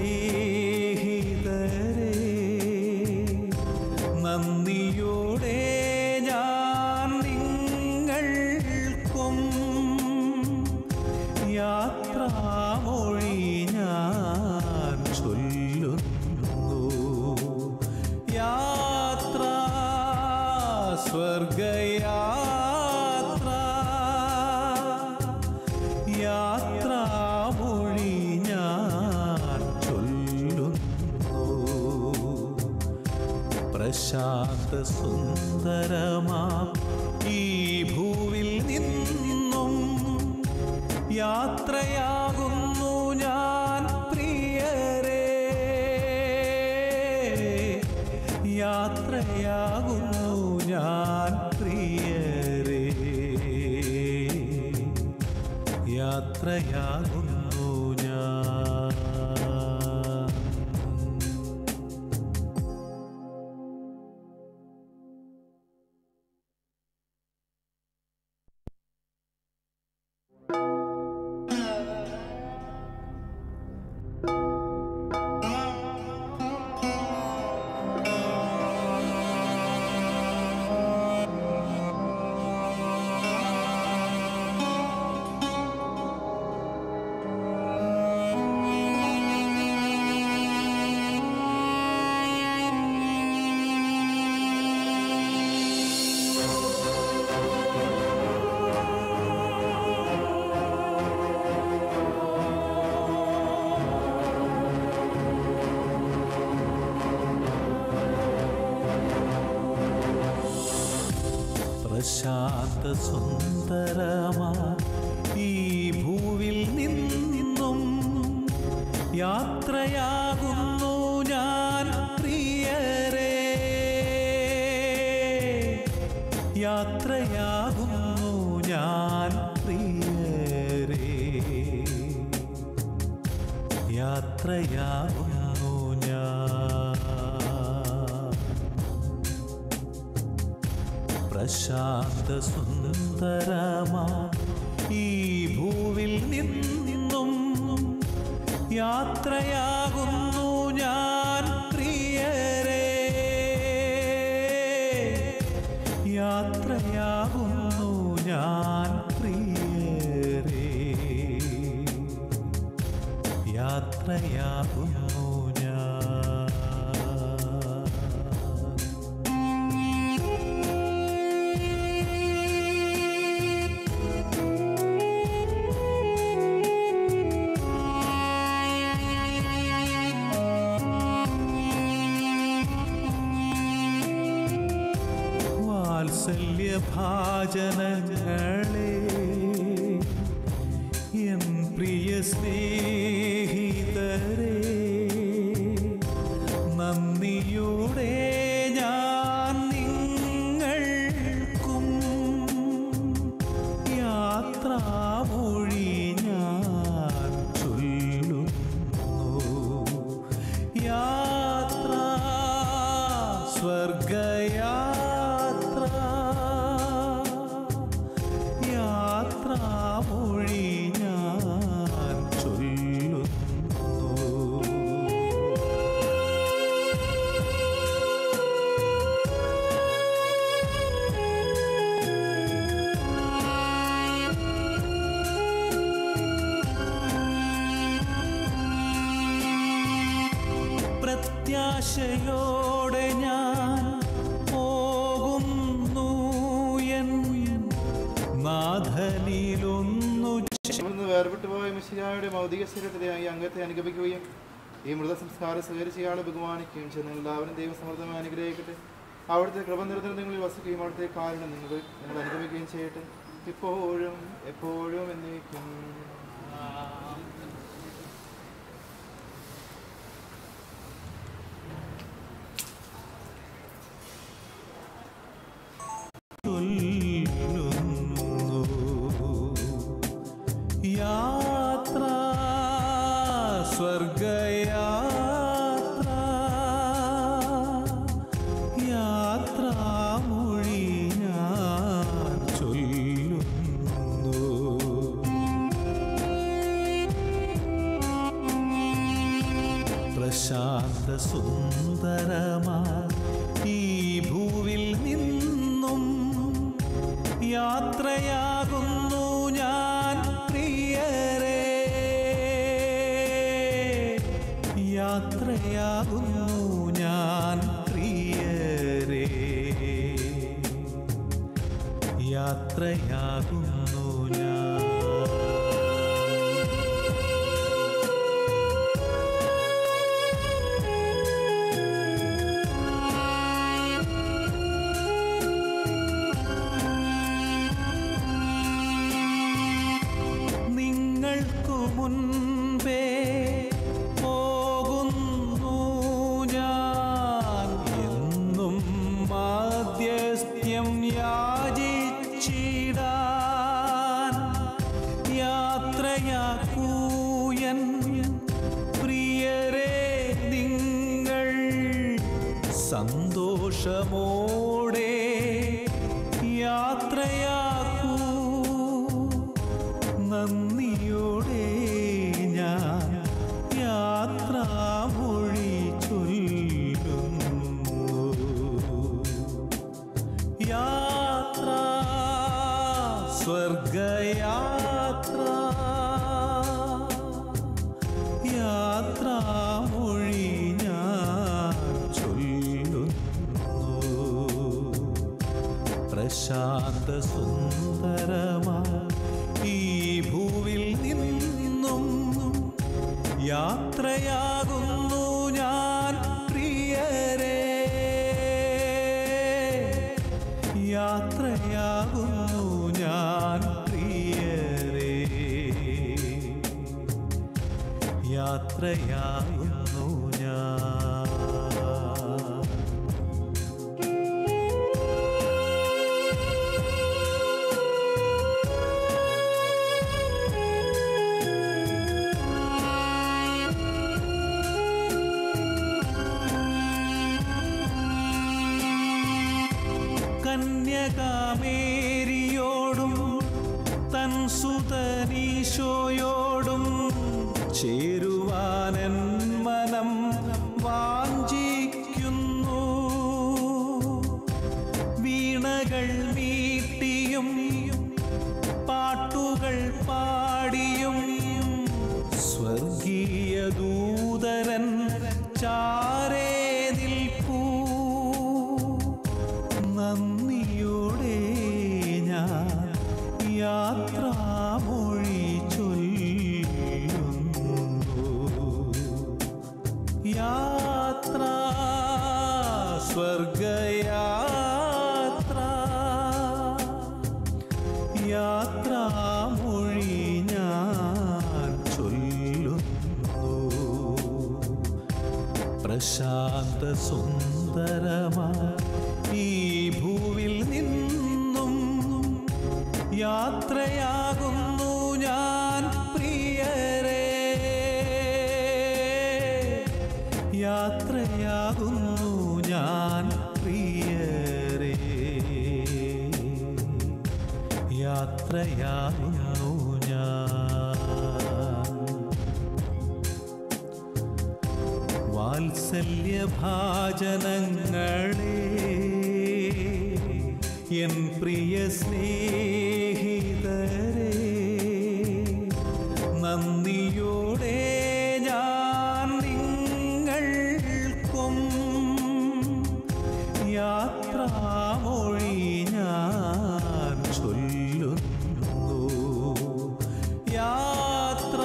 സ്നേഹിതരേ നന്ദിയോടെ ഞാൻ നിങ്ങൾക്കും യാത്രാമൊഴി ഞാൻ ചൊല്ലുന്നു യാത്ര സ്വർഗയാത്ര യാത്രാമൊഴി ഞാൻ ചൊല്ലുന്നു പ്രശാന്ത സുന്ദരമാം ഈ ഭൂവിൽ നിന്നും യാത്രയാകുന്നു ഞാൻ പ്രിയരേ യാത്രയാകുന്നു ഞാൻ പ്രിയരേ യാത്രയാകുന്നു ഞാൻ പ്രശാന്ത സുന്ദരമാ ഈ ഭൂവിൽ നിന്നും യാത്രയാകുന്നു ഞാൻ പ്രിയരേ യാത്രയാകുന്നു ഞാൻ പ്രിയരേ യാത്രയാകുന്നു ഞാൻ പ്രശാന്ത സുന്ദരമാ ഈ ഭൂവിൽ നിന്നും യാത്രയാകുന്നു ഞാൻ പ്രിയരേ യാത്രയാകുന്നു ഞാൻ പ്രിയരേ യാത്രയാകുന്നു ഞാൻ വാത്സല്യഭാജനങ്ങളെ എൻ പ്രിയ സ്നേഹിതരെ നന്ദിയോടെ ഞാൻ നിങ്ങൾക്കും യാത്രാമൊഴി ഞാൻ ചൊല്ലുന്നു യാത്ര സ്വർഗയാത്ര യാത്രാമൊഴി ഞാൻ ചൊല്ലുന്നു പ്രത്യാശയോടെ ഞാൻ പോകുന്നു എൻ നാഥനിലൊന്നു ഇവിടുന്ന് വേർപെട്ടു പോയ മിശിഹായുടെ ഭൗതിക ശരീരത്തിലെ ഈ അംഗത്തെ അനുഗമിക്കുകയും ഈ മൃതസംസ്കാരം സ്വീകരിച്ച് ഇയാളെ ബഹുമാനിക്കുകയും ചെയ്യുന്ന എല്ലാവരും ദൈവസമൃദ്ധമായി അനുഗ്രഹിക്കട്ടെ അവിടുത്തെ കൃപ നിരന്തരം നിങ്ങളിൽ വസിക്കുകയും അവിടുത്തെ കാരണം നിങ്ങൾ നിങ്ങൾ അനുഗമിക്കുകയും ചെയ്യട്ടെ ഇപ്പോഴും എപ്പോഴും എന്നേക്കും യാത്ര സ്വർഗയാത്ര യാത്രാമൊഴി ഞാൻ ചൊല്ലുന്നു പ്രശാന്ത സുന്ദരമാ ഈ ഭൂവിൽ നിന്നും യാത്രയാകുന്നു ഞാൻ പ്രിയരേ യാത്രയാകുന്നു ഞാൻ പ്രിയരേ യാത്രയാകുന്നു ഞാൻ നിങ്ങൾക്കു മുൻപേ പോകുന്നു ഞാൻ എന്നും മാധ്യസ്ഥ്യം യാചിച്ചിടാൻ യാത്രയാക്കൂയൻ പ്രിയരെ നിങ്ങൾ സന്തോഷമോടെ യാത്രയാക്കൂ നന്ദിയോടെ ഞാൻ യാത്രാമൊഴി ചൊല്ലുന്നു യാത്ര സ്വർഗയാത്ര യാത്രാമൊഴി ഞാൻ ചൊല്ലുന്നു പ്രശാന്ത സുന്ദരമാ ഈ ഭൂവിൽ നിന്നും യാത്രയാകുന്നു ഞാൻ പ്രിയരേ യാത്രയാകുന്നു ഞാൻ പ്രിയരേ യാത്രയാകുന്നു ഞാൻ കന്യകാ ചേരുവാനൻ മനം വാഞ്ചിക്കുന്നു വീണകൾ മീട്ടിയും പാട്ടുകൾ പാടിയും സ്വർഗീയ ദൂതരൻ ചാരേ നിൽപ്പൂ നന്ദിയോടെ ഞാൻ യാത്രാമൊഴി ചൊല്ലുന്നു യാത്ര സ്വർഗയാത്ര യാത്രാമൊഴി ഞാൻ ചൊല്ലുന്നു പ്രശാന്ത സുന്ദരമാ ഈ ഭൂവിൽ നിന്നും യാത്രയാകുന്നു ഞാൻ പ്രിയരേ യാത്രയാകുന്നു ഞാൻ പ്രിയരേ യാത്രയാകുന്നു ഞാൻ വാത്സല്യഭാജനങ്ങളെ എൻ പ്രിയ സ്നേഹിതരെ നന്ദിയോടെ ഞാൻ നിങ്ങൾക്കും യാത്രാമൊഴി ഞാൻ ചൊല്ലുന്നു യാത്ര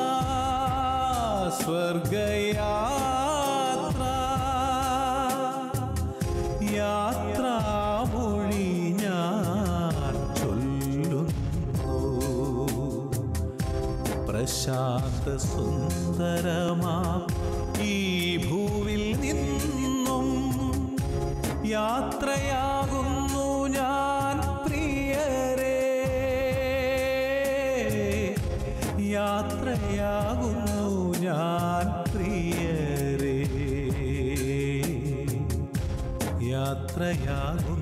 സ്വർഗയാത്ര യാത്രാമൊഴി ഞാൻ ചൊല്ലുന്നു പ്രശാന്ത സുന്ദരമാ ഈ ഭൂവിൽ നിന്നും യാത്രയാകുന്നു ഞാൻ പ്രിയരേ യാത്രയാകുന്നു ഞാൻ പ്രിയരേ യാത്രയാകുന്നു